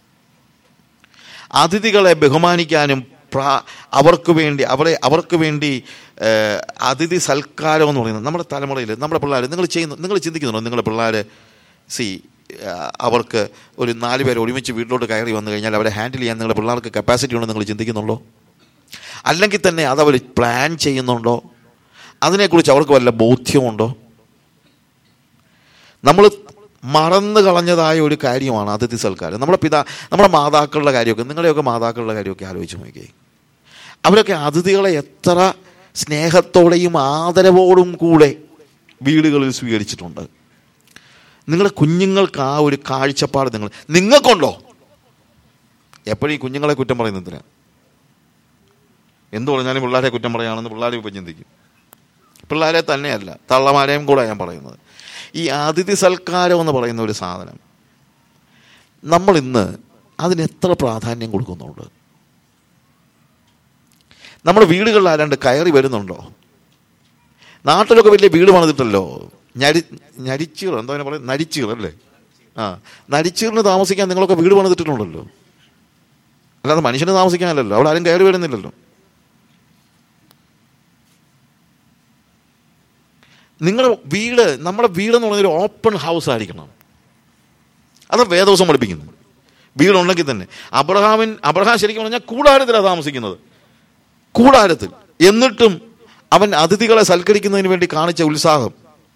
അതിഥികളെ ബഹുമാനിക്കാനും പ്രാ അവർക്ക് വേണ്ടി അവരെ അവർക്ക് വേണ്ടി ഏഹ്, അതിഥി സൽക്കാരം എന്ന് പറയുന്നത് നമ്മുടെ തലമുറയിൽ നമ്മുടെ പിള്ളേർ നിങ്ങൾ ചെയ്യുന്നു നിങ്ങൾ ചിന്തിക്കുന്നുണ്ടോ നിങ്ങളുടെ പിള്ളേർ സി അവർക്ക് ഒരു നാല് പേര് ഒരുമിച്ച് വീട്ടിലോട്ട് കയറി വന്നു കഴിഞ്ഞാൽ അവരെ ഹാൻഡിൽ ചെയ്യാൻ നിങ്ങളുടെ പിള്ളേർക്ക് കപ്പാസിറ്റി ഉണ്ടോ നിങ്ങൾ ചിന്തിക്കുന്നുണ്ടോ അല്ലെങ്കിൽ തന്നെ അതവർ പ്ലാൻ ചെയ്യുന്നുണ്ടോ അതിനെക്കുറിച്ച് അവർക്ക് വല്ല ബോധ്യമുണ്ടോ നമ്മൾ മറന്നു കളഞ്ഞതായ ഒരു കാര്യമാണ് അതിഥി സൽക്കാരം നമ്മുടെ പിതാ നമ്മുടെ മാതാക്കളുടെ കാര്യമൊക്കെ നിങ്ങളുടെയൊക്കെ മാതാക്കളുടെ കാര്യമൊക്കെ ആലോചിച്ച് നോക്കിയേ അവരൊക്കെ അതിഥികളെ എത്ര സ്നേഹത്തോടെയും ആദരവോടും കൂടെ വീടുകളിൽ സ്വീകരിച്ചിട്ടുണ്ട് നിങ്ങളുടെ കുഞ്ഞുങ്ങൾക്ക് ആ ഒരു കാഴ്ചപ്പാട് നിങ്ങൾ നിങ്ങൾക്കുണ്ടോ എപ്പോഴും ഈ കുഞ്ഞുങ്ങളെ കുറ്റം പറയുന്നതിന് എന്ത് പറഞ്ഞാലും പിള്ളേരെ കുറ്റം പറയുകയാണെന്ന് പിള്ളേരെ ഇപ്പം ചിന്തിക്കും പിള്ളേരെ തന്നെയല്ല തള്ളമാരെയും കൂടെ ഞാൻ പറയുന്നത് ഈ അതിഥി സൽക്കാരം എന്ന് പറയുന്ന ഒരു സാധനം നമ്മൾ ഇന്ന് അതിന് എത്ര പ്രാധാന്യം കൊടുക്കുന്നുണ്ട് നമ്മുടെ വീടുകളിൽ ആരാണ്ട് കയറി വരുന്നുണ്ടോ നാട്ടിലൊക്കെ വലിയ വീട് പണിതിട്ടല്ലോ ഞരി ഞരിച്ചീർ എന്താ അതിനെ പറയുന്നത് നരിച്ചീർ അല്ലേ ആ നരിച്ചീറിന് താമസിക്കാൻ നിങ്ങളൊക്കെ വീട് പണിതിട്ടുണ്ടല്ലോ അല്ലാതെ മനുഷ്യന് താമസിക്കാനല്ലല്ലോ അവിടെ ആരും കയറി വരുന്നില്ലല്ലോ നിങ്ങളുടെ വീട് നമ്മുടെ വീടെന്ന് പറഞ്ഞൊരു ഓപ്പൺ ഹൗസ് ആയിരിക്കണം അത് വേദവസം പഠിപ്പിക്കുന്നത് വീടുണ്ടെങ്കിൽ തന്നെ അബ്രഹാമിൻ അബ്രഹാം ശരിക്കും പറഞ്ഞാൽ കൂടാരത്തിലാണ് താമസിക്കുന്നത് കൂടാരത്തിൽ എന്നിട്ടും അവൻ അതിഥികളെ സൽക്കരിക്കുന്നതിന് വേണ്ടി കാണിച്ച ഉത്സാഹം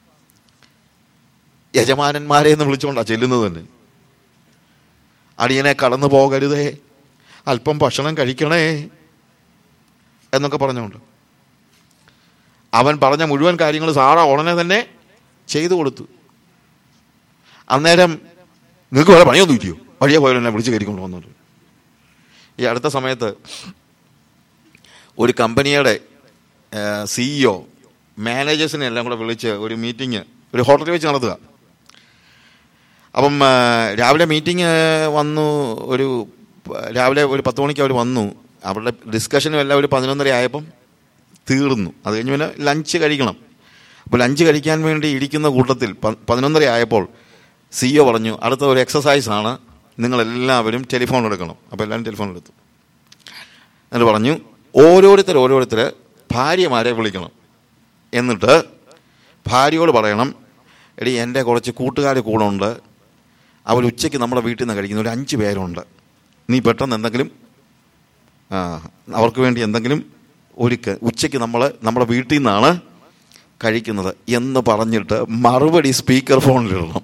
യജമാനന്മാരെ എന്ന് വിളിച്ചുകൊണ്ടാണ് ചെല്ലുന്നത് തന്നെ അടിയനെ കടന്നു പോകരുതേ അല്പം ഭക്ഷണം കഴിക്കണേ എന്നൊക്കെ പറഞ്ഞുകൊണ്ട് അവൻ പറഞ്ഞ മുഴുവൻ കാര്യങ്ങൾ സാറ ഉടനെ തന്നെ ചെയ്തു കൊടുത്തു അന്നേരം നിങ്ങൾക്ക് വേറെ പണിയൊന്നും ഇല്ലയോ വഴിയെ പോയാലും എന്നെ വിളിച്ച് കയറിക്കൊണ്ട് വന്നോളൂ ഈ അടുത്ത സമയത്ത് ഒരു കമ്പനിയുടെ സിഇഒ മാനേജേഴ്സിനെ എല്ലാം കൂടെ വിളിച്ച് ഒരു മീറ്റിംഗ് ഒരു ഹോട്ടലിൽ വെച്ച് നടത്തുക അപ്പം ആ, രാവിലെ മീറ്റിംഗ് വന്നു ഒരു പ- രാവിലെ ഒരു പത്ത് മണിക്ക് അവർ വന്നു അവരുടെ ഡിസ്കഷനും എല്ലാം ഒരു പതിനൊന്നര ആയപ്പം തീർന്നു അത് കഴിഞ്ഞ് പിന്നെ ലഞ്ച് കഴിക്കണം അപ്പോൾ ലഞ്ച് കഴിക്കാൻ വേണ്ടി ഇരിക്കുന്ന കൂട്ടത്തിൽ പ- പതിനൊന്നര ആയപ്പോൾ സിഇഒ പറഞ്ഞു അടുത്ത ഒരു എക്സസൈസ് ആണ് നിങ്ങളെല്ലാവരും ടെലിഫോൺ എടുക്കണം അപ്പോൾ എല്ലാവരും ടെലിഫോൺ എടുത്തു എന്നിട്ട് പറഞ്ഞു ഓരോരുത്തർ ഓരോരുത്തർ ഭാര്യമാരെ വിളിക്കണം എന്നിട്ട് ഭാര്യയോട് പറയണം എടി എൻ്റെ കുറച്ച് കൂട്ടുകാർ കൂടെ ഉണ്ട് അവർ ഉച്ചയ്ക്ക് നമ്മുടെ വീട്ടിൽ നിന്ന് കഴിക്കുന്ന ഒരു അഞ്ച് പേരുണ്ട് നീ പെട്ടെന്ന് എന്തെങ്കിലും ആ, അവർക്ക് വേണ്ടി എന്തെങ്കിലും ഒരുക്ക് ഉച്ചയ്ക്ക് നമ്മൾ നമ്മുടെ വീട്ടിൽ നിന്നാണ് കഴിക്കുന്നത് എന്ന് പറഞ്ഞിട്ട് മറുപടി സ്പീക്കർ ഫോണിലിടണം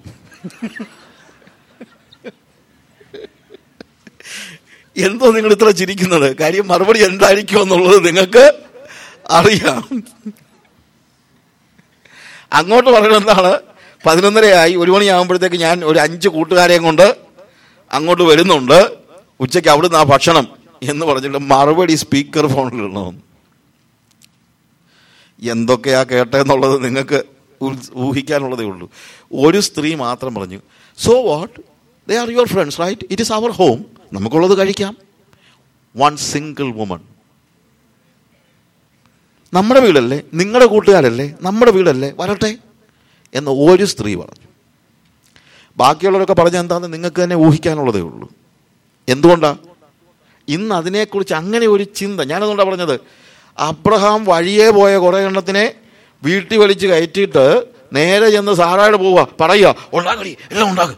എന്തോ നിങ്ങൾ ഇത്ര ചിരിക്കുന്നത് കാര്യം മറുപടി എന്തായിരിക്കും എന്നുള്ളത് നിങ്ങൾക്ക് അറിയാം അങ്ങോട്ട് പറയുന്നത് എന്താണ് പതിനൊന്നരയായി ഒരു മണിയാകുമ്പോഴത്തേക്ക് ഞാൻ ഒരു അഞ്ച് കൂട്ടുകാരെയും കൊണ്ട് അങ്ങോട്ട് വരുന്നുണ്ട് ഉച്ചയ്ക്ക് അവിടുന്ന് ആ ഭക്ഷണം എന്ന് പറഞ്ഞിട്ട് മറുപടി സ്പീക്കർ ഫോണിൽ ഇടണമെന്ന് എന്തൊക്കെയാ കേട്ടെന്നുള്ളത് നിങ്ങൾക്ക് ഉൽ- ഊഹിക്കാനുള്ളതേ ഉള്ളൂ ഒരു സ്ത്രീ മാത്രം പറഞ്ഞു so what they are your friends right it is our home നമുക്കുള്ളത് കഴിക്കാം വൺ സിംഗിൾ വുമൺ നമ്മുടെ വീടല്ലേ നിങ്ങളുടെ കൂട്ടുകാരല്ലേ നമ്മുടെ വീടല്ലേ വരട്ടെ എന്ന് ഒരു സ്ത്രീ പറഞ്ഞു ബാക്കിയുള്ളവരൊക്കെ പറഞ്ഞ എന്താണെന്ന് നിങ്ങൾക്ക് തന്നെ ഊഹിക്കാനുള്ളതേ ഉള്ളൂ എന്തുകൊണ്ടാണ് ഇന്ന് അതിനെക്കുറിച്ച് അങ്ങനെ ഒരു ചിന്ത ഞാനതുകൊണ്ടാണ് പറഞ്ഞത് അബ്രഹാം വഴിയേ പോയ കുറേ എണ്ണത്തിനെ വീട്ടിൽ വലിച്ച് കയറ്റിയിട്ട് നേരെ ചെന്ന് സാറായോട് പോവുക പറയുക ഉണ്ടാകടി എല്ലാം ഉണ്ടാകും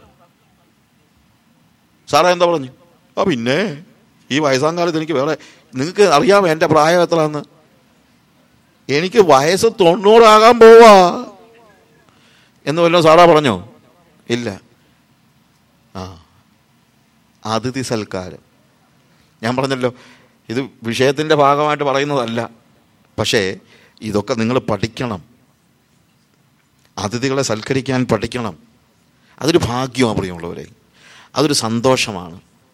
സാറാ എന്താ പറഞ്ഞു ആ പിന്നെ ഈ വയസ്സാം കാലത്ത് എനിക്ക് വേറെ നിങ്ങൾക്ക് അറിയാമോ എൻ്റെ പ്രായം എത്രയാന്ന് എനിക്ക് വയസ്സ് തൊണ്ണൂറാകാൻ പോവാ എന്ന് വല്ലതും സാറാ പറഞ്ഞോ ഇല്ല ആ അതിഥി സൽക്കാരം ഞാൻ പറഞ്ഞല്ലോ ഇത് വിഷയത്തിൻ്റെ ഭാഗമായിട്ട് പറയുന്നതല്ല പക്ഷേ ഇതൊക്കെ നിങ്ങൾ പഠിക്കണം അതിഥികളെ സൽക്കരിക്കാൻ പഠിക്കണം അതൊരു ഭാഗ്യമാണ് പ്രിയമുള്ളവരെ അതൊരു സന്തോഷമാണ്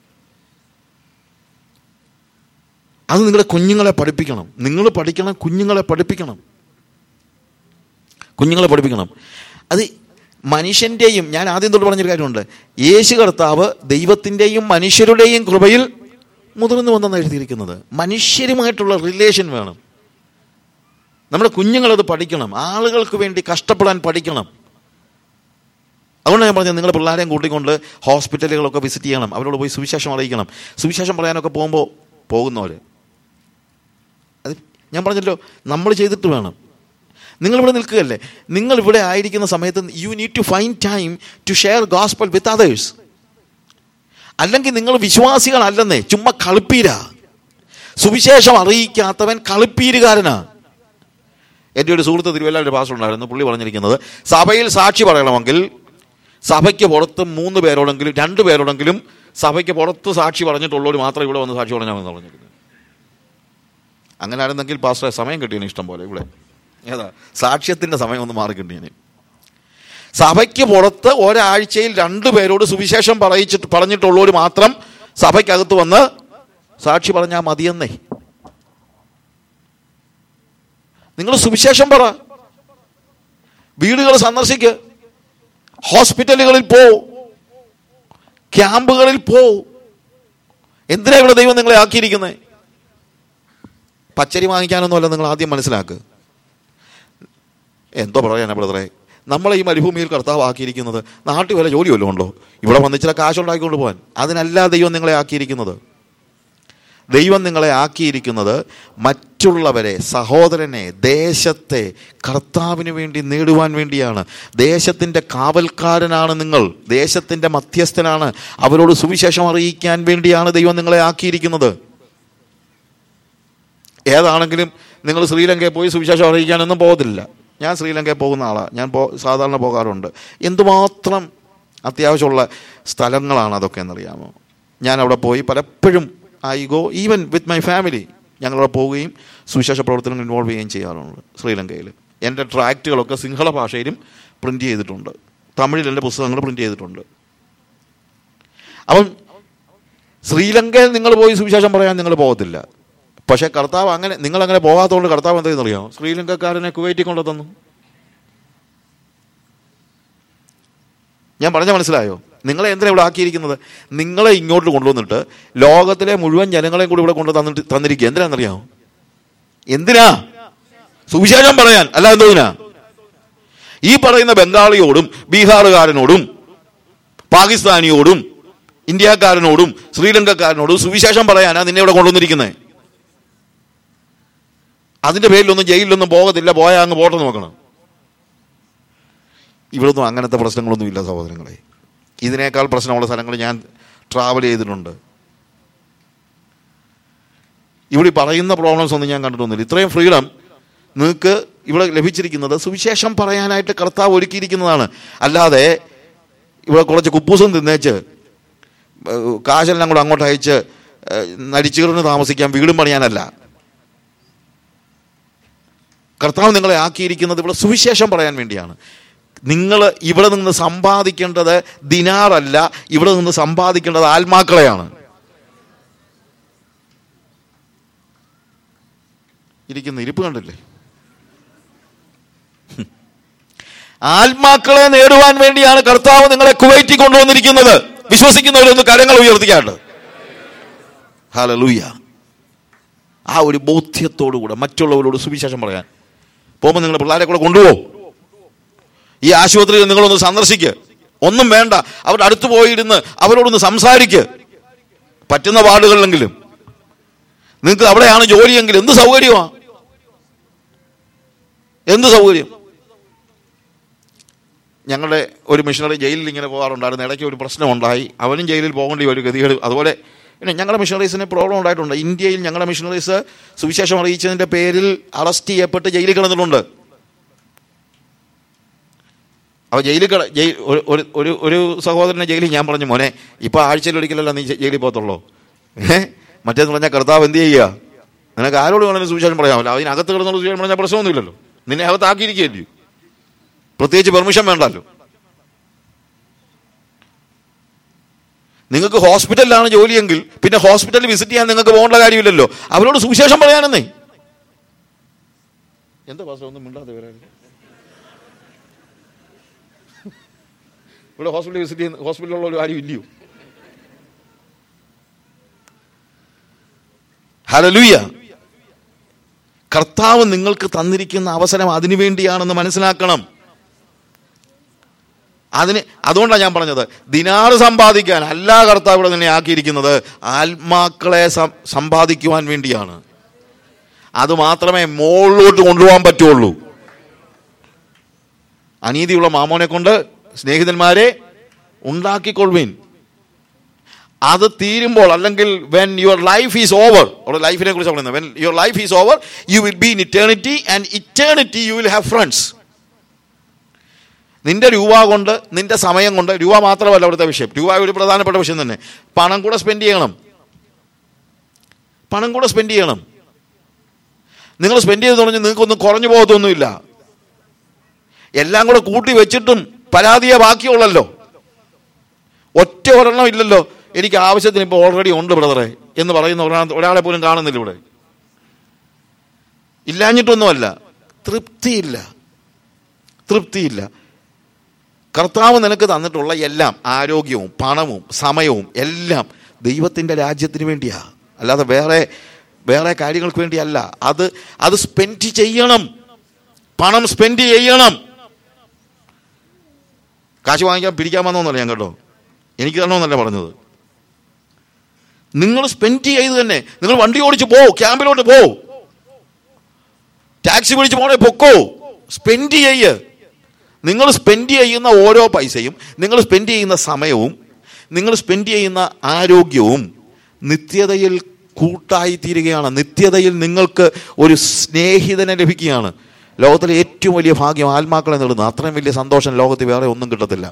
അത് നിങ്ങളുടെ കുഞ്ഞുങ്ങളെ പഠിപ്പിക്കണം നിങ്ങൾ പഠിക്കണം കുഞ്ഞുങ്ങളെ പഠിപ്പിക്കണം കുഞ്ഞുങ്ങളെ പഠിപ്പിക്കണം അത് മനുഷ്യൻ്റെയും ഞാൻ ആദ്യം തൊട്ട് പറഞ്ഞൊരു കാര്യമുണ്ട് യേശു കർത്താവ് ദൈവത്തിൻ്റെയും മനുഷ്യരുടെയും കൃപയിൽ മുതിർന്നു വന്നെന്ന് എഴുതിയിരിക്കുന്നത് മനുഷ്യരുമായിട്ടുള്ള റിലേഷൻ വേണം നമ്മുടെ കുഞ്ഞുങ്ങളത് പഠിക്കണം ആളുകൾക്ക് വേണ്ടി കഷ്ടപ്പെടാൻ പഠിക്കണം അതുകൊണ്ട് ഞാൻ പറഞ്ഞത് നിങ്ങളുടെ പിള്ളേരെയും കൂട്ടിക്കൊണ്ട് ഹോസ്പിറ്റലുകളൊക്കെ വിസിറ്റ് ചെയ്യണം അവരോട് പോയി സുവിശേഷം അറിയിക്കണം സുവിശേഷം പറയാനൊക്കെ പോകുമ്പോൾ പോകുന്നവർ അത് ഞാൻ പറഞ്ഞല്ലോ നമ്മൾ ചെയ്തിട്ട് വേണം നിങ്ങളിവിടെ നിൽക്കുകയല്ലേ നിങ്ങൾ ഇവിടെ ആയിരിക്കുന്ന സമയത്ത് you need to find time to share gospel with others അല്ലെങ്കിൽ നിങ്ങൾ വിശ്വാസികളല്ലെന്നേ ചുമ്മാ കളിപ്പീരാ സുവിശേഷം അറിയിക്കാത്തവൻ കളിപ്പീരുകാരനാ എൻ്റെ ഒരു സുഹൃത്ത് തിരുവല്ലാൻ്റെ പാസ്റ്റർ ഉണ്ടായിരുന്നു പുള്ളി പറഞ്ഞിരിക്കുന്നത് സഭയിൽ സാക്ഷി പറയണമെങ്കിൽ സഭയ്ക്ക് പുറത്ത് മൂന്ന് പേരോടെങ്കിലും രണ്ട് പേരോടെങ്കിലും സഭയ്ക്ക് പുറത്ത് സാക്ഷി പറഞ്ഞിട്ടുള്ളവർ മാത്രം ഇവിടെ വന്ന് സാക്ഷി പറഞ്ഞാൽ പറഞ്ഞിരിക്കുന്നത് അങ്ങനെ ആയിരുന്നെങ്കിൽ പാസ്റ്ററെ സമയം കിട്ടിയതിന് ഇഷ്ടം പോലെ ഇവിടെ ഏതാ സാക്ഷ്യത്തിൻ്റെ സമയം ഒന്ന് മാറി കിട്ടിയതിന് സഭയ്ക്ക് പുറത്ത് ഒരാഴ്ചയിൽ രണ്ടു പേരോട് സുവിശേഷം പറയിച്ചിട്ട് പറഞ്ഞിട്ടുള്ളവർ മാത്രം സഭയ്ക്കകത്ത് വന്ന് സാക്ഷി പറഞ്ഞാൽ മതിയെന്നേ നിങ്ങൾ സുവിശേഷം പറ വീടുകൾ സന്ദർശിക്ക് ഹോസ്പിറ്റലുകളിൽ പോ ക്യാമ്പുകളിൽ പോ എന്തിനാ ഇവിടെ ദൈവം നിങ്ങളെ ആക്കിയിരിക്കുന്നത് പച്ചരി വാങ്ങിക്കാനൊന്നുമല്ല നിങ്ങൾ ആദ്യം മനസ്സിലാക്കുക എന്തോ പറയാനാ ബ്രദറെ നമ്മളെ ഈ മരുഭൂമിയിൽ കർത്താവ് ആക്കിയിരിക്കുന്നത് നാട്ടിൽ വല്ല ജോലി വല്ലതും ഉണ്ടോ ഇവിടെ വന്നിച്ചിട്ട് കാശുണ്ടാക്കിക്കൊണ്ട് പോകാൻ അതിനല്ല ദൈവം നിങ്ങളെ ആക്കിയിരിക്കുന്നത് ദൈവം നിങ്ങളെ ആക്കിയിരിക്കുന്നത് മറ്റുള്ളവരെ സഹോദരനെ ദേശത്തെ കർത്താവിന് വേണ്ടി നേടുവാൻ വേണ്ടിയാണ് ദേശത്തിൻ്റെ കാവൽക്കാരനാണ് നിങ്ങൾ ദേശത്തിൻ്റെ മധ്യസ്ഥനാണ് അവരോട് സുവിശേഷം അറിയിക്കാൻ വേണ്ടിയാണ് ദൈവം നിങ്ങളെ ആക്കിയിരിക്കുന്നത് ഏതാണെങ്കിലും നിങ്ങൾ ശ്രീലങ്കയിൽ പോയി സുവിശേഷം അറിയിക്കാനൊന്നും പോകത്തില്ല ഞാൻ ശ്രീലങ്കയിൽ പോകുന്ന ആളാണ് ഞാൻ പോ സാധാരണ പോകാറുണ്ട് എന്തുമാത്രം അത്യാവശ്യമുള്ള സ്ഥലങ്ങളാണ് അതൊക്കെ എന്നറിയാമോ ഞാൻ അവിടെ പോയി പലപ്പോഴും I go even with my family ഞങ്ങളവിടെ പോവുകയും സുവിശേഷ പ്രവർത്തനങ്ങൾ ഇൻവോൾവ് ചെയ്യുകയും ചെയ്യാറുണ്ട് ശ്രീലങ്കയിൽ എൻ്റെ ട്രാക്റ്റുകളൊക്കെ സിംഹള ഭാഷയിലും പ്രിൻ്റ് ചെയ്തിട്ടുണ്ട് തമിഴിൽ എൻ്റെ പുസ്തകങ്ങൾ പ്രിൻ്റ് ചെയ്തിട്ടുണ്ട് അപ്പം ശ്രീലങ്കയിൽ നിങ്ങൾ പോയി സുവിശേഷം പറയാൻ നിങ്ങൾ പോകത്തില്ല പക്ഷേ കർത്താവ് അങ്ങനെ നിങ്ങൾ അങ്ങനെ പോകാത്തതുകൊണ്ട് കർത്താവ് എന്തെന്നറിയാമോ ശ്രീലങ്കക്കാരനെ കുവൈറ്റിൽ കൊണ്ടു തന്നു ഞാൻ പറഞ്ഞ മനസ്സിലായോ നിങ്ങളെ എന്തിനാ ഇവിടെ ആക്കിയിരിക്കുന്നത് നിങ്ങളെ ഇങ്ങോട്ട് കൊണ്ടുവന്നിട്ട് ലോകത്തിലെ മുഴുവൻ ജനങ്ങളെയും കൂടി ഇവിടെ കൊണ്ട് തന്നിട്ട് തന്നിരിക്കുക എന്തിനാണെന്നറിയാമോ എന്തിനാ സുവിശേഷം പറയാൻ അല്ല എന്തോതിനാ ഈ പറയുന്ന ബംഗാളിയോടും ബീഹാറുകാരനോടും പാകിസ്ഥാനിയോടും ഇന്ത്യക്കാരനോടും ശ്രീലങ്കക്കാരനോടും സുവിശേഷം പറയാനാ നിന്നെ ഇവിടെ കൊണ്ടുവന്നിരിക്കുന്നത് അതിന്റെ പേരിലൊന്നും ജയിലിലൊന്നും പോകത്തില്ല പോയാൽ അങ്ങ് പോട്ടെ നോക്കണം ഇവിടൊന്നും അങ്ങനത്തെ പ്രശ്നങ്ങളൊന്നും ഇല്ല സഹോദരങ്ങളെ ഇതിനേക്കാൾ പ്രശ്നമുള്ള സ്ഥലങ്ങൾ ഞാൻ ട്രാവൽ ചെയ്തിട്ടുണ്ട് ഇവിടെ ഈ പറയുന്ന പ്രോബ്ലംസ് ഒന്നും ഞാൻ കണ്ടിട്ടൊന്നുമില്ല ഇത്രയും ഫ്രീഡം നിങ്ങൾക്ക് ഇവിടെ ലഭിച്ചിരിക്കുന്നത് സുവിശേഷം പറയാനായിട്ട് കർത്താവ് ഒരുക്കിയിരിക്കുന്നതാണ് അല്ലാതെ ഇവിടെ കുറച്ച് കുപ്പൂസും തിന്നേച്ച് ഏഹ്, കാശെല്ലാം കൂടെ അങ്ങോട്ട് അയച്ച് ഏഹ്, നരിച്ചീറിന് താമസിക്കാൻ വീടും പണിയാനല്ല കർത്താവ് നിങ്ങളെ ആക്കിയിരിക്കുന്നത് ഇവിടെ സുവിശേഷം പറയാൻ വേണ്ടിയാണ് നിങ്ങൾ ഇവിടെ നിന്ന് സമ്പാദിക്കേണ്ടത് ദിനാറല്ല ഇവിടെ നിന്ന് സമ്പാദിക്കേണ്ടത് ആത്മാക്കളെയാണ് ഇരിക്കുന്ന ഇരിപ്പ് കണ്ടില്ലേ ഹും. ആത്മാക്കളെ നേടുവാൻ വേണ്ടിയാണ് കർത്താവ് നിങ്ങളെ കുവൈറ്റി കൊണ്ടുവന്നിരിക്കുന്നത് വിശ്വസിക്കുന്നവരൊന്ന് കരങ്ങൾ ഉയർത്തിക്കാണ്ട് ഹാലലൂയ ആ ഒരു ബോധ്യത്തോടുകൂടെ മറ്റുള്ളവരോട് സുവിശേഷം പറയാൻ പോകുമ്പോൾ നിങ്ങൾ പിള്ളേരെ കൂടെ കൊണ്ടുപോകും ഈ ആശുപത്രിയിൽ നിങ്ങളൊന്ന് സന്ദർശിക്ക് ഒന്നും വേണ്ട അവരുടെ അടുത്ത് പോയിരുന്ന് അവരോടൊന്ന് സംസാരിക്ക് പറ്റുന്ന വാർഡുകളിലെങ്കിലും നിങ്ങൾക്ക് അവിടെയാണ് ജോലിയെങ്കിൽ എന്ത് സൗകര്യമാണ് എന്ത് സൗകര്യം ഞങ്ങളുടെ ഒരു മിഷണറി ജയിലിൽ ഇങ്ങനെ പോകാറുണ്ടായിരുന്നു ഇടയ്ക്ക് ഒരു പ്രശ്നം ഉണ്ടായി അവനും ജയിലിൽ പോകേണ്ടി ഒരു ഗതികേട് അതുപോലെ പിന്നെ ഞങ്ങളുടെ മിഷണറീസിന് പ്രോബ്ലം ഉണ്ടായിട്ടുണ്ട് ഇന്ത്യയിൽ ഞങ്ങളുടെ മിഷണറീസ് സുവിശേഷം അറിയിച്ചതിൻ്റെ പേരിൽ അറസ്റ്റ് ചെയ്യപ്പെട്ട് ജയിലിൽ കിടന്നിട്ടുണ്ട് അപ്പോൾ ജയിലിൽ കിട ജയിൽ ഒരു ഒരു- ഒരു ഒരു സഹോദരനെ ജയിലിൽ ഞാൻ പറഞ്ഞു മോനെ ഇപ്പോൾ ആഴ്ചയിൽ ഒരിക്കലല്ല നീ ജ- ജയിലിൽ പോകത്തുള്ളൂ ഏ മറ്റേന്ന് പറഞ്ഞാൽ കർത്താവ് എന്ത് ചെയ്യുക നിനക്ക് ആരോട് വേണമെങ്കിലും സുവിശേഷം പറയാമല്ലോ അതിനകത്ത് കിടന്നുള്ള സുവിശേഷം പറഞ്ഞാൽ പ്രശ്നമൊന്നുമില്ലല്ലോ നിന്നെ അകത്താക്കിയിരിക്കുകയല്ലേ പ്രത്യേകിച്ച് പെർമിഷൻ വേണ്ടല്ലോ നിങ്ങൾക്ക് ഹോസ്പിറ്റലിലാണ് ജോലിയെങ്കിൽ പിന്നെ ഹോസ്പിറ്റലിൽ വിസിറ്റ് ചെയ്യാൻ നിങ്ങൾക്ക് പോകേണ്ട കാര്യമില്ലല്ലോ അവരോട് സുവിശേഷം പറയാനെന്നേ എന്താ പാസ്റ്റർ ഒന്നും മിണ്ടാതെ വരാൻ ഇവിടെ ഹോസ്പിറ്റലിൽ വിസിറ്റ് ചെയ്യുന്ന ഹോസ്പിറ്റലിലുള്ള ഒരു ആരും ഇല്ലയോ ഹലലൂയ കർത്താവ് നിങ്ങൾക്ക് തന്നിരിക്കുന്ന അവസരം അതിനു വേണ്ടിയാണെന്ന് മനസ്സിലാക്കണം അതിന് അതുകൊണ്ടാണ് ഞാൻ പറഞ്ഞത് ദിനാറ് സമ്പാദിക്കാൻ അല്ല കർത്താവ് ഇവിടെ നിന്നെ ആക്കിയിരിക്കുന്നത് ആത്മാക്കളെ സം- സമ്പാദിക്കുവാൻ വേണ്ടിയാണ് അത് മാത്രമേ മുകളിലോട്ട് കൊണ്ടുപോകാൻ പറ്റുള്ളൂ അനീതിയുള്ള മാമോനെ കൊണ്ട് സ്നേഹിതന്മാരെ ഉണ്ടാക്കിക്കൊള്ളുവീൻ അത് തീരുമ്പോൾ അല്ലെങ്കിൽ when your life is over അവിടെ ലൈഫിനെ കുറിച്ച് പറയുന്നത് when your life is over you will be in eternity and eternity you will have friends നിന്റെ രൂപ കൊണ്ട് നിന്റെ സമയം കൊണ്ട് രൂപ മാത്രമല്ല അവിടുത്തെ വിഷയം രൂപ ഒരു പ്രധാനപ്പെട്ട വിഷയം തന്നെ പണം കൂടെ സ്പെൻഡ് ചെയ്യണം പണം കൂടെ സ്പെൻഡ് ചെയ്യണം നിങ്ങൾ സ്പെൻഡ് ചെയ്ത് തുടങ്ങി നിങ്ങൾക്കൊന്നും കുറഞ്ഞു പോകത്തൊന്നുമില്ല എല്ലാം കൂടെ കൂട്ടി വെച്ചിട്ടും പരാതിയെ ബാക്കിയുള്ളല്ലോ ഒറ്റ ഒരെണ്ണം ഇല്ലല്ലോ എനിക്ക് ആവശ്യത്തിന് ഇപ്പോൾ ഓൾറെഡി ഉണ്ട് ബ്രദറെ എന്ന് പറയുന്ന ഒരാ- ഒരാളെ പോലും കാണുന്നില്ല ഇവിടെ ഇല്ലാഞ്ഞിട്ടൊന്നുമല്ല തൃപ്തിയില്ല തൃപ്തിയില്ല കർത്താവ് നിനക്ക് തന്നിട്ടുള്ള എല്ലാം ആരോഗ്യവും പണവും സമയവും എല്ലാം ദൈവത്തിൻ്റെ രാജ്യത്തിന് വേണ്ടിയാ അല്ലാതെ വേറെ വേറെ കാര്യങ്ങൾക്ക് വേണ്ടിയല്ല അത് അത് സ്പെൻഡ് ചെയ്യണം പണം സ്പെൻഡ് ചെയ്യണം കാശ് വാങ്ങിക്കാൻ പിരിക്കാൻ വന്നോന്നല്ല ഞാൻ കേട്ടോ എനിക്ക് തരണമെന്നല്ല പറഞ്ഞത് നിങ്ങൾ സ്പെൻഡ് ചെയ്ത് തന്നെ നിങ്ങൾ വണ്ടി ഓടിച്ച് പോ ക്യാമ്പിലോട്ട് പോ ടാക്സി വിളിച്ച് പോണേ പൊക്കോ സ്പെൻഡ് ചെയ്യ് നിങ്ങൾ സ്പെൻഡ് ചെയ്യുന്ന ഓരോ പൈസയും നിങ്ങൾ സ്പെൻഡ് ചെയ്യുന്ന സമയവും നിങ്ങൾ സ്പെൻഡ് ചെയ്യുന്ന ആരോഗ്യവും നിത്യതയിൽ കൂട്ടായി തീരുകയാണ് നിത്യതയിൽ നിങ്ങൾക്ക് ഒരു സ്നേഹിതനെ ലഭിക്കുകയാണ് ലോകത്തിലെ ഏറ്റവും വലിയ ഭാഗ്യം ആത്മാക്കളെ നേടുന്നു അത്രയും വലിയ സന്തോഷം ലോകത്തിൽ വേറെ ഒന്നും കിട്ടത്തില്ല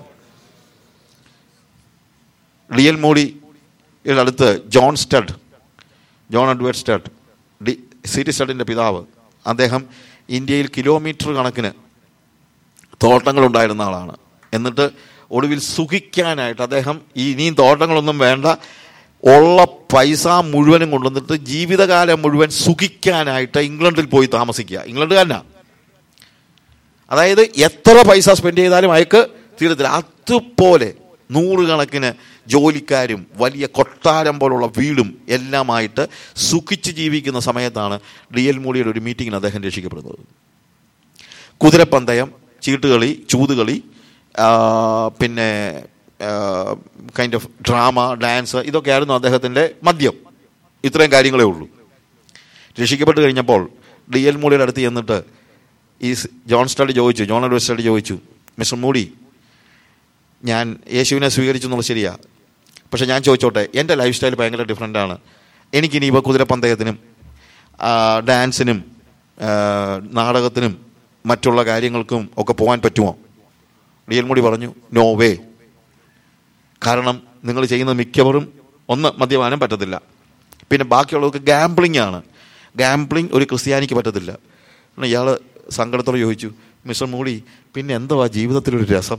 റിയൽ മോഡിയുടെ അടുത്ത് John Studd John Edward Studd ഡി സിറ്റി സ്റ്റഡിൻ്റെ പിതാവ് അദ്ദേഹം ഇന്ത്യയിൽ കിലോമീറ്റർ കണക്കിന് തോട്ടങ്ങളുണ്ടായിരുന്ന ആളാണ് എന്നിട്ട് ഒടുവിൽ സുഖിക്കാനായിട്ട് അദ്ദേഹം ഈ ഇനിയും തോട്ടങ്ങളൊന്നും വേണ്ട ഉള്ള പൈസ മുഴുവനും കൊണ്ടുവന്നിട്ട് ജീവിതകാലം മുഴുവൻ സുഖിക്കാനായിട്ട് ഇംഗ്ലണ്ടിൽ പോയി താമസിക്കുക ഇംഗ്ലണ്ടുകാരനാ അതായത് എത്ര പൈസ സ്പെൻഡ് ചെയ്താലും അയക്ക് തീരത്തില്ല അതുപോലെ നൂറുകണക്കിന് ജോലിക്കാരും വലിയ കൊട്ടാരം പോലുള്ള വീടും എല്ലാമായിട്ട് സുഖിച്ച് ജീവിക്കുന്ന സമയത്താണ് ഡി എൽ മൂടിയുടെ ഒരു മീറ്റിങ്ങിന് അദ്ദേഹം രക്ഷിക്കപ്പെടുന്നത് കുതിരപ്പന്തയം ചീട്ടുകളി ചൂതുകളി ആ, പിന്നെ കൈൻഡ് ഓഫ് ഡ്രാമ ഡാൻസ് ഇതൊക്കെയായിരുന്നു അദ്ദേഹത്തിൻ്റെ മദ്യം ഇത്രയും കാര്യങ്ങളേ ഉള്ളൂ രക്ഷിക്കപ്പെട്ട് കഴിഞ്ഞപ്പോൾ ഡി എൽ മൂടിയുടെ അടുത്ത് ചെന്നിട്ട് ഈ സ് ജോൺ സ്റ്റഡി ചോദിച്ചു ജോൺ എഡ്വേർഡ് സ്റ്റഡി ചോദിച്ചു മിസ്റ്റർ മൂടി ഞാൻ യേശുവിനെ സ്വീകരിച്ചു എന്നുള്ളത് ശരിയാ പക്ഷെ ഞാൻ ചോദിച്ചോട്ടെ എൻ്റെ ലൈഫ് സ്റ്റൈൽ ഭയങ്കര ഡിഫറെൻ്റ് ആണ് എനിക്കിനി ഇപ്പോൾ കുതിരപ്പന്തയത്തിനും ആ, ഡാൻസിനും ആ, നാടകത്തിനും മറ്റുള്ള കാര്യങ്ങൾക്കും ഒക്കെ പോകാൻ പറ്റുമോ റിയൽ മുടി പറഞ്ഞു നോ വേ കാരണം നിങ്ങൾ ചെയ്യുന്ന മിക്കവരും ഒന്ന് മദ്യപാനം പറ്റത്തില്ല പിന്നെ ബാക്കിയുള്ളവർക്ക് ഗാംബ്ലിംഗ് ആണ് ഗാംബ്ലിംഗ് ഒരു ക്രിസ്ത്യാനിക്ക് പറ്റത്തില്ല കാരണം ഇയാൾ സങ്കടത്തോടെ ചോദിച്ചു മിസ്റ്റർ മൂടി പിന്നെ എന്തുവാ ജീവിതത്തിലൊരു രസം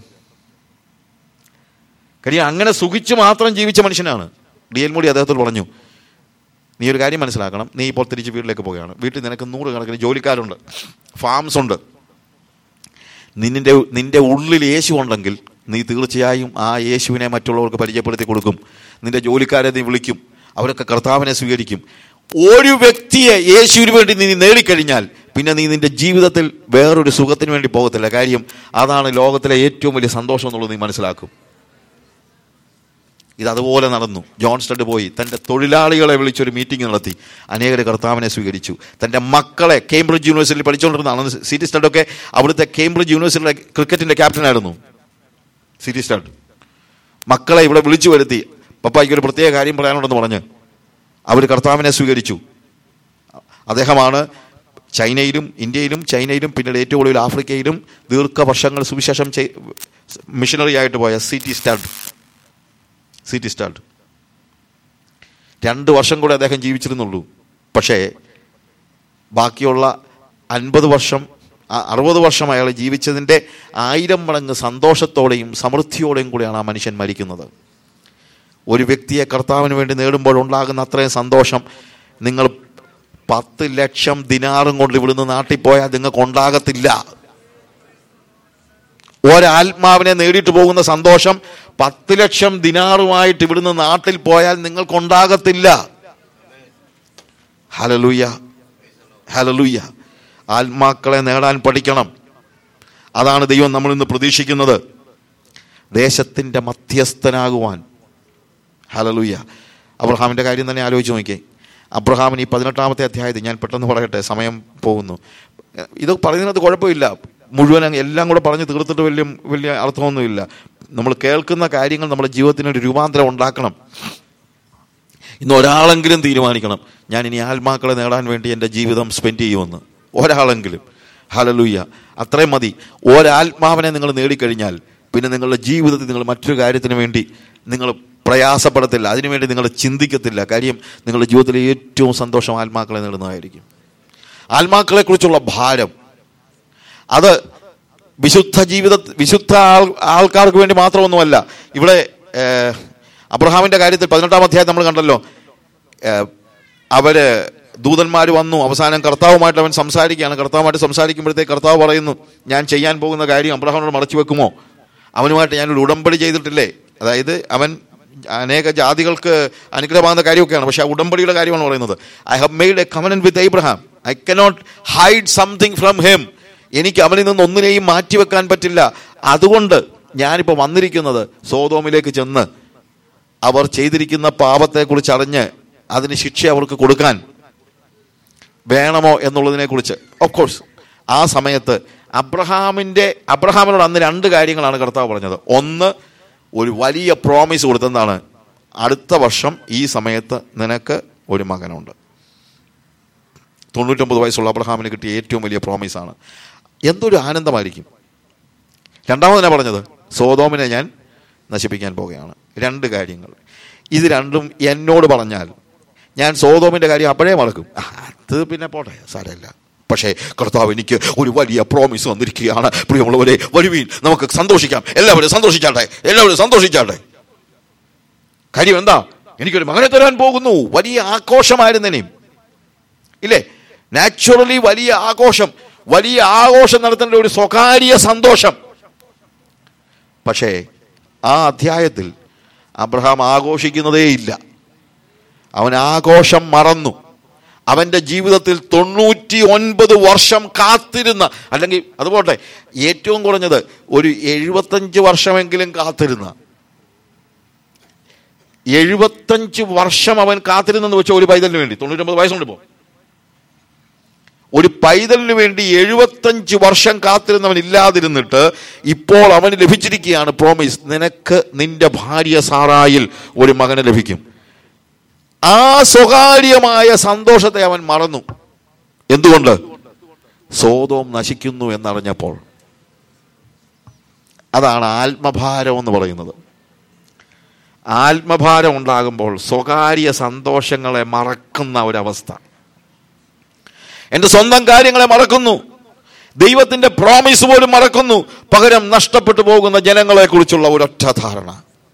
കാര്യം അങ്ങനെ സുഖിച്ച് മാത്രം ജീവിച്ച മനുഷ്യനാണ് ഡി എൽ മൂടി അദ്ദേഹത്തോട് പറഞ്ഞു നീ ഒരു കാര്യം മനസ്സിലാക്കണം നീ ഇപ്പോൾ തിരിച്ച് വീട്ടിലേക്ക് പോവുകയാണ് വീട്ടിൽ നിനക്ക് നൂറുകണക്കിന് ജോലിക്കാരുണ്ട് ഫാംസ് ഉണ്ട് നിന്നിൻ്റെ നിന്റെ ഉള്ളിൽ യേശു ഉണ്ടെങ്കിൽ നീ തീർച്ചയായും ആ യേശുവിനെ മറ്റുള്ളവർക്ക് പരിചയപ്പെടുത്തി കൊടുക്കും നിന്റെ ജോലിക്കാരെ നീ വിളിക്കും അവരൊക്കെ കർത്താവിനെ സ്വീകരിക്കും ഒരു വ്യക്തിയെ യേശുവിന് വേണ്ടി നീ നേടിക്കഴിഞ്ഞാൽ പിന്നെ നീ നിന്റെ ജീവിതത്തിൽ വേറൊരു സുഖത്തിന് വേണ്ടി പോകത്തില്ല കാര്യം അതാണ് ലോകത്തിലെ ഏറ്റവും വലിയ സന്തോഷം എന്നുള്ളത് നീ മനസ്സിലാക്കും ഇത് അതുപോലെ നടന്നു ജോൺ സ്റ്റഡ് പോയി തൻ്റെ തൊഴിലാളികളെ വിളിച്ചൊരു മീറ്റിംഗ് നടത്തി അനേകർ കർത്താവിനെ സ്വീകരിച്ചു തൻ്റെ മക്കളെ കേംബ്രിഡ്ജ് യൂണിവേഴ്സിറ്റിയിൽ പഠിച്ചുകൊണ്ടിരുന്നതാണ് സിറ്റി സ്റ്റഡൊക്കെ അവിടുത്തെ കേംബ്രിഡ്ജ് യൂണിവേഴ്സിറ്റിയുടെ ക്രിക്കറ്റിൻ്റെ ക്യാപ്റ്റനായിരുന്നു സിറ്റി സ്റ്റഡ് മക്കളെ ഇവിടെ വിളിച്ചു വരുത്തി പപ്പായ്ക്ക് ഒരു പ്രത്യേക കാര്യം പറയാനുണ്ടെന്ന് പറഞ്ഞ് അവർ കർത്താവിനെ സ്വീകരിച്ചു അദ്ദേഹമാണ് ചൈനയിലും ഇന്ത്യയിലും ചൈനയിലും പിന്നീട് ഏറ്റവും കൂടുതൽ ആഫ്രിക്കയിലും ദീർഘവർഷങ്ങൾ സുവിശേഷം ചെയ്- മിഷനറി ആയിട്ട് പോയ സിറ്റി സ്റ്റാഡ് സിറ്റി സ്റ്റാർട്ട് രണ്ട് വർഷം കൂടെ അദ്ദേഹം ജീവിച്ചിരുന്നുള്ളൂ പക്ഷേ ബാക്കിയുള്ള അൻപത് വർഷം ആ- അറുപത് വർഷം അയാൾ ജീവിച്ചതിൻ്റെ ആയിരം മടങ്ങ് സന്തോഷത്തോടെയും സമൃദ്ധിയോടെയും കൂടിയാണ് ആ മനുഷ്യൻ മരിക്കുന്നത് ഒരു വ്യക്തിയെ കർത്താവിന് വേണ്ടി നേടുമ്പോൾ ഉണ്ടാകുന്ന അത്രയും സന്തോഷം നിങ്ങൾ പത്ത് ലക്ഷം ദിനാറും കൊണ്ട് ഇവിടുന്ന് നാട്ടിൽ പോയാൽ നിങ്ങൾക്ക് ഉണ്ടാകത്തില്ല ഒരാത്മാവിനെ നേടിയിട്ട് പോകുന്ന സന്തോഷം പത്ത് ലക്ഷം ദിനാറുമായിട്ട് ഇവിടുന്ന് നാട്ടിൽ പോയാൽ നിങ്ങൾക്കുണ്ടാകത്തില്ല ഹലലൂയ ഹലലൂയ ആത്മാക്കളെ നേടാൻ പഠിക്കണം അതാണ് ദൈവം നമ്മൾ ഇന്ന് പ്രതീക്ഷിക്കുന്നത് ദേശത്തിൻ്റെ മധ്യസ്ഥനാകുവാൻ ഹലലൂയ അബ്രഹാമിൻ്റെ കാര്യം തന്നെ ആലോചിച്ച് നോക്കിയേ അബ്രഹാമിന് ഈ പതിനെട്ടാമത്തെ അധ്യായത്തിൽ ഞാൻ പെട്ടെന്ന് പറയട്ടെ സമയം പോകുന്നു ഇത് പറയുന്നത് കുഴപ്പമില്ല മുഴുവൻ അങ്ങ് എല്ലാം കൂടെ പറഞ്ഞ് തീർത്തിട്ട് വലിയ വലിയ അർത്ഥമൊന്നുമില്ല നമ്മൾ കേൾക്കുന്ന കാര്യങ്ങൾ നമ്മുടെ ജീവിതത്തിന് ഒരു രൂപാന്തരം ഉണ്ടാക്കണം ഇന്ന് ഒരാളെങ്കിലും തീരുമാനിക്കണം ഞാൻ ഇനി ആത്മാക്കളെ നേടാൻ വേണ്ടി എൻ്റെ ജീവിതം സ്പെൻഡ് ചെയ്യുമെന്ന് ഒരാളെങ്കിലും ഹലലൂയ്യ അത്രയും മതി ഒരാത്മാവിനെ നിങ്ങൾ നേടിക്കഴിഞ്ഞാൽ പിന്നെ നിങ്ങളുടെ ജീവിതത്തിൽ നിങ്ങൾ മറ്റൊരു കാര്യത്തിന് വേണ്ടി നിങ്ങൾ പ്രയാസപ്പെടത്തില്ല അതിനുവേണ്ടി നിങ്ങൾ ചിന്തിക്കത്തില്ല കാര്യം നിങ്ങളുടെ ജീവിതത്തിലെ ഏറ്റവും സന്തോഷം ആത്മാക്കളെ നേടുന്നതായിരിക്കും ആത്മാക്കളെക്കുറിച്ചുള്ള ഭാരം അത് വിശുദ്ധ ജീവിത വിശുദ്ധ ആൾ ആൾക്കാർക്ക് വേണ്ടി മാത്രമൊന്നുമല്ല ഇവിടെ ഏഹ്, അബ്രഹാമിന്റെ കാര്യത്തിൽ പതിനെട്ടാം അധ്യായം നമ്മൾ കണ്ടല്ലോ ഏഹ്, അവര് ദൂതന്മാർ വന്നു അവസാനം കർത്താവുമായിട്ട് അവൻ സംസാരിക്കുകയാണ് കർത്താവുമായിട്ട് സംസാരിക്കുമ്പോഴത്തേക്ക് കർത്താവ് പറയുന്നു ഞാൻ ചെയ്യാൻ പോകുന്ന കാര്യം അബ്രഹാമിനോട് മറച്ചു വെക്കുമോ അവനുമായിട്ട് ഞാനൊരു ഉടമ്പടി ചെയ്തിട്ടില്ലേ അതായത് അവൻ അനേക ജാതികൾക്ക് അനുഗ്രഹമാകുന്ന കാര്യമൊക്കെയാണ് പക്ഷെ ആ ഉടമ്പടിയുടെ കാര്യമാണ് പറയുന്നത് I have made a covenant with Abraham I cannot hide something from him എനിക്ക് അവനിൽ നിന്ന് ഒന്നിനെയും മാറ്റിവെക്കാൻ പറ്റില്ല അതുകൊണ്ട് ഞാനിപ്പോൾ വന്നിരിക്കുന്നത് സോതോമിലേക്ക് ചെന്ന് അവർ ചെയ്തിരിക്കുന്ന പാപത്തെക്കുറിച്ച് അറിഞ്ഞ് അതിന് ശിക്ഷ അവർക്ക് കൊടുക്കാൻ വേണമോ എന്നുള്ളതിനെ കുറിച്ച് ഓഫ് കോഴ്സ് ആ സമയത്ത് അബ്രഹാമിൻ്റെ അബ്രഹാമിനോട് അന്ന് രണ്ട് കാര്യങ്ങളാണ് കർത്താവ് പറഞ്ഞത് ഒന്ന് ഒരു വലിയ പ്രോമിസ് കൊടുത്തെന്താണ് അടുത്ത വർഷം ഈ സമയത്ത് നിനക്ക് ഒരു മകനുണ്ട് തൊണ്ണൂറ്റൊമ്പത് വയസ്സുള്ള അബ്രഹാമിന് കിട്ടിയ ഏറ്റവും വലിയ പ്രോമിസാണ് എന്തൊരു ആനന്ദമായിരിക്കും രണ്ടാമതിനാ പറഞ്ഞത് സോതോമിനെ ഞാൻ നശിപ്പിക്കാൻ പോവുകയാണ് രണ്ട് കാര്യങ്ങൾ ഇത് രണ്ടും എന്നോട് പറഞ്ഞാൽ ഞാൻ സോതോമിൻ്റെ കാര്യം അപ്പോഴേ മറക്കും ആ, അത് പിന്നെ പോട്ടെ സാരമില്ല പക്ഷേ കർത്താവ് എനിക്ക് ഒരു വലിയ പ്രോമിസ് വന്നിരിക്കുകയാണ് പ്രിയമുള്ളവരെ വരുവീൻ നമുക്ക് സന്തോഷിക്കാം എല്ലാവരും സന്തോഷിച്ചാട്ടെ എല്ലാവരും സന്തോഷിച്ചാട്ടെ കാര്യം എന്താ എനിക്കൊരു മകനെ തരാൻ പോകുന്നു വലിയ ആഘോഷമായിരുന്നേനെയും ഇല്ലേ നാച്ചുറലി വലിയ ആഘോഷം വലിയ ആഘോഷം നടത്തേണ്ട ഒരു സ്വകാര്യ സന്തോഷം പക്ഷേ ആ അധ്യായത്തിൽ അബ്രഹാം ആഘോഷിക്കുന്നതേയില്ല അവൻ ആഘോഷം മറന്നു അവന്റെ ജീവിതത്തിൽ തൊണ്ണൂറ്റി ഒൻപത് വർഷം കാത്തിരുന്ന അല്ലെങ്കിൽ അതുപോട്ടെ ഏറ്റവും കുറഞ്ഞത് ഒരു എഴുപത്തഞ്ച് വർഷമെങ്കിലും കാത്തിരുന്ന എഴുപത്തഞ്ച് വർഷം അവൻ കാത്തിരുന്നെന്ന് വെച്ചാൽ ഒരു പൈതലിന് വേണ്ടി തൊണ്ണൂറ്റൊമ്പത് വയസ്സുണ്ട് ഇപ്പോൾ ഒരു പൈതലിന് വേണ്ടി എഴുപത്തഞ്ച് വർഷം കാത്തിരുന്നവൻ ഇല്ലാതിരുന്നിട്ട് ഇപ്പോൾ അവന് ലഭിച്ചിരിക്കുകയാണ് പ്രോമിസ് നിനക്ക് നിന്റെ ഭാര്യ സാറായിൽ ഒരു മകനെ ലഭിക്കും ആ സ്വകാര്യമായ സന്തോഷത്തെ അവൻ മറന്നു എന്തുകൊണ്ട് സോതോം നശിക്കുന്നു എന്നറിഞ്ഞപ്പോൾ അതാണ് ആത്മഭാരം എന്ന് പറയുന്നത് ആത്മഭാരം ഉണ്ടാകുമ്പോൾ സ്വകാര്യ സന്തോഷങ്ങളെ മറക്കുന്ന ഒരവസ്ഥ എൻ്റെ സ്വന്തം കാര്യങ്ങളെ മറക്കുന്നു ദൈവത്തിന്റെ പ്രോമിസ് പോലും മറക്കുന്നു പകരം നഷ്ടപ്പെട്ടു പോകുന്ന ജനങ്ങളെ കുറിച്ചുള്ള ഒരൊറ്റ ധാരണ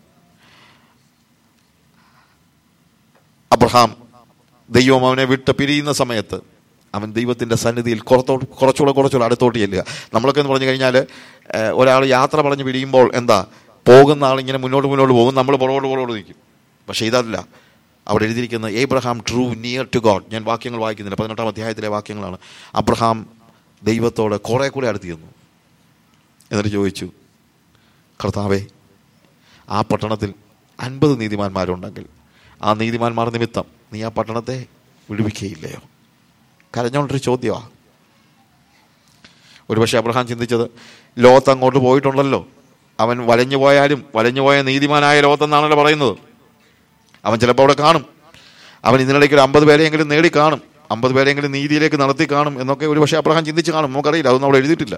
അബ്രഹാം ദൈവം അവനെ വിട്ട് പിരിയുന്ന സമയത്ത് അവൻ ദൈവത്തിന്റെ സന്നിധിയിൽ കുറത്തോട്ട് കുറച്ചുകൂടെ കുറച്ചുകൂടെ അടുത്തോട്ട് ചെല്ലുക നമ്മളൊക്കെ എന്ന് പറഞ്ഞു കഴിഞ്ഞാൽ ഒരാൾ യാത്ര പറഞ്ഞ് പിരിയുമ്പോൾ എന്താ പോകുന്ന ആളിങ്ങനെ മുന്നോട്ട് മുന്നോട്ട് പോകും നമ്മൾ പുറകോട്ട് പുറകോട്ട് നിൽക്കും പക്ഷേ ഇതല്ല അവിടെ എഴുതിയിരിക്കുന്ന Abraham drew near to God ഞാൻ വാക്യങ്ങൾ വായിക്കുന്നില്ല പതിനെട്ടാം അധ്യായത്തിലെ വാക്യങ്ങളാണ് അബ്രഹാം ദൈവത്തോട് കുറെ കൂടെ അടുത്ത് ചെന്നു എന്നിട്ട് ചോദിച്ചു കർത്താവേ ആ പട്ടണത്തിൽ അൻപത് നീതിമാന്മാരുണ്ടെങ്കിൽ ആ നീതിമാന്മാർ നിമിത്തം നീ ആ പട്ടണത്തെ വിടുവിക്കുകയില്ലയോ കരഞ്ഞോണ്ടൊരു ചോദ്യമാണ് ഒരുപക്ഷെ അബ്രഹാം ചിന്തിച്ചത് ലോകത്ത് അങ്ങോട്ട് പോയിട്ടുണ്ടല്ലോ അവൻ വലഞ്ഞു പോയാലും വലഞ്ഞു പോയ നീതിമാനായ ലോകത്തെന്നാണല്ലോ പറയുന്നത് അവൻ ചിലപ്പോൾ അവിടെ കാണും അവൻ ഇതിനിടയ്ക്ക് ഒരു അമ്പത് പേരെയെങ്കിലും നേടി കാണും അമ്പത് പേരെങ്കിലും നീതിയിലേക്ക് നടത്തി കാണും എന്നൊക്കെ ഒരുപക്ഷെ അബ്രഹാം ചിന്തിച്ച് കാണും നമുക്കറിയില്ല അതൊന്നും അവിടെ എഴുതിയിട്ടില്ല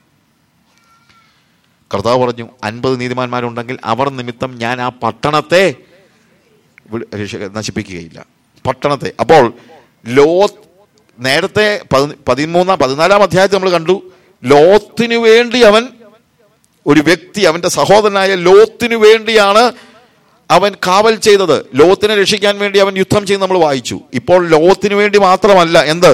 കർത്താവ് പറഞ്ഞു അൻപത് നീതിമാന്മാരുണ്ടെങ്കിൽ അവർ നിമിത്തം ഞാൻ ആ പട്ടണത്തെ വി- രക്ഷ- നശിപ്പിക്കുകയില്ല പട്ടണത്തെ അപ്പോൾ ലോത്ത് നേരത്തെ പതി- പതിമൂന്നാം പതിനാലാം അധ്യായത്തിൽ നമ്മൾ കണ്ടു ലോത്തിന് വേണ്ടി അവൻ ഒരു വ്യക്തി അവന്റെ സഹോദരനായ ലോത്തിന് വേണ്ടിയാണ് അവൻ കാവൽ ചെയ്തത് ലോത്തിനെ രക്ഷിക്കാൻ വേണ്ടി അവൻ യുദ്ധം ചെയ്ത് നമ്മൾ വായിച്ചു ഇപ്പോൾ ലോത്തിന് വേണ്ടി മാത്രമല്ല എന്ത്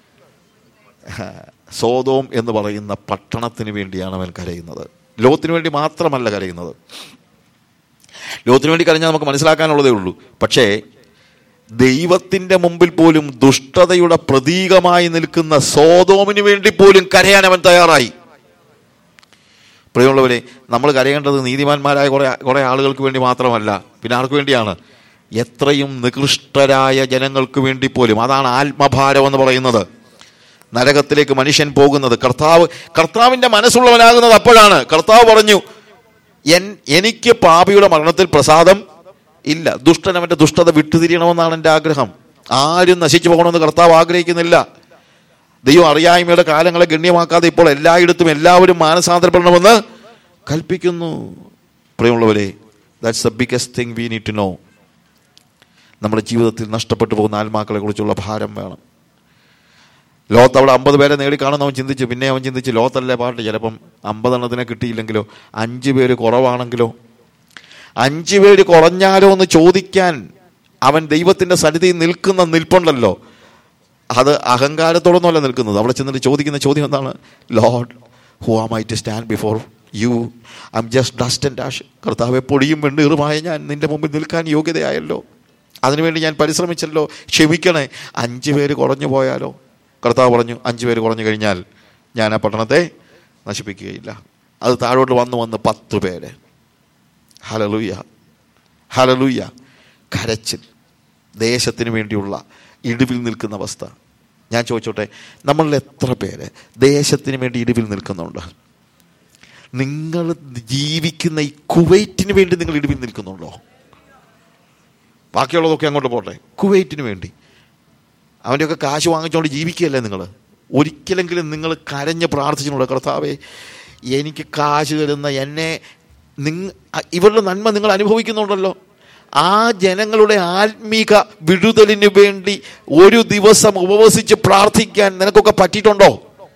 സോതോം എന്ന് പറയുന്ന പട്ടണത്തിന് വേണ്ടിയാണ് അവൻ കരയുന്നത് ലോത്തിന് വേണ്ടി മാത്രമല്ല കരയുന്നത് ലോകത്തിന് വേണ്ടി കരഞ്ഞാൽ നമുക്ക് മനസ്സിലാക്കാനുള്ളതേ ഉള്ളൂ പക്ഷേ ദൈവത്തിന്റെ മുമ്പിൽ പോലും ദുഷ്ടതയുടെ പ്രതീകമായി നിൽക്കുന്ന സോതോമിന് വേണ്ടി പോലും കരയാൻ അവൻ തയ്യാറായി പ്രിയമുള്ളവരെ നമ്മൾ കരയേണ്ടത് നീതിമാന്മാരായ കുറെ കുറെ ആളുകൾക്ക് വേണ്ടി മാത്രമല്ല പിന്നെ ആർക്ക് വേണ്ടിയാണ് എത്രയും നികൃഷ്ടരായ ജനങ്ങൾക്ക് വേണ്ടി പോലും അതാണ് ആത്മഭാരം എന്ന് പറയുന്നത് നരകത്തിലേക്ക് മനുഷ്യൻ പോകുന്നത് കർത്താവ് കർത്താവിന്റെ മനസ്സുള്ളവനാകുന്നത് അപ്പോഴാണ് കർത്താവ് പറഞ്ഞു എൻ എനിക്ക് പാപിയുടെ മരണത്തിൽ പ്രസാദം ഇല്ല ദുഷ്ടൻ അവന്റെ ദുഷ്ടത വിട്ടുതിരിയണമെന്നാണ് എൻ്റെ ആഗ്രഹം ആരും നശിച്ചു പോകണമെന്ന് കർത്താവ് ആഗ്രഹിക്കുന്നില്ല ദൈവം അറിയായ്മയുടെ കാലങ്ങളെ ഗണ്യമാക്കാതെ ഇപ്പോൾ എല്ലായിടത്തും എല്ലാവരും മാനസാന്തരപ്പെടണമെന്ന് കൽപ്പിക്കുന്നു പ്രിയമുള്ളവരെ that's the biggest thing we need to know നമ്മുടെ ജീവിതത്തിൽ നഷ്ടപ്പെട്ടു പോകുന്ന ആത്മാക്കളെ കുറിച്ചുള്ള ഭാരം വേണം ലോകത്ത് അവിടെ അമ്പത് പേരെ നേടി കാണുന്ന അവൻ ചിന്തിച്ചു പിന്നെ അവൻ ചിന്തിച്ചു ലോകത്തല്ലേ പാട്ട് ചിലപ്പം അമ്പതെണ്ണത്തിനെ കിട്ടിയില്ലെങ്കിലോ അഞ്ച് പേര് കുറവാണെങ്കിലോ അഞ്ച് പേര് കുറഞ്ഞാലോ എന്ന് ചോദിക്കാൻ അവൻ ദൈവത്തിന്റെ സന്നിധിയിൽ നിൽക്കുന്ന നിൽപ്പുണ്ടല്ലോ അത് അഹങ്കാരത്തോടൊന്നുമല്ല നിൽക്കുന്നത് അവിടെ ചെന്നിട്ട് ചോദിക്കുന്ന ചോദ്യം എന്താണ് Lord who am I to stand before you I'm just dust and ash കർത്താവെ പൊടിയും വെണ്ണീറുമായ ഞാൻ നിന്റെ മുമ്പിൽ നിൽക്കാൻ യോഗ്യതയായല്ലോ അതിനുവേണ്ടി ഞാൻ പരിശ്രമിച്ചല്ലോ ക്ഷമിക്കണേ അഞ്ച് പേര് കുറഞ്ഞു പോയാലോ കർത്താവ് പറഞ്ഞു അഞ്ച് പേര് കുറഞ്ഞു കഴിഞ്ഞാൽ ഞാൻ ആ പട്ടണത്തെ നശിപ്പിക്കുകയില്ല അത് താഴോട്ട് വന്ന് വന്ന് പത്ത് പേര് ഹലലൂയ ഹലലൂയ കരച്ചിൽ ദേശത്തിന് വേണ്ടിയുള്ള ഇടിവിൽ നിൽക്കുന്ന അവസ്ഥ ഞാൻ ചോദിച്ചോട്ടെ നമ്മളിൽ എത്ര പേര് ദേശത്തിന് വേണ്ടി ഇടിവിൽ നിൽക്കുന്നുണ്ട് നിങ്ങൾ ജീവിക്കുന്ന ഈ കുവൈറ്റിന് വേണ്ടി നിങ്ങൾ ഇടിവിൽ നിൽക്കുന്നുണ്ടോ ബാക്കിയുള്ളതൊക്കെ അങ്ങോട്ട് പോട്ടെ കുവൈറ്റിന് വേണ്ടി അവൻ്റെയൊക്കെ കാശ് വാങ്ങിച്ചുകൊണ്ട് ജീവിക്കുകയല്ലേ നിങ്ങൾ ഒരിക്കലെങ്കിലും നിങ്ങൾ കരഞ്ഞ് പ്രാർത്ഥിച്ചിട്ടുണ്ടോ കർത്താവേ എനിക്ക് കാശ് തരുന്ന എന്നെ നിങ്ങ ഇവരുടെ നന്മ നിങ്ങൾ അനുഭവിക്കുന്നുണ്ടല്ലോ ആ ജനങ്ങളുടെ ആത്മീക വിടുതലിന് വേണ്ടി ഒരു ദിവസം ഉപവസിച്ച് പ്രാർത്ഥിക്കാൻ നിനക്കൊക്കെ പറ്റിയിട്ടുണ്ടോ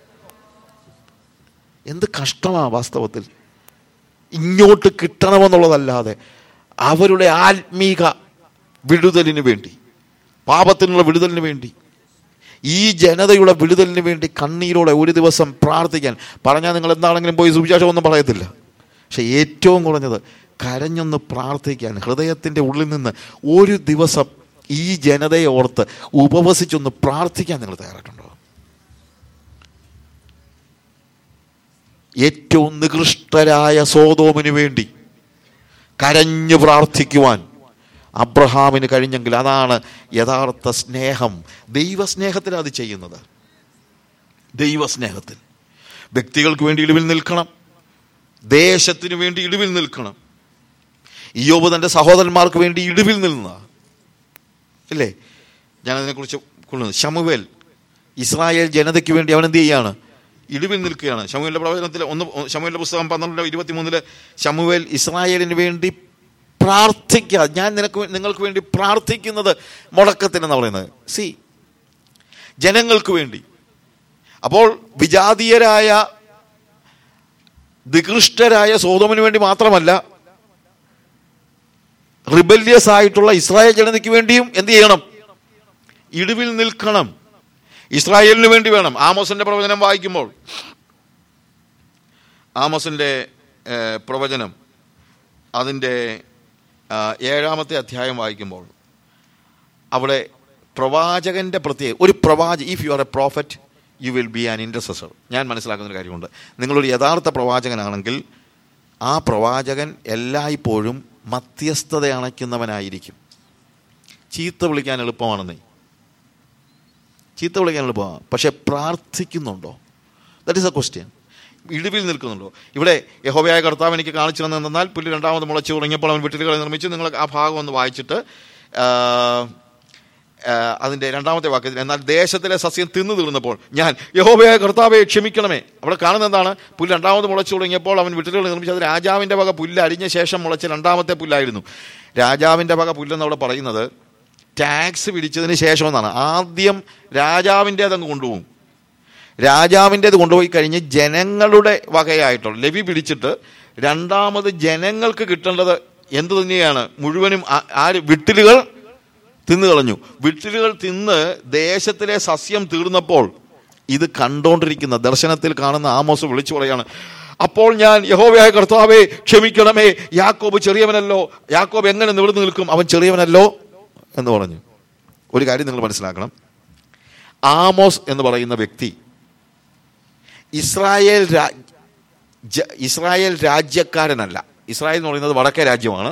എന്ത് കഷ്ടമാ വാസ്തവത്തിൽ ഇങ്ങോട്ട് കിട്ടണമെന്നുള്ളതല്ലാതെ അവരുടെ ആത്മീക വിടുതലിന് വേണ്ടി പാപത്തിനുള്ള വിടുതലിന് വേണ്ടി ഈ ജനതയുടെ വിടുതലിന് വേണ്ടി കണ്ണീരോടെ ഒരു ദിവസം പ്രാർത്ഥിക്കാൻ പറഞ്ഞാൽ നിങ്ങൾ എന്താണെങ്കിലും പോയി സുവിശേഷം ഒന്നും പറയത്തില്ല പക്ഷെ ഏറ്റവും കുറഞ്ഞത് കരഞ്ഞൊന്ന് പ്രാർത്ഥിക്കാൻ ഹൃദയത്തിൻ്റെ ഉള്ളിൽ നിന്ന് ഒരു ദിവസം ഈ ജനതയെ ഓർത്ത് ഉപവസിച്ചൊന്ന് പ്രാർത്ഥിക്കാൻ നിങ്ങൾ തയ്യാറായിട്ടുണ്ടോ ഏറ്റവും നികൃഷ്ടരായ സോതോമിന് വേണ്ടി കരഞ്ഞു പ്രാർത്ഥിക്കുവാൻ അബ്രഹാമിന് കഴിഞ്ഞെങ്കിൽ അതാണ് യഥാർത്ഥ സ്നേഹം ദൈവസ്നേഹത്തിൽ അത് ചെയ്യുന്നത് ദൈവസ്നേഹത്തിൽ വ്യക്തികൾക്ക് വേണ്ടി ഇടിവിൽ നിൽക്കണം ദേശത്തിന് വേണ്ടി ഇടിവിൽ നിൽക്കണം ഇയോബ് തൻ്റെ സഹോദരന്മാർക്ക് വേണ്ടി ഇടിവിൽ നിന്ന ഇല്ലേ ഞാൻ അതിനെക്കുറിച്ച് കൊള്ളുന്നത് ഷമുവേൽ ഇസ്രായേൽ ജനതയ്ക്ക് വേണ്ടി അവൻ എന്ത് ചെയ്യാണ് ഇടിവിൽ നിൽക്കുകയാണ് ഷമുവേലിന്റെ പ്രവചനത്തിൽ ഒന്ന് ഷമുവേലിന്റെ പുസ്തകം പന്ത്രണ്ട് ഇരുപത്തിമൂന്നില് ഷമുവേൽ ഇസ്രായേലിന് വേണ്ടി പ്രാർത്ഥിക്കുക ഞാൻ നിനക്ക് വേ- നിങ്ങൾക്ക് വേണ്ടി പ്രാർത്ഥിക്കുന്നത് മുടക്കത്തിനെന്ന് പറയുന്നത് സി ജനങ്ങൾക്ക് വേണ്ടി അപ്പോൾ വിജാതീയരായ നികൃഷ്ടരായ സോതോമിന് വേണ്ടി മാത്രമല്ല റിബല്യസ് ആയിട്ടുള്ള ഇസ്രായേൽ ജനതയ്ക്ക് വേണ്ടിയും എന്ത് ചെയ്യണം ഇടിവിൽ നിൽക്കണം ഇസ്രായേലിന് വേണ്ടി വേണം ആമോസിന്റെ പ്രവചനം വായിക്കുമ്പോൾ ആമോസിന്റെ ഏഹ്, പ്രവചനം അതിൻ്റെ ആ, ഏഴാമത്തെ അധ്യായം വായിക്കുമ്പോൾ അവിടെ പ്രവാചകന്റെ പ്രത്യേക ഒരു പ്രവാച if you are a prophet you will be an intercessor ഞാൻ മനസ്സിലാക്കുന്ന ഒരു കാര്യമുണ്ട് നിങ്ങളൊരു യഥാർത്ഥ പ്രവാചകനാണെങ്കിൽ ആ പ്രവാചകൻ എല്ലായ്പ്പോഴും മധ്യസ്ഥത അണയ്ക്കുന്നവനായിരിക്കും ചീത്ത വിളിക്കാൻ എളുപ്പമാണെന്നേ ചീത്ത വിളിക്കാൻ എളുപ്പമാണ് പക്ഷെ പ്രാർത്ഥിക്കുന്നുണ്ടോ ദറ്റ് ഇസ് എ ക്വസ്റ്റ്യൻ ഇടിവിൽ നിൽക്കുന്നുണ്ടോ ഇവിടെ യഹോവയായ കർത്താവ് എനിക്ക് കാണിച്ചു തന്നെന്നാൽ പുല്ല് രണ്ടാമത് മുളച്ചു തുടങ്ങിയപ്പോൾ അവൻ വിട്ടിലുകളെ നിർമ്മിച്ചു നിങ്ങൾ ആ ഭാഗം ഒന്ന് വായിച്ചിട്ട് ആ, ആ, അതിൻ്റെ രണ്ടാമത്തെ വാക്യത്തിൽ എന്നാൽ ദേശത്തിലെ സസ്യം തിന്നു തീർന്നപ്പോൾ ഞാൻ യഹോവയായ കർത്താവെ ക്ഷമിക്കണമേ അവിടെ കാണുന്ന എന്താണ് പുല്ല് രണ്ടാമത് മുളച്ചു തുടങ്ങിയപ്പോൾ അവൻ വിട്ടിലുകൾ നിർമ്മിച്ചു അത് രാജാവിൻ്റെ വക പുല്ല് അരിഞ്ഞ ശേഷം മുളച്ച രണ്ടാമത്തെ പുല്ലായിരുന്നു രാജാവിൻ്റെ വക പുല്ലെന്ന് അവിടെ പറയുന്നത് ടാക്സ് പിടിച്ചതിന് ശേഷം എന്നാണ് ആദ്യം രാജാവിൻ്റേതങ്ങ് കൊണ്ടുപോകും രാജാവിൻ്റേത് കൊണ്ടുപോയി കഴിഞ്ഞ് ജനങ്ങളുടെ വകയായിട്ടുള്ള ലവി പിടിച്ചിട്ട് രണ്ടാമത് ജനങ്ങൾക്ക് കിട്ടേണ്ടത് എന്ത് തന്നെയാണ് മുഴുവനും ആ- ആര് വിട്ടിലുകൾ തിന്നു കളഞ്ഞു വിട്ടിലുകൾ തിന്ന് ദേശത്തിലെ സസ്യം തീർന്നപ്പോൾ ഇത് കണ്ടോണ്ടിരിക്കുന്ന ദർശനത്തിൽ കാണുന്ന ആമോസ് വിളിച്ചു പറയാണ് അപ്പോൾ ഞാൻ യഹോവയായ കർത്താവെ ക്ഷമിക്കണമേ യാക്കോബ് ചെറിയവനല്ലോ യാക്കോബ് എങ്ങനെ നിവർന്നു നിൽക്കും അവൻ ചെറിയവനല്ലോ എന്ന് പറഞ്ഞു ഒരു കാര്യം നിങ്ങൾ മനസ്സിലാക്കണം ആമോസ് എന്ന് പറയുന്ന വ്യക്തി ഇസ്രായേൽ രാ- ജ- ഇസ്രായേൽ രാജ്യക്കാരനല്ല ഇസ്രായേൽ എന്ന് പറയുന്നത് വടക്കേ രാജ്യമാണ്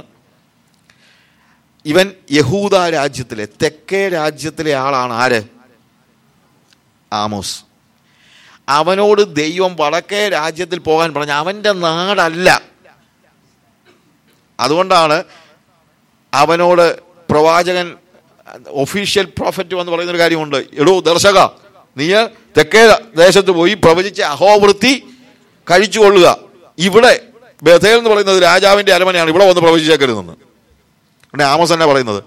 ഇവൻ യഹൂദ രാജ്യത്തിലെ തെക്കേ രാജ്യത്തിലെ ആളാണ് ആര് ആമോസ് അവനോട് ദൈവം വടക്കേ രാജ്യത്തിൽ പോകാൻ പറഞ്ഞ അവൻ്റെ നാടല്ല അതുകൊണ്ടാണ് അവനോട് പ്രവാചകൻ ഒഫീഷ്യൽ പ്രോഫറ്റ് എന്ന് പറയുന്ന ഒരു കാര്യമുണ്ട് എടോ ദർശക നീ തെക്കേ ദേശത്ത് പോയി പ്രവചിച്ച അഹോവൃത്തി കഴിച്ചുകൊള്ളുക ഇവിടെ ബഥേൽ എന്ന് പറയുന്നത് രാജാവിന്റെ അരമനയാണ് ഇവിടെ വന്ന് പ്രവചിച്ചേക്കരുതെന്ന് പിന്നെ ആമോസ് തന്നെ പറയുന്നത്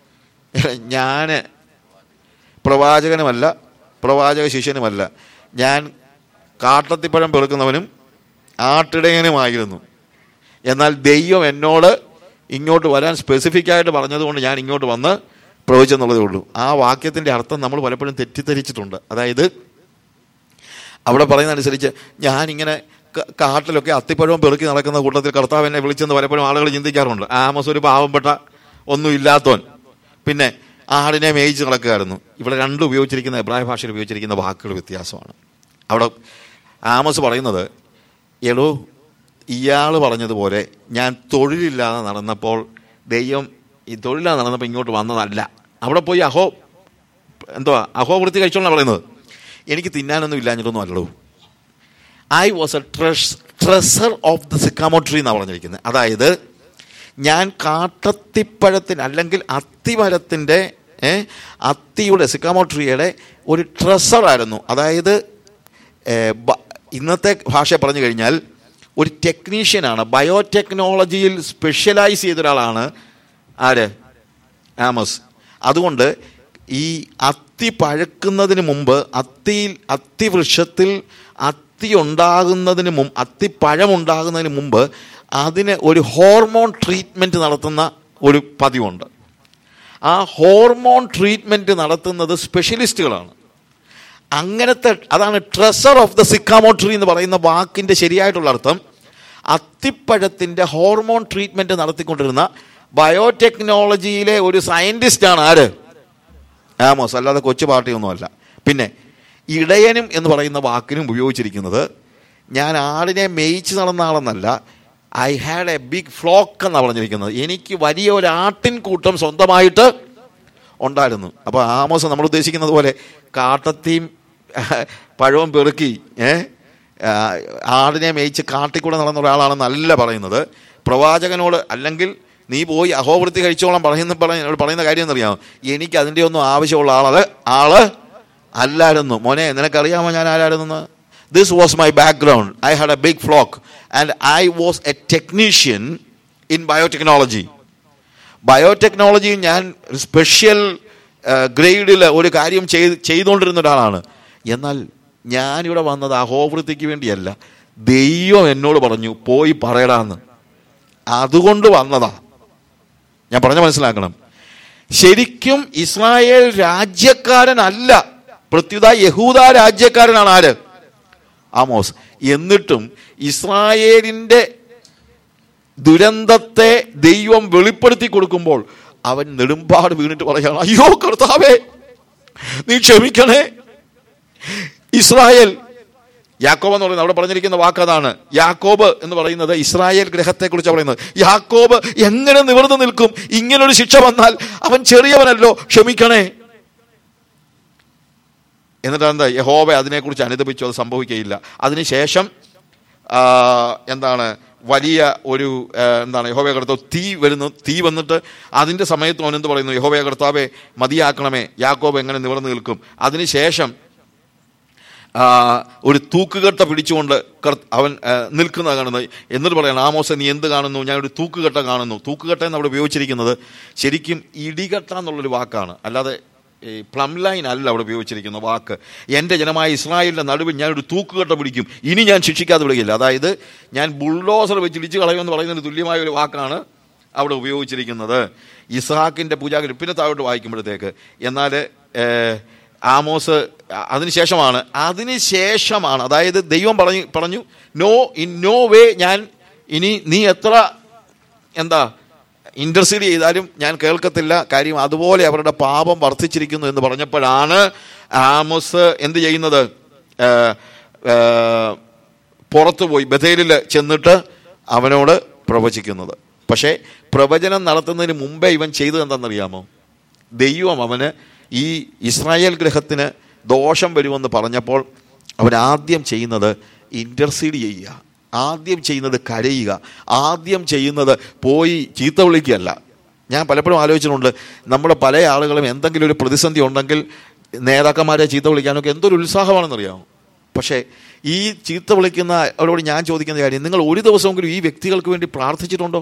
ഞാൻ പ്രവാചകനുമല്ല പ്രവാചക ശിഷ്യനുമല്ല ഞാൻ കാട്ടത്തിപ്പഴം പെറുക്കുന്നവനും ആട്ടിടയനുമായിരുന്നു എന്നാൽ ദൈവം എന്നോട് ഇങ്ങോട്ട് വരാൻ സ്പെസിഫിക് ആയിട്ട് പറഞ്ഞതുകൊണ്ട് ഞാൻ ഇങ്ങോട്ട് വന്ന് പ്രവചിച്ചെന്നുള്ളതേ ഉള്ളൂ ആ വാക്യത്തിൻ്റെ അർത്ഥം നമ്മൾ പലപ്പോഴും തെറ്റിദ്ധരിച്ചിട്ടുണ്ട് അതായത് അവിടെ പറയുന്ന അനുസരിച്ച് ഞാനിങ്ങനെ ക- കാട്ടിലൊക്കെ അത്തിപ്പഴവും പെറുക്കി നടക്കുന്ന കൂട്ടത്തിൽ കർത്താവ് എന്നെ വിളിച്ചെന്ന് പലപ്പോഴും ആളുകൾ ചിന്തിക്കാറുണ്ട് ആമസ് ഒരു പാവപ്പെട്ട ഒന്നും ഇല്ലാത്തവൻ പിന്നെ ആടിനെ മേയിച്ച് നടക്കുകയായിരുന്നു ഇവിടെ രണ്ടും ഉപയോഗിച്ചിരിക്കുന്ന എബ്രായ ഭാഷയിൽ ഉപയോഗിച്ചിരിക്കുന്ന വാക്കുകൾ വ്യത്യാസമാണ് അവിടെ ആമസ് പറയുന്നത് എടോ ഇയാൾ പറഞ്ഞതുപോലെ ഞാൻ തൊഴിലില്ലാതെ നടന്നപ്പോൾ ദൈവം ഈ തൊഴിലില്ലാതെ നടന്നപ്പോൾ ഇങ്ങോട്ട് വന്നതല്ല അവിടെ പോയി അഹോ എന്തുവാ അഹോവൃത്തി കഴിച്ചോളാണ് പറയുന്നത് എനിക്ക് തിന്നാനൊന്നും ഇല്ലാഞ്ഞിട്ടൊന്നും അല്ലടോ I was a dress dresser of the sycamore എന്നാണ് പറഞ്ഞിരിക്കുന്നത് അതായത് ഞാൻ കാട്ടത്തിപ്പഴത്തിന് അല്ലെങ്കിൽ അത്തിമരത്തിൻ്റെ ഏ, അത്തിയുടെ സിക്കാമോട്രിയുടെ ഒരു ട്രഷറായിരുന്നു അതായത് ഏ, ബ- ഇന്നത്തെ ഭാഷ പറഞ്ഞു കഴിഞ്ഞാൽ ഒരു ടെക്നീഷ്യനാണ് ബയോടെക്നോളജിയിൽ സ്പെഷ്യലൈസ് ചെയ്ത ഒരാളാണ് ആര് ആമസ് അതുകൊണ്ട് ഈ അത്തി പഴക്കുന്നതിന് മുമ്പ് അത്തിയിൽ അത്തിവൃക്ഷത്തിൽ അത്തി ഉണ്ടാകുന്നതിന് മുമ്പ് അത്തിപ്പഴം ഉണ്ടാകുന്നതിന് മുമ്പ് അതിന് ഒരു ഹോർമോൺ ട്രീറ്റ്മെൻറ്റ് നടത്തുന്ന ഒരു പതിവുണ്ട് ആ ഹോർമോൺ ട്രീറ്റ്മെൻറ്റ് നടത്തുന്നത് സ്പെഷ്യലിസ്റ്റുകളാണ് അങ്ങനത്തെ അതാണ് ട്രഷർ ഓഫ് ദ സിക്കാമോട്രി എന്ന് പറയുന്ന വാക്കിൻ്റെ ശരിയായിട്ടുള്ള അർത്ഥം അത്തിപ്പഴത്തിൻ്റെ ഹോർമോൺ ട്രീറ്റ്മെൻറ്റ് നടത്തിക്കൊണ്ടിരുന്ന ബയോടെക്നോളജിയിലെ ഒരു സയൻറ്റിസ്റ്റാണ് ആര് ആമോസ് അല്ലാതെ കൊച്ചു പാർട്ടിയൊന്നുമല്ല പിന്നെ ഇടയനും എന്ന് പറയുന്ന വാക്കിനും ഉപയോഗിച്ചിരിക്കുന്നത് ഞാൻ ആടിനെ മേയിച്ച് നടന്ന ആളെന്നല്ല I had a big flock എന്നാണ് പറഞ്ഞിരിക്കുന്നത് എനിക്ക് വലിയ ഒരു ആട്ടിൻ കൂട്ടം സ്വന്തമായിട്ട് ഉണ്ടായിരുന്നു അപ്പോൾ ആമോസ് നമ്മൾ ഉദ്ദേശിക്കുന്നത് പോലെ കാട്ടത്തിയും പഴവും പെറുക്കി ഏ ആ, ആടിനെ മേയിച്ച് കാട്ടിക്കൂടെ നടന്ന ഒരാളാണെന്നല്ല പറയുന്നത് പ്രവാചകനോട് അല്ലെങ്കിൽ നീ പോയി അഹോവൃത്തി കഴിച്ചോളാം പറയുന്ന പറയുന്ന പറയുന്ന കാര്യം എന്നറിയാമോ എനിക്ക് അതിൻ്റെ ഒന്നും ആവശ്യമുള്ള ആളത് ആള് അല്ലായിരുന്നു മോനെ നിനക്കറിയാമോ ഞാൻ ആരായിരുന്നു this was my background I had a big flock and I was a technician in biotechnology ബയോടെക്നോളജിയിൽ ഞാൻ സ്പെഷ്യൽ ഗ്രേഡിൽ ഒരു കാര്യം ചെയ്ത് ചെയ്തുകൊണ്ടിരുന്ന ഒരാളാണ് എന്നാൽ ഞാനിവിടെ വന്നത് അഹോവൃത്തിക്ക് വേണ്ടിയല്ല ദൈവം എന്നോട് പറഞ്ഞു പോയി പറയടാന്ന് അതുകൊണ്ട് വന്നതാ ഞാൻ പറഞ്ഞ മനസ്സിലാക്കണം ശരിക്കും ഇസ്രായേൽ രാജ്യക്കാരനല്ല പ്രത്യുത യഹൂദ രാജ്യക്കാരനാണ് ആര് ആമോസ് എന്നിട്ടും ഇസ്രായേലിന്റെ ദുരന്തത്തെ ദൈവം വെളിപ്പെടുത്തി കൊടുക്കുമ്പോൾ അവൻ നെടുമ്പാട് വീണിട്ട് പറയാണ് അയ്യോ കർത്താവേ നീ ക്ഷമിക്കണേ ഇസ്രായേൽ യാക്കോബ് എന്ന് പറയുന്നത് അവിടെ പറഞ്ഞിരിക്കുന്ന വാക്കതാണ് യാക്കോബ് എന്ന് പറയുന്നത് ഇസ്രായേൽ ഗ്രഹത്തെ കുറിച്ച് പറയുന്നത് യാക്കോബ് എങ്ങനെ നിവർന്നു നിൽക്കും ഇങ്ങനൊരു ശിക്ഷ വന്നാൽ അവൻ ചെറിയവനല്ലോ ക്ഷമിക്കണേ എന്നിട്ട് എന്താ യഹോബ അതിനെക്കുറിച്ച് അനുദപിച്ചു അത് സംഭവിക്കുകയില്ല അതിനുശേഷം ആ, എന്താണ് വലിയ ഒരു ആ, എന്താണ് യഹോബയ കർത്താവ് തീ വരുന്നു തീ വന്നിട്ട് അതിൻ്റെ സമയത്ത് അവൻ എന്ത് പറയുന്നു യഹോബയ കർത്താവെ മതിയാക്കണമേ യാക്കോബ് എങ്ങനെ നിവർന്നു നിൽക്കും അതിനുശേഷം ആ, ഒരു തൂക്കുകെട്ട പിടിച്ചുകൊണ്ട് കർ- അവൻ ആ, നിൽക്കുന്നത് കാണുന്നത് എന്നിട്ട് പറയണം ആമോസ നീ എന്ത് കാണുന്നു ഞാൻ ഒരു തൂക്കുകെട്ട കാണുന്നു തൂക്കുകെട്ട എന്ന് അവിടെ ഉപയോഗിച്ചിരിക്കുന്നത് ശരിക്കും ഇടികെട്ട എന്നുള്ളൊരു വാക്കാണ് അല്ലാതെ ഈ പ്ലം ലൈൻ അല്ല അവിടെ ഉപയോഗിച്ചിരിക്കുന്ന വാക്ക് എൻ്റെ ജനമായ ഇസ്രായേലിൻ്റെ നടുവിൽ ഞാൻ ഒരു തൂക്കുകെട്ട പിടിക്കും ഇനി ഞാൻ ശിക്ഷിക്കാതെ വിടുകയില്ല അതായത് ഞാൻ ബുൾഡോസർ വെച്ച് ഇടിച്ചു കളയുമെന്ന് പറയുന്നതിന് തുല്യമായ ഒരു വാക്കാണ് അവിടെ ഉപയോഗിച്ചിരിക്കുന്നത് ഇസ്ഹാക്കിൻ്റെ പൂജാഗിരി പിന്നെ താഴോട്ട് വായിക്കുമ്പോഴത്തേക്ക് എന്നാൽ ഏഹ്, ആമോസ് അ- അതിനുശേഷമാണ് അതിനുശേഷമാണ് അതായത് ദൈവം പറഞ്ഞു പറഞ്ഞു നോ ഇൻ നോ വേ ഞാൻ ഇനി നീ എത്ര എന്താ ഇന്റർസീഡ് ചെയ്താലും ഞാൻ കേൾക്കത്തില്ല കാര്യം അതുപോലെ അവരുടെ പാപം വർദ്ധിച്ചിരിക്കുന്നു എന്ന് പറഞ്ഞപ്പോഴാണ് ആമോസ് എന്ത് ചെയ്യുന്നത് ഏഹ്, ഏഹ്, പുറത്തു പോയി ബഥേലിൽ ചെന്നിട്ട് അവനോട് പ്രവചിക്കുന്നത് പക്ഷേ പ്രവചനം നടത്തുന്നതിന് മുമ്പേ ഇവൻ ചെയ്തത് എന്താണെന്നറിയാമോ ദൈവം അവന് ഈ ഇസ്രായേൽ ഗ്രഹത്തിന് ദോഷം വരുമെന്ന് പറഞ്ഞപ്പോൾ അവൻ ആദ്യം ചെയ്യുന്നത് ഇൻ്റർസീഡ് ചെയ്യുക ആദ്യം ചെയ്യുന്നത് കരയുക ആദ്യം ചെയ്യുന്നത് പോയി ചീത്ത വിളിക്കുകയല്ല ഞാൻ പലപ്പോഴും ആലോചിച്ചിട്ടുണ്ട് നമ്മുടെ പല ആളുകളും എന്തെങ്കിലും ഒരു പ്രതിസന്ധി ഉണ്ടെങ്കിൽ നേതാക്കന്മാരെ ചീത്ത വിളിക്കാനൊക്കെ എന്തൊരു ഉത്സാഹമാണെന്നറിയാമോ പക്ഷേ ഈ ചീത്ത വിളിക്കുന്ന അവരോട് ഞാൻ ചോദിക്കുന്ന കാര്യം നിങ്ങൾ ഒരു ദിവസമെങ്കിലും ഈ വ്യക്തികൾക്ക് വേണ്ടി പ്രാർത്ഥിച്ചിട്ടുണ്ടോ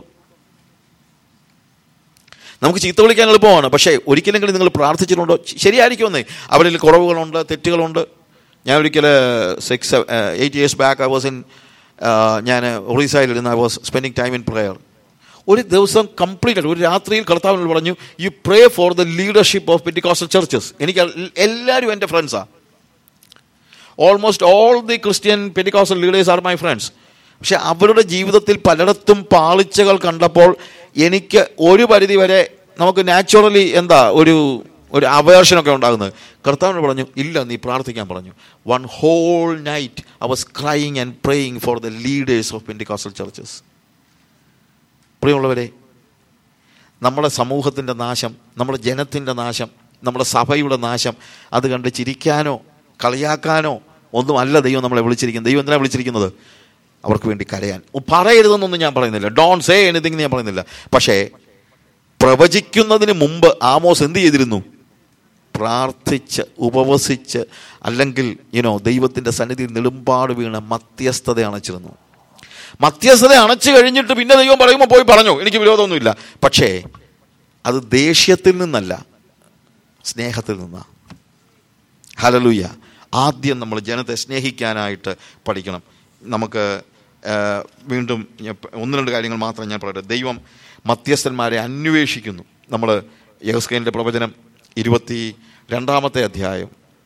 നമുക്ക് ചീത്ത വിളിക്കാൻ എളുപ്പമാണ് പക്ഷേ ഒരിക്കലെങ്കിലും നിങ്ങൾ പ്രാർത്ഥിച്ചിട്ടുണ്ടോ ശ- ശരിയായിരിക്കുമെന്നേ അവരിൽ കുറവുകളുണ്ട് തെറ്റുകളുണ്ട് ഞാൻ ഒരിക്കൽ six eight years back I was in ഞാൻ ഒറീസയിലിരുന്ന് I was spending time in prayer ഒരു ദിവസം കംപ്ലീറ്റ് ആയിട്ട് ഒരു രാത്രിയിൽ കർത്താവിനോട് പറഞ്ഞു you pray for the leadership of Pentecostal churches എനിക്ക് എൽ- എല്ലാവരും എൻ്റെ ഫ്രണ്ട്സാണ് almost all the Christian Pentecostal leaders are my friends പക്ഷെ അവരുടെ ജീവിതത്തിൽ പലയിടത്തും പാളിച്ചകൾ കണ്ടപ്പോൾ എനിക്ക് ഒരു പരിധി വരെ നമുക്ക് നാച്ചുറലി എന്താ ഒരു ഒരു അവേർഷനൊക്കെ ഉണ്ടാകുന്നത് കർത്താവിനോട് പറഞ്ഞു ഇല്ല നീ പ്രാർത്ഥിക്കാൻ പറഞ്ഞു one whole night I was crying and praying for the leaders of Pentecostal churches പ്രിയമുള്ളവരെ നമ്മുടെ സമൂഹത്തിൻ്റെ നാശം നമ്മുടെ ജനത്തിൻ്റെ നാശം നമ്മുടെ സഭയുടെ നാശം അത് കണ്ട് ചിരിക്കാനോ കളിയാക്കാനോ ഒന്നും അല്ല ദൈവം നമ്മളെ വിളിച്ചിരിക്കുന്നത് ദൈവം എന്തിനാണ് വിളിച്ചിരിക്കുന്നത് അവർക്ക് വേണ്ടി കരയാൻ ഓ, പറയരുതെന്നൊന്നും ഞാൻ പറയുന്നില്ല ഡോൺ സേ എനിത്തിങ് ഞാൻ പറയുന്നില്ല പക്ഷേ പ്രവചിക്കുന്നതിന് മുമ്പ് ആമോസ് എന്ത് ചെയ്തിരുന്നു പ്രാർത്ഥിച്ച് ഉപവസിച്ച് അല്ലെങ്കിൽ യുനോ ദൈവത്തിൻ്റെ സന്നിധിയിൽ നെടുമ്പാട് വീണ മധ്യസ്ഥത അണച്ചിരുന്നു മധ്യസ്ഥത അണച്ചു കഴിഞ്ഞിട്ട് പിന്നെ ദൈവം പറയുമ്പോൾ പോയി പറഞ്ഞു എനിക്ക് വിരോധമൊന്നുമില്ല പക്ഷേ അത് ദേഷ്യത്തിൽ നിന്നല്ല സ്നേഹത്തിൽ നിന്നാണ് ഹലലുയ്യ ആദ്യം നമ്മൾ ജനത്തെ സ്നേഹിക്കാനായിട്ട് പഠിക്കണം നമുക്ക് ആ, വീണ്ടും ഞാൻ പ- ഒന്ന് രണ്ട് കാര്യങ്ങൾ മാത്രം ഞാൻ പറയട്ടെ ദൈവം മധ്യസ്ഥന്മാരെ അന്വേഷിക്കുന്നു നമ്മൾ യഹസ്കേലിൻ്റെ പ്രവചനം ഇരുപത്തി രണ്ടാമത്തെ അധ്യായം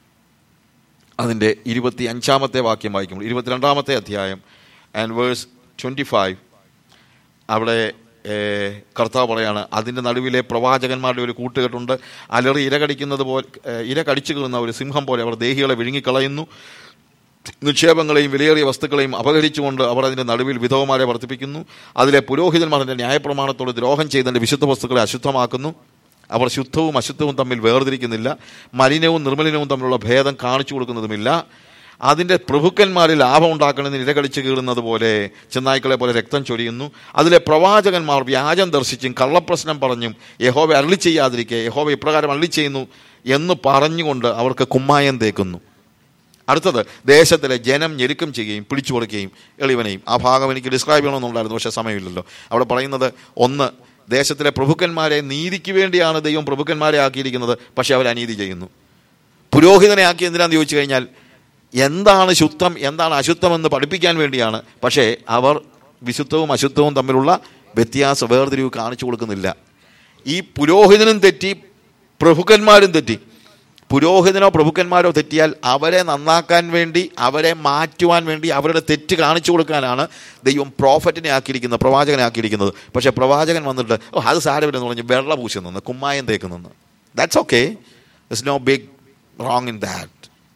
അതിൻ്റെ ഇരുപത്തി അഞ്ചാമത്തെ വാക്യം വായിക്കുമ്പോൾ ഇരുപത്തിരണ്ടാമത്തെ അധ്യായം ആൻഡ് വേഴ്സ് ട്വൻറ്റി ഫൈവ് അവിടെ ഏഹ്, കർത്താവ് പറയാണ് അതിൻ്റെ നടുവിലെ പ്രവാചകന്മാരുടെ ഒരു കൂട്ടുകെട്ടുണ്ട് അലറി ഇര കടിക്കുന്നത് പോലെ ഏഹ്, ഇര കടിച്ചു കീറുന്ന ഒരു സിംഹം പോലെ അവർ ദേഹികളെ വിഴുങ്ങിക്കളയുന്നു നിക്ഷേപങ്ങളെയും വിലയേറിയ വസ്തുക്കളെയും അപഹരിച്ചുകൊണ്ട് അവർ അതിൻ്റെ നടുവിൽ വിധവമാരെ വർദ്ധിപ്പിക്കുന്നു അതിലെ പുരോഹിതന്മാർ അതിൻ്റെ ന്യായപ്രമാണത്തോട് ദ്രോഹം ചെയ്തതിൻ്റെ വിശുദ്ധ വസ്തുക്കളെ അശുദ്ധമാക്കുന്നു അവർ ശുദ്ധവും അശുദ്ധവും തമ്മിൽ വേർതിരിക്കുന്നില്ല മലിനവും നിർമ്മലിനവും തമ്മിലുള്ള ഭേദം കാണിച്ചു കൊടുക്കുന്നതുമില്ല അതിൻ്റെ പ്രഭുക്കന്മാരിൽ ലാഭം ഉണ്ടാക്കണമെന്ന് ഇരകടിച്ച് കീറുന്നത് പോലെ ചെന്നായ്ക്കളെ പോലെ രക്തം ചൊരിയുന്നു അതിലെ പ്രവാചകന്മാർ വ്യാജം ദർശിച്ചും കള്ളപ്രശ്നം പറഞ്ഞും യഹോവ അരളി ചെയ്യാതിരിക്കെ യഹോവ ഇപ്രകാരം അരളി ചെയ്യുന്നു എന്ന് പറഞ്ഞുകൊണ്ട് അവർക്ക് കുമ്മായം തേക്കുന്നു അടുത്തത് ദേശത്തിലെ ജനം ഞെരുക്കം ചെയ്യുകയും പിടിച്ചു കൊടുക്കുകയും എളിവനെയും ആ ഭാഗം എനിക്ക് ഡിസ്ക്രൈബ് ചെയ്യണമെന്നുണ്ടായിരുന്നു പക്ഷേ സമയമില്ലല്ലോ അവിടെ പറയുന്നത് ഒന്ന് ദേശത്തിലെ പ്രഭുക്കന്മാരെ നീതിക്ക് വേണ്ടിയാണ് ദൈവം പ്രഭുക്കന്മാരെ ആക്കിയിരിക്കുന്നത് പക്ഷെ അവർ അനീതി ചെയ്യുന്നു പുരോഹിതനെ ആക്കി എന്തിനാന്ന് ചോദിച്ചു കഴിഞ്ഞാൽ എന്താണ് ശുദ്ധം എന്താണ് അശുദ്ധം എന്ന് പഠിപ്പിക്കാൻ വേണ്ടിയാണ് പക്ഷേ അവർ വിശുദ്ധവും അശുദ്ധവും തമ്മിലുള്ള വ്യത്യാസ വേർതിരിവ് കാണിച്ചു കൊടുക്കുന്നില്ല ഈ പുരോഹിതനും തെറ്റി പ്രഭുക്കന്മാരും തെറ്റി പുരോഹിതനോ പ്രഭുക്കന്മാരോ തെറ്റിയാൽ അവരെ നന്നാക്കാൻ വേണ്ടി അവരെ മാറ്റുവാൻ വേണ്ടി അവരുടെ തെറ്റ് കാണിച്ചു കൊടുക്കാനാണ് ദൈവം പ്രോഫറ്റിനെ ആക്കിയിരിക്കുന്നത് പ്രവാചകനെ ആക്കിയിരിക്കുന്നത് പക്ഷേ പ്രവാചകൻ വന്നിട്ട് ഓ അത് സാരമില്ലെന്ന് പറഞ്ഞ് വെള്ള പൂശി നിന്ന് കുമ്മായം തേക്ക് നിന്ന് that's okay it's no big wrong in that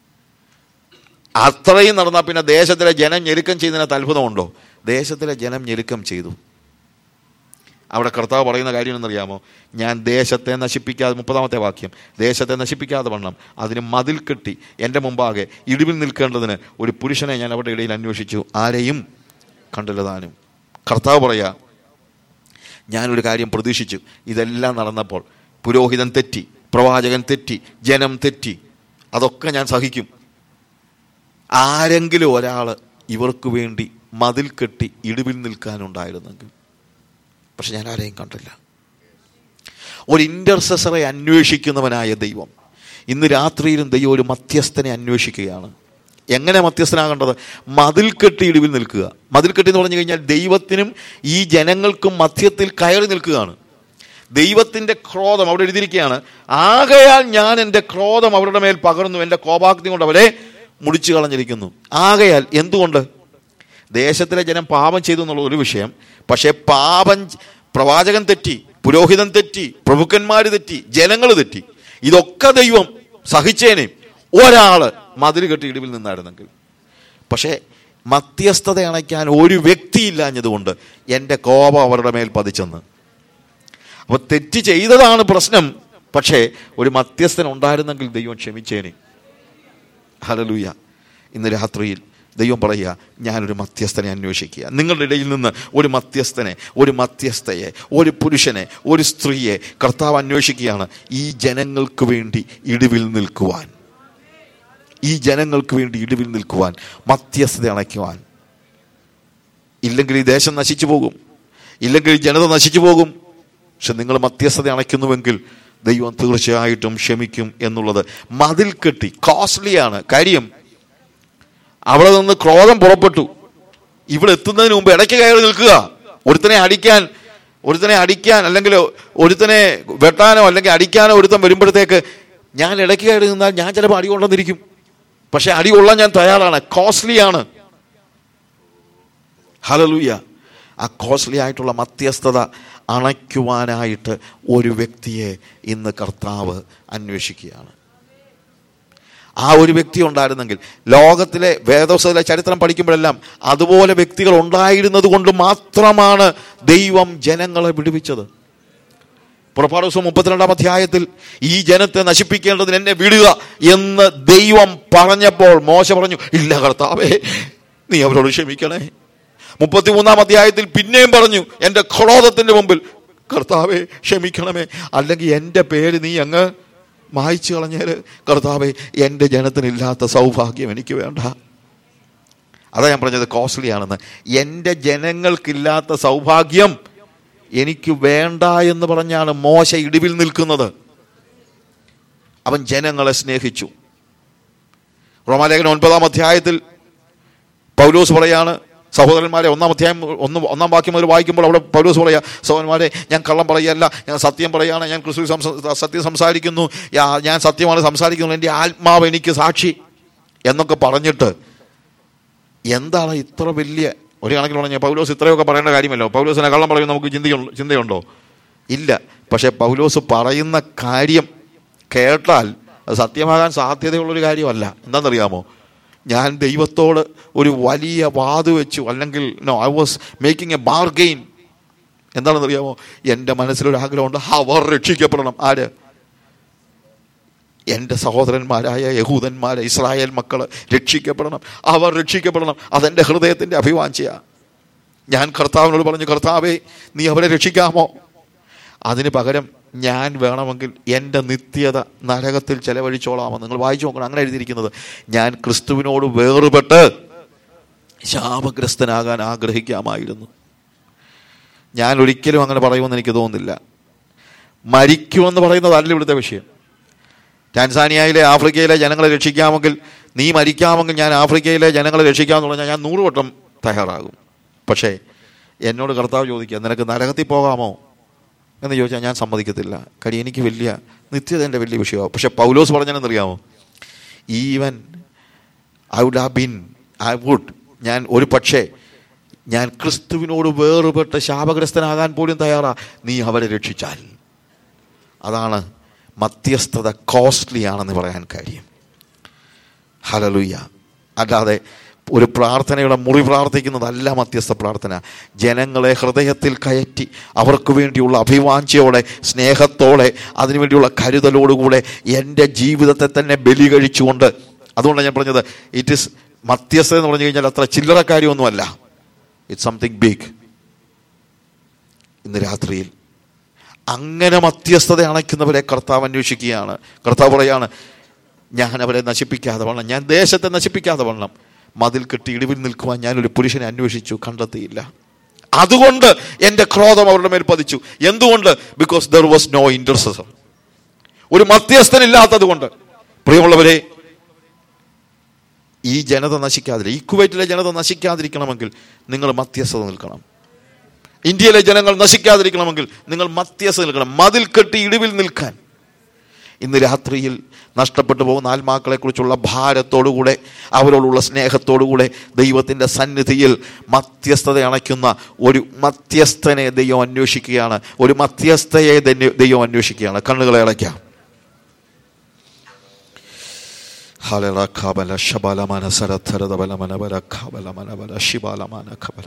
അത്രയും നടന്നാൽ പിന്നെ ദേശത്തിലെ ജനം ഞെരുക്കം ചെയ്യുന്നതിനകത്ത് അത്ഭുതമുണ്ടോ ദേശത്തിലെ ജനം ഞെരുക്കം ചെയ്തു അവിടെ കർത്താവ് പറയുന്ന കാര്യം എന്നറിയാമോ ഞാൻ ദേശത്തെ നശിപ്പിക്കാതെ മുപ്പതാമത്തെ വാക്യം ദേശത്തെ നശിപ്പിക്കാതെ വണ്ണം അതിന് മതിൽ കെട്ടി എൻ്റെ മുമ്പാകെ ഇടിവിൽ നിൽക്കേണ്ടതിന് ഒരു പുരുഷനെ ഞാൻ അവരുടെ ഇടയിൽ അന്വേഷിച്ചു ആരെയും കണ്ടില്ല താനും കർത്താവ് പറയാ ഞാനൊരു കാര്യം പ്രതീക്ഷിച്ചു ഇതെല്ലാം നടന്നപ്പോൾ പുരോഹിതൻ തെറ്റി പ്രവാചകൻ തെറ്റി ജനം തെറ്റി അതൊക്കെ ഞാൻ സഹിക്കും ആരെങ്കിലും ഒരാൾ ഇവർക്ക് വേണ്ടി മതിൽ കെട്ടി ഇടിവിൽ നിൽക്കാനുണ്ടായിരുന്നെങ്കിൽ പക്ഷെ ഞാൻ ആരെയും കണ്ടില്ല ഒരു ഇൻ്റർസെസറെ അന്വേഷിക്കുന്നവനായ ദൈവം ഇന്ന് രാത്രിയിലും ദൈവം ഒരു മധ്യസ്ഥനെ അന്വേഷിക്കുകയാണ് എങ്ങനെ മധ്യസ്ഥനാകേണ്ടത് മതിൽ കെട്ടി ഇടിവിൽ നിൽക്കുക മതിൽ കെട്ടി എന്ന് പറഞ്ഞു കഴിഞ്ഞാൽ ദൈവത്തിനും ഈ ജനങ്ങൾക്കും മധ്യത്തിൽ കയറി നിൽക്കുകയാണ് ദൈവത്തിൻ്റെ ക്രോധം അവിടെ എഴുതിയിരിക്കുകയാണ് ആകയാൽ ഞാൻ എൻ്റെ ക്രോധം അവരുടെ മേൽ പകർന്നു എൻ്റെ കോപാഗ്നി കൊണ്ട് അവരെ മുടിച്ചു കളഞ്ഞിരിക്കുന്നു ആകയാൽ എന്തുകൊണ്ട് ദേശത്തിലെ ജനം പാപം ചെയ്തു എന്നുള്ള ഒരു വിഷയം പക്ഷേ പാപം പ്രവാചകൻ തെറ്റി പുരോഹിതൻ തെറ്റി പ്രഭുക്കന്മാർ തെറ്റി ജനങ്ങൾ തെറ്റി ഇതൊക്കെ ദൈവം സഹിച്ചേനെ ഒരാള് മതിൽ കെട്ടി ഇടിവിൽ നിന്നായിരുന്നെങ്കിൽ പക്ഷേ മധ്യസ്ഥത അണയ്ക്കാൻ ഒരു വ്യക്തിയില്ലാഞ്ഞതുകൊണ്ട് എൻ്റെ കോപം അവരുടെ മേൽ പതിച്ചെന്ന് അപ്പൊ തെറ്റ് ചെയ്തതാണ് പ്രശ്നം പക്ഷേ ഒരു മധ്യസ്ഥൻ ഉണ്ടായിരുന്നെങ്കിൽ ദൈവം ക്ഷമിച്ചേനെ ഹലലൂയ ഇന്ന് രാത്രിയിൽ ദൈവം പറയുക ഞാനൊരു മധ്യസ്ഥനെ അന്വേഷിക്കുക നിങ്ങളുടെ ഇടയിൽ നിന്ന് ഒരു മധ്യസ്ഥനെ ഒരു മധ്യസ്ഥയെ ഒരു പുരുഷനെ ഒരു സ്ത്രീയെ കർത്താവ് അന്വേഷിക്കുകയാണ് ഈ ജനങ്ങൾക്ക് വേണ്ടി ഇടിവിൽ നിൽക്കുവാൻ ഈ ജനങ്ങൾക്ക് വേണ്ടി ഇടിവിൽ നിൽക്കുവാൻ മധ്യസ്ഥത അണയ്ക്കുവാൻ ഇല്ലെങ്കിൽ ഈ ദേശം നശിച്ചു പോകും ഇല്ലെങ്കിൽ ഈ ജനത നശിച്ചു പോകും പക്ഷെ നിങ്ങൾ മധ്യസ്ഥത അണയ്ക്കുന്നുവെങ്കിൽ ദൈവം തീർച്ചയായിട്ടും ക്ഷമിക്കും എന്നുള്ളത് മതിൽ കെട്ടി കോസ്റ്റ്ലിയാണ് കാര്യം അവിടെ നിന്ന് ക്രോധം പുറപ്പെട്ടു ഇവിടെ എത്തുന്നതിന് മുമ്പ് ഇടയ്ക്ക് കയറി നിൽക്കുക ഒരുത്തനെ അടിക്കാൻ ഒരുത്തനെ അടിക്കാൻ അല്ലെങ്കിൽ ഒരുത്തനെ വെട്ടാനോ അല്ലെങ്കിൽ അടിക്കാനോ ഒരുത്തൻ വരുമ്പോഴത്തേക്ക് ഞാൻ ഇടയ്ക്ക് കയറി നിന്നാൽ ഞാൻ ചിലപ്പോൾ അടി കൊണ്ടെന്നിരിക്കും പക്ഷെ അടി കൊള്ളാൻ ഞാൻ തയ്യാറാണ് കോസ്റ്റ്ലിയാണ് ഹലലൂയ ആ കോസ്റ്റ്ലി ആയിട്ടുള്ള മധ്യസ്ഥത അണയ്ക്കുവാനായിട്ട് ഒരു വ്യക്തിയെ ഇന്ന് കർത്താവ് അന്വേഷിക്കുകയാണ് ആ ഒരു വ്യക്തി ഉണ്ടായിരുന്നെങ്കിൽ ലോകത്തിലെ വേദോസത്തിലെ ചരിത്രം പഠിക്കുമ്പോഴെല്ലാം അതുപോലെ വ്യക്തികൾ ഉണ്ടായിരുന്നത് കൊണ്ട് മാത്രമാണ് ദൈവം ജനങ്ങളെ വിടുവിച്ചത് പുറപ്പാട് ദിവസം മുപ്പത്തിരണ്ടാം അധ്യായത്തിൽ ഈ ജനത്തെ നശിപ്പിക്കേണ്ടതിന് എന്നെ വിടുക എന്ന് ദൈവം പറഞ്ഞപ്പോൾ മോശ പറഞ്ഞു ഇല്ല കർത്താവേ നീ അവരോട് ക്ഷമിക്കണേ മുപ്പത്തിമൂന്നാം അധ്യായത്തിൽ പിന്നെയും പറഞ്ഞു എൻ്റെ ക്രോധത്തിന്റെ മുമ്പിൽ കർത്താവെ ക്ഷമിക്കണമേ അല്ലെങ്കിൽ എൻ്റെ പേര് നീ അങ്ങ് മായ്ച്ചു കളഞ്ഞേര് കർത്താവെ എൻ്റെ ജനത്തിനില്ലാത്ത സൗഭാഗ്യം എനിക്ക് വേണ്ട അതാ ഞാൻ പറഞ്ഞത് കോസ്റ്റ്ലി ആണെന്ന് എൻ്റെ ജനങ്ങൾക്കില്ലാത്ത സൗഭാഗ്യം എനിക്ക് വേണ്ട എന്ന് പറഞ്ഞാണ് മോശ ഇടിവിൽ നിൽക്കുന്നത് അവൻ ജനങ്ങളെ സ്നേഹിച്ചു റോമാലേഖന ഒൻപതാം അധ്യായത്തിൽ പൗലോസ് പറയാണ് സഹോദരന്മാരെ ഒന്നാം അധ്യായം ഒന്ന് ഒന്നാം വാക്യം മുതൽ വായിക്കുമ്പോൾ അവിടെ പൗലോസ് പറയാ സഹോദരന്മാരെ ഞാൻ കള്ളം പറയല്ല ഞാൻ സത്യം പറയാണ് ഞാൻ ക്രിസ്തു സംസ- സത്യം സംസാരിക്കുന്നു യാ- ഞാൻ സത്യമാണ് സംസാരിക്കുന്നു എൻ്റെ ആത്മാവ് എനിക്ക് സാക്ഷി എന്നൊക്കെ പറഞ്ഞിട്ട് എന്താണ് ഇത്ര വലിയ ഒരു കണക്കിന് പറഞ്ഞാൽ പൗലോസ് ഇത്രയൊക്കെ പറയേണ്ട കാര്യമല്ലോ പൗലോസിനെ കള്ളം പറയുമ്പോൾ നമുക്ക് ചിന്തയുണ്ടോ ചിന്തയുണ്ടോ ഇല്ല പക്ഷേ പൗലോസ് പറയുന്ന കാര്യം കേട്ടാൽ അത് സത്യമാകാൻ സാധ്യതയുള്ളൊരു കാര്യമല്ല എന്താണെന്നറിയാമോ ഞാൻ ദൈവത്തോട് ഒരു വലിയ വാത് വെച്ചു അല്ലെങ്കിൽ no I was making a bargain എന്താണെന്നറിയാമോ എൻ്റെ മനസ്സിലൊരു ആഗ്രഹമുണ്ട് അവർ രക്ഷിക്കപ്പെടണം ആര് എൻ്റെ സഹോദരന്മാരായ യഹൂദന്മാരെ ഇസ്രായേൽ മക്കൾ രക്ഷിക്കപ്പെടണം അവർ രക്ഷിക്കപ്പെടണം അതെൻ്റെ ഹൃദയത്തിൻ്റെ അഭിവാഞ്ചയാണ് ഞാൻ കർത്താവിനോട് പറഞ്ഞു കർത്താവേ നീ അവരെ രക്ഷിക്കാമോ അതിന് പകരം ഞാൻ വേണമെങ്കിൽ എൻ്റെ നിത്യത നരകത്തിൽ ചെലവഴിച്ചോളാമെന്ന് നിങ്ങൾ വായിച്ചു നോക്കണം അങ്ങനെ എഴുതിയിരിക്കുന്നത് ഞാൻ ക്രിസ്തുവിനോട് വേറുപെട്ട് ശാപഗ്രസ്തനാകാൻ ആഗ്രഹിക്കാമായിരുന്നു ഞാൻ ഒരിക്കലും അങ്ങനെ പറയുമെന്ന് എനിക്ക് തോന്നുന്നില്ല മരിക്കുമെന്ന് പറയുന്നതല്ല ഇവിടുത്തെ വിഷയം ടാൻസാനിയയിലെ ആഫ്രിക്കയിലെ ജനങ്ങളെ രക്ഷിക്കാമെങ്കിൽ നീ മരിക്കാമെങ്കിൽ ഞാൻ ആഫ്രിക്കയിലെ ജനങ്ങളെ രക്ഷിക്കാമെന്ന് പറഞ്ഞാൽ ഞാൻ നൂറ് വട്ടം തയ്യാറാകും പക്ഷേ എന്നോട് കർത്താവ് ചോദിക്കുക നിനക്ക് നരകത്തിൽ പോകാമോ എന്ന് ചോദിച്ചാൽ ഞാൻ സമ്മതിക്കത്തില്ല കാര്യം എനിക്ക് വലിയ നിത്യത എൻ്റെ വലിയ വിഷയമാണ് പക്ഷെ പൗലോസ് പറഞ്ഞതെന്നറിയാമോ even I would have been I would ഞാൻ ഒരു പക്ഷേ ഞാൻ ക്രിസ്തുവിനോട് വേറുപെട്ട് ശാപഗ്രസ്തനാകാൻ പോലും തയ്യാറാ നീ അവരെ രക്ഷിച്ചാൽ അതാണ് മധ്യസ്ഥത കോസ്റ്റ്ലി ആണെന്ന് പറയാൻ കാര്യം ഹലലുയ്യ അല്ലാതെ ഒരു പ്രാർത്ഥനയുടെ മുറി പ്രാർത്ഥിക്കുന്നതല്ല മധ്യസ്ഥ പ്രാർത്ഥന ജനങ്ങളെ ഹൃദയത്തിൽ കയറ്റി അവർക്ക് വേണ്ടിയുള്ള അഭിവാഞ്ചയോടെ സ്നേഹത്തോടെ അതിനുവേണ്ടിയുള്ള കരുതലോടുകൂടെ എൻ്റെ ജീവിതത്തെ തന്നെ ബലി കഴിച്ചുകൊണ്ട് അതുകൊണ്ടാണ് ഞാൻ പറഞ്ഞത് ഇറ്റ് ഇസ് മധ്യസ്ഥത എന്ന് പറഞ്ഞു കഴിഞ്ഞാൽ അത്ര ചില്ലറ കാര്യമൊന്നുമല്ല ഇറ്റ്സ് സംതിങ് ബിഗ് ഇന്ന് രാത്രിയിൽ അങ്ങനെ മധ്യസ്ഥത അണയ്ക്കുന്നവരെ കർത്താവ് അന്വേഷിക്കുകയാണ് കർത്താവ് പറയാണ് ഞാൻ അവരെ നശിപ്പിക്കാതെ വണ്ണം ഞാൻ ദേശത്തെ നശിപ്പിക്കാതെ വണ്ണം മതിൽ കെട്ടി ഇടിവിൽ നിൽക്കുവാൻ ഞാൻ ഒരു പുരുഷനെ അന്വേഷിച്ചു കണ്ടെത്തിയില്ല അതുകൊണ്ട് എൻ്റെ ക്രോധം അവരുടെ മേൽ പതിച്ചു എന്തുകൊണ്ട് because there was no intercessor ഒരു മധ്യസ്ഥനില്ലാത്തത് കൊണ്ട് പ്രിയമുള്ളവരെ ഈ ജനത നശിക്കാതിരി ഈ കുവൈറ്റിലെ ജനത നശിക്കാതിരിക്കണമെങ്കിൽ നിങ്ങൾ മധ്യസ്ഥത നിൽക്കണം ഇന്ത്യയിലെ ജനങ്ങൾ നശിക്കാതിരിക്കണമെങ്കിൽ നിങ്ങൾ മധ്യസ്ഥ നിൽക്കണം മതിൽ കെട്ടി ഇടിവിൽ നിൽക്കാൻ ഇന്ന് രാത്രിയിൽ നഷ്ടപ്പെട്ടു പോകുന്ന ആത്മാക്കളെക്കുറിച്ചുള്ള ഭാരത്തോടുകൂടെ അവരോടുള്ള സ്നേഹത്തോടുകൂടെ ദൈവത്തിൻ്റെ സന്നിധിയിൽ മധ്യസ്ഥത അണയ്ക്കുന്ന ഒരു മധ്യസ്ഥനെ ദൈവം അന്വേഷിക്കുകയാണ് ഒരു മധ്യസ്ഥയെ തന്നെ ദൈവം അന്വേഷിക്കുകയാണ് കണ്ണുകളെ അടയ്ക്കാം ഹലറ ഖബല ശബലമന സരഥരത ബലമനബല ഖബല മനബല ശിബാലമന ഖബല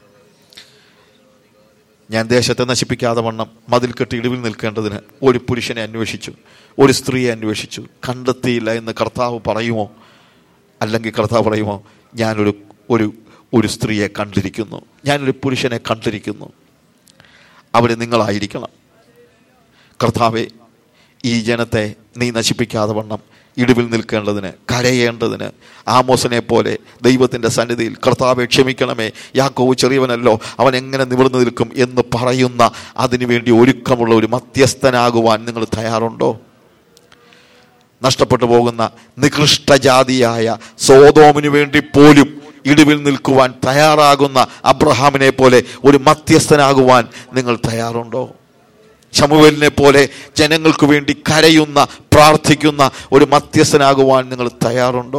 ഞാൻ ദേശത്തെ നശിപ്പിക്കാതെ വണ്ണം മതിൽ കെട്ടി ഇടിവിൽ നിൽക്കേണ്ടതിന് ഒരു പുരുഷനെ അന്വേഷിച്ചു ഒരു സ്ത്രീയെ അന്വേഷിച്ചു കണ്ടെത്തിയില്ല എന്ന് കർത്താവ് പറയുമോ അല്ലെങ്കിൽ കർത്താവ് പറയുമോ ഞാനൊരു ഒരു ഒരു സ്ത്രീയെ കണ്ടിരിക്കുന്നു ഞാനൊരു പുരുഷനെ കണ്ടിരിക്കുന്നു അവിടെ നിങ്ങളായിരിക്കണം കർത്താവെ ഈ ജനത്തെ നീ നശിപ്പിക്കാതെ വണ്ണം ഇടിവിൽ നിൽക്കേണ്ടതിന് കരയേണ്ടതിന് ആമോസനെ പോലെ ദൈവത്തിൻ്റെ സന്നിധിയിൽ കർത്താവെ ക്ഷമിക്കണമേ യാക്കോവ് ചെറിയവനല്ലോ അവൻ എങ്ങനെ നിവർന്നു നിൽക്കും എന്ന് പറയുന്ന അതിനുവേണ്ടി ഒരുക്കമുള്ള ഒരു മധ്യസ്ഥനാകുവാൻ നിങ്ങൾ തയ്യാറുണ്ടോ നഷ്ടപ്പെട്ടു പോകുന്ന നികൃഷ്ടജാതിയായ സോതോമിനു വേണ്ടി പോലും ഇടിവിൽ നിൽക്കുവാൻ തയ്യാറാകുന്ന അബ്രഹാമിനെ പോലെ ഒരു മധ്യസ്ഥനാകുവാൻ നിങ്ങൾ തയ്യാറുണ്ടോ ശമുവേലിനെ പോലെ ജനങ്ങൾക്ക് വേണ്ടി കരയുന്ന പ്രാർത്ഥിക്കുന്ന ഒരു മധ്യസ്ഥനാകുവാൻ നിങ്ങൾ തയ്യാറുണ്ടോ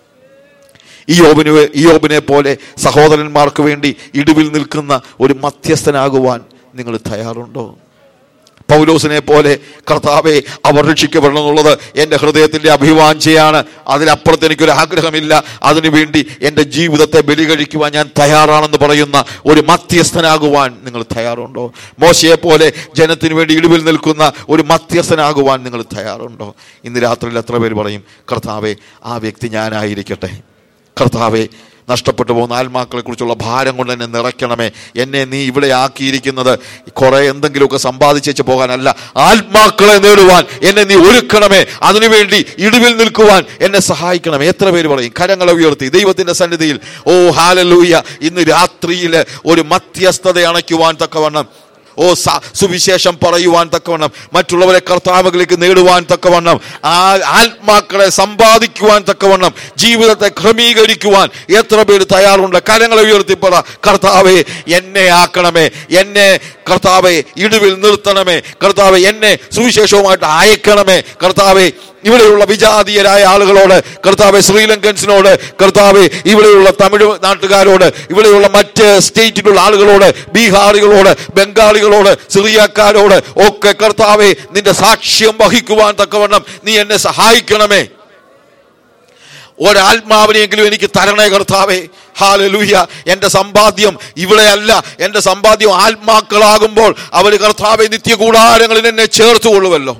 ഇയോബിന് ഇയോബിനെ പോലെ സഹോദരന്മാർക്ക് വേണ്ടി ഇടിവിൽ നിൽക്കുന്ന ഒരു മധ്യസ്ഥനാകുവാൻ നിങ്ങൾ തയ്യാറുണ്ടോ പൗലോസിനെ പോലെ കർത്താവെ അവർ രക്ഷിക്കപ്പെടണം എന്നുള്ളത് എൻ്റെ ഹൃദയത്തിൻ്റെ അഭിവാഞ്ചയാണ് അതിലപ്പുറത്ത് എനിക്കൊരു ആഗ്രഹമില്ല അതിനുവേണ്ടി എൻ്റെ ജീവിതത്തെ ബലി കഴിക്കുവാൻ ഞാൻ തയ്യാറാണെന്ന് പറയുന്ന ഒരു മധ്യസ്ഥനാകുവാൻ നിങ്ങൾ തയ്യാറുണ്ടോ മോശയെ പോലെ ജനത്തിന് വേണ്ടി ഇടിവിൽ നിൽക്കുന്ന ഒരു മധ്യസ്ഥനാകുവാൻ നിങ്ങൾ തയ്യാറുണ്ടോ ഇന്ന് രാത്രിയിൽ എത്ര പേര് പറയും കർത്താവെ ആ വ്യക്തി ഞാനായിരിക്കട്ടെ കർത്താവെ നഷ്ടപ്പെട്ടു പോകുന്ന ആത്മാക്കളെ കുറിച്ചുള്ള ഭാരം കൊണ്ട് എന്നെ നിറയ്ക്കണമേ എന്നെ നീ ഇവിടെ ആക്കിയിരിക്കുന്നത് കുറെ എന്തെങ്കിലുമൊക്കെ സമ്പാദിച്ചേച്ച് പോകാനല്ല ആത്മാക്കളെ നേടുവാൻ എന്നെ നീ ഒരുക്കണമേ അതിനുവേണ്ടി ഇടിവിൽ നിൽക്കുവാൻ എന്നെ സഹായിക്കണമേ എത്ര പേര് പറയും കരങ്ങളെ ഉയർത്തി ദൈവത്തിന്റെ സന്നിധിയിൽ ഓ ഹാലലൂയ ഇന്ന് രാത്രിയിൽ ഒരു മധ്യസ്ഥത അണയ്ക്കുവാൻ തക്കവണ്ണം ഓ സ- സുവിശേഷം പറയുവാൻ തക്കവണ്ണം മറ്റുള്ളവരെ കർത്താവുകളിലേക്ക് നേടുവാൻ തക്കവണ്ണം ആ ആത്മാക്കളെ സമ്പാദിക്കുവാൻ തക്കവണ്ണം ജീവിതത്തെ ക്രമീകരിക്കുവാൻ എത്ര പേര് തയ്യാറുണ്ട് കരങ്ങളെ ഉയർത്തിപ്പറ കർത്താവെ എന്നെ ആക്കണമേ എന്നെ കർത്താവെ ഇടിവിൽ നിർത്തണമേ കർത്താവെ എന്നെ സുവിശേഷവുമായിട്ട് അയക്കണമേ കർത്താവെ ഇവിടെയുള്ള വിജാതീയരായ ആളുകളോട് കർത്താവെ ശ്രീലങ്കൻസിനോട് കർത്താവെ ഇവിടെയുള്ള തമിഴ് നാട്ടുകാരോട് ഇവിടെയുള്ള മറ്റ് സ്റ്റേറ്റിലുള്ള ആളുകളോട് ബീഹാറികളോട് ബംഗാളികളോട് സിറിയക്കാരോട് ഒക്കെ കർത്താവെ നിന്റെ സാക്ഷ്യം വഹിക്കുവാൻ തക്കവണ്ണം നീ എന്നെ സഹായിക്കണമേ ഒരാത്മാവിനെയെങ്കിലും എനിക്ക് തരണേ കർത്താവേ ഹാലലൂയ എൻ്റെ സമ്പാദ്യം ഇവിടെയല്ല എൻ്റെ സമ്പാദ്യം ആത്മാക്കളാകുമ്പോൾ അവർ കർത്താവെ നിത്യകൂടാരങ്ങളിൽ എന്നെ ചേർത്തുകൊള്ളുമല്ലോ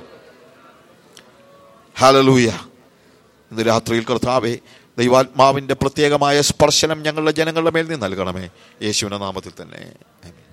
ഹാലലൂയ ഇന്ന് രാത്രിയിൽ കർത്താവെ ദൈവാത്മാവിൻ്റെ പ്രത്യേകമായ സ്പർശനം ഞങ്ങളുടെ ജനങ്ങളുടെ മേൽ നിന്ന് നൽകണമേ യേശുവിൻ്റെ നാമത്തിൽ തന്നെ ആമേൻ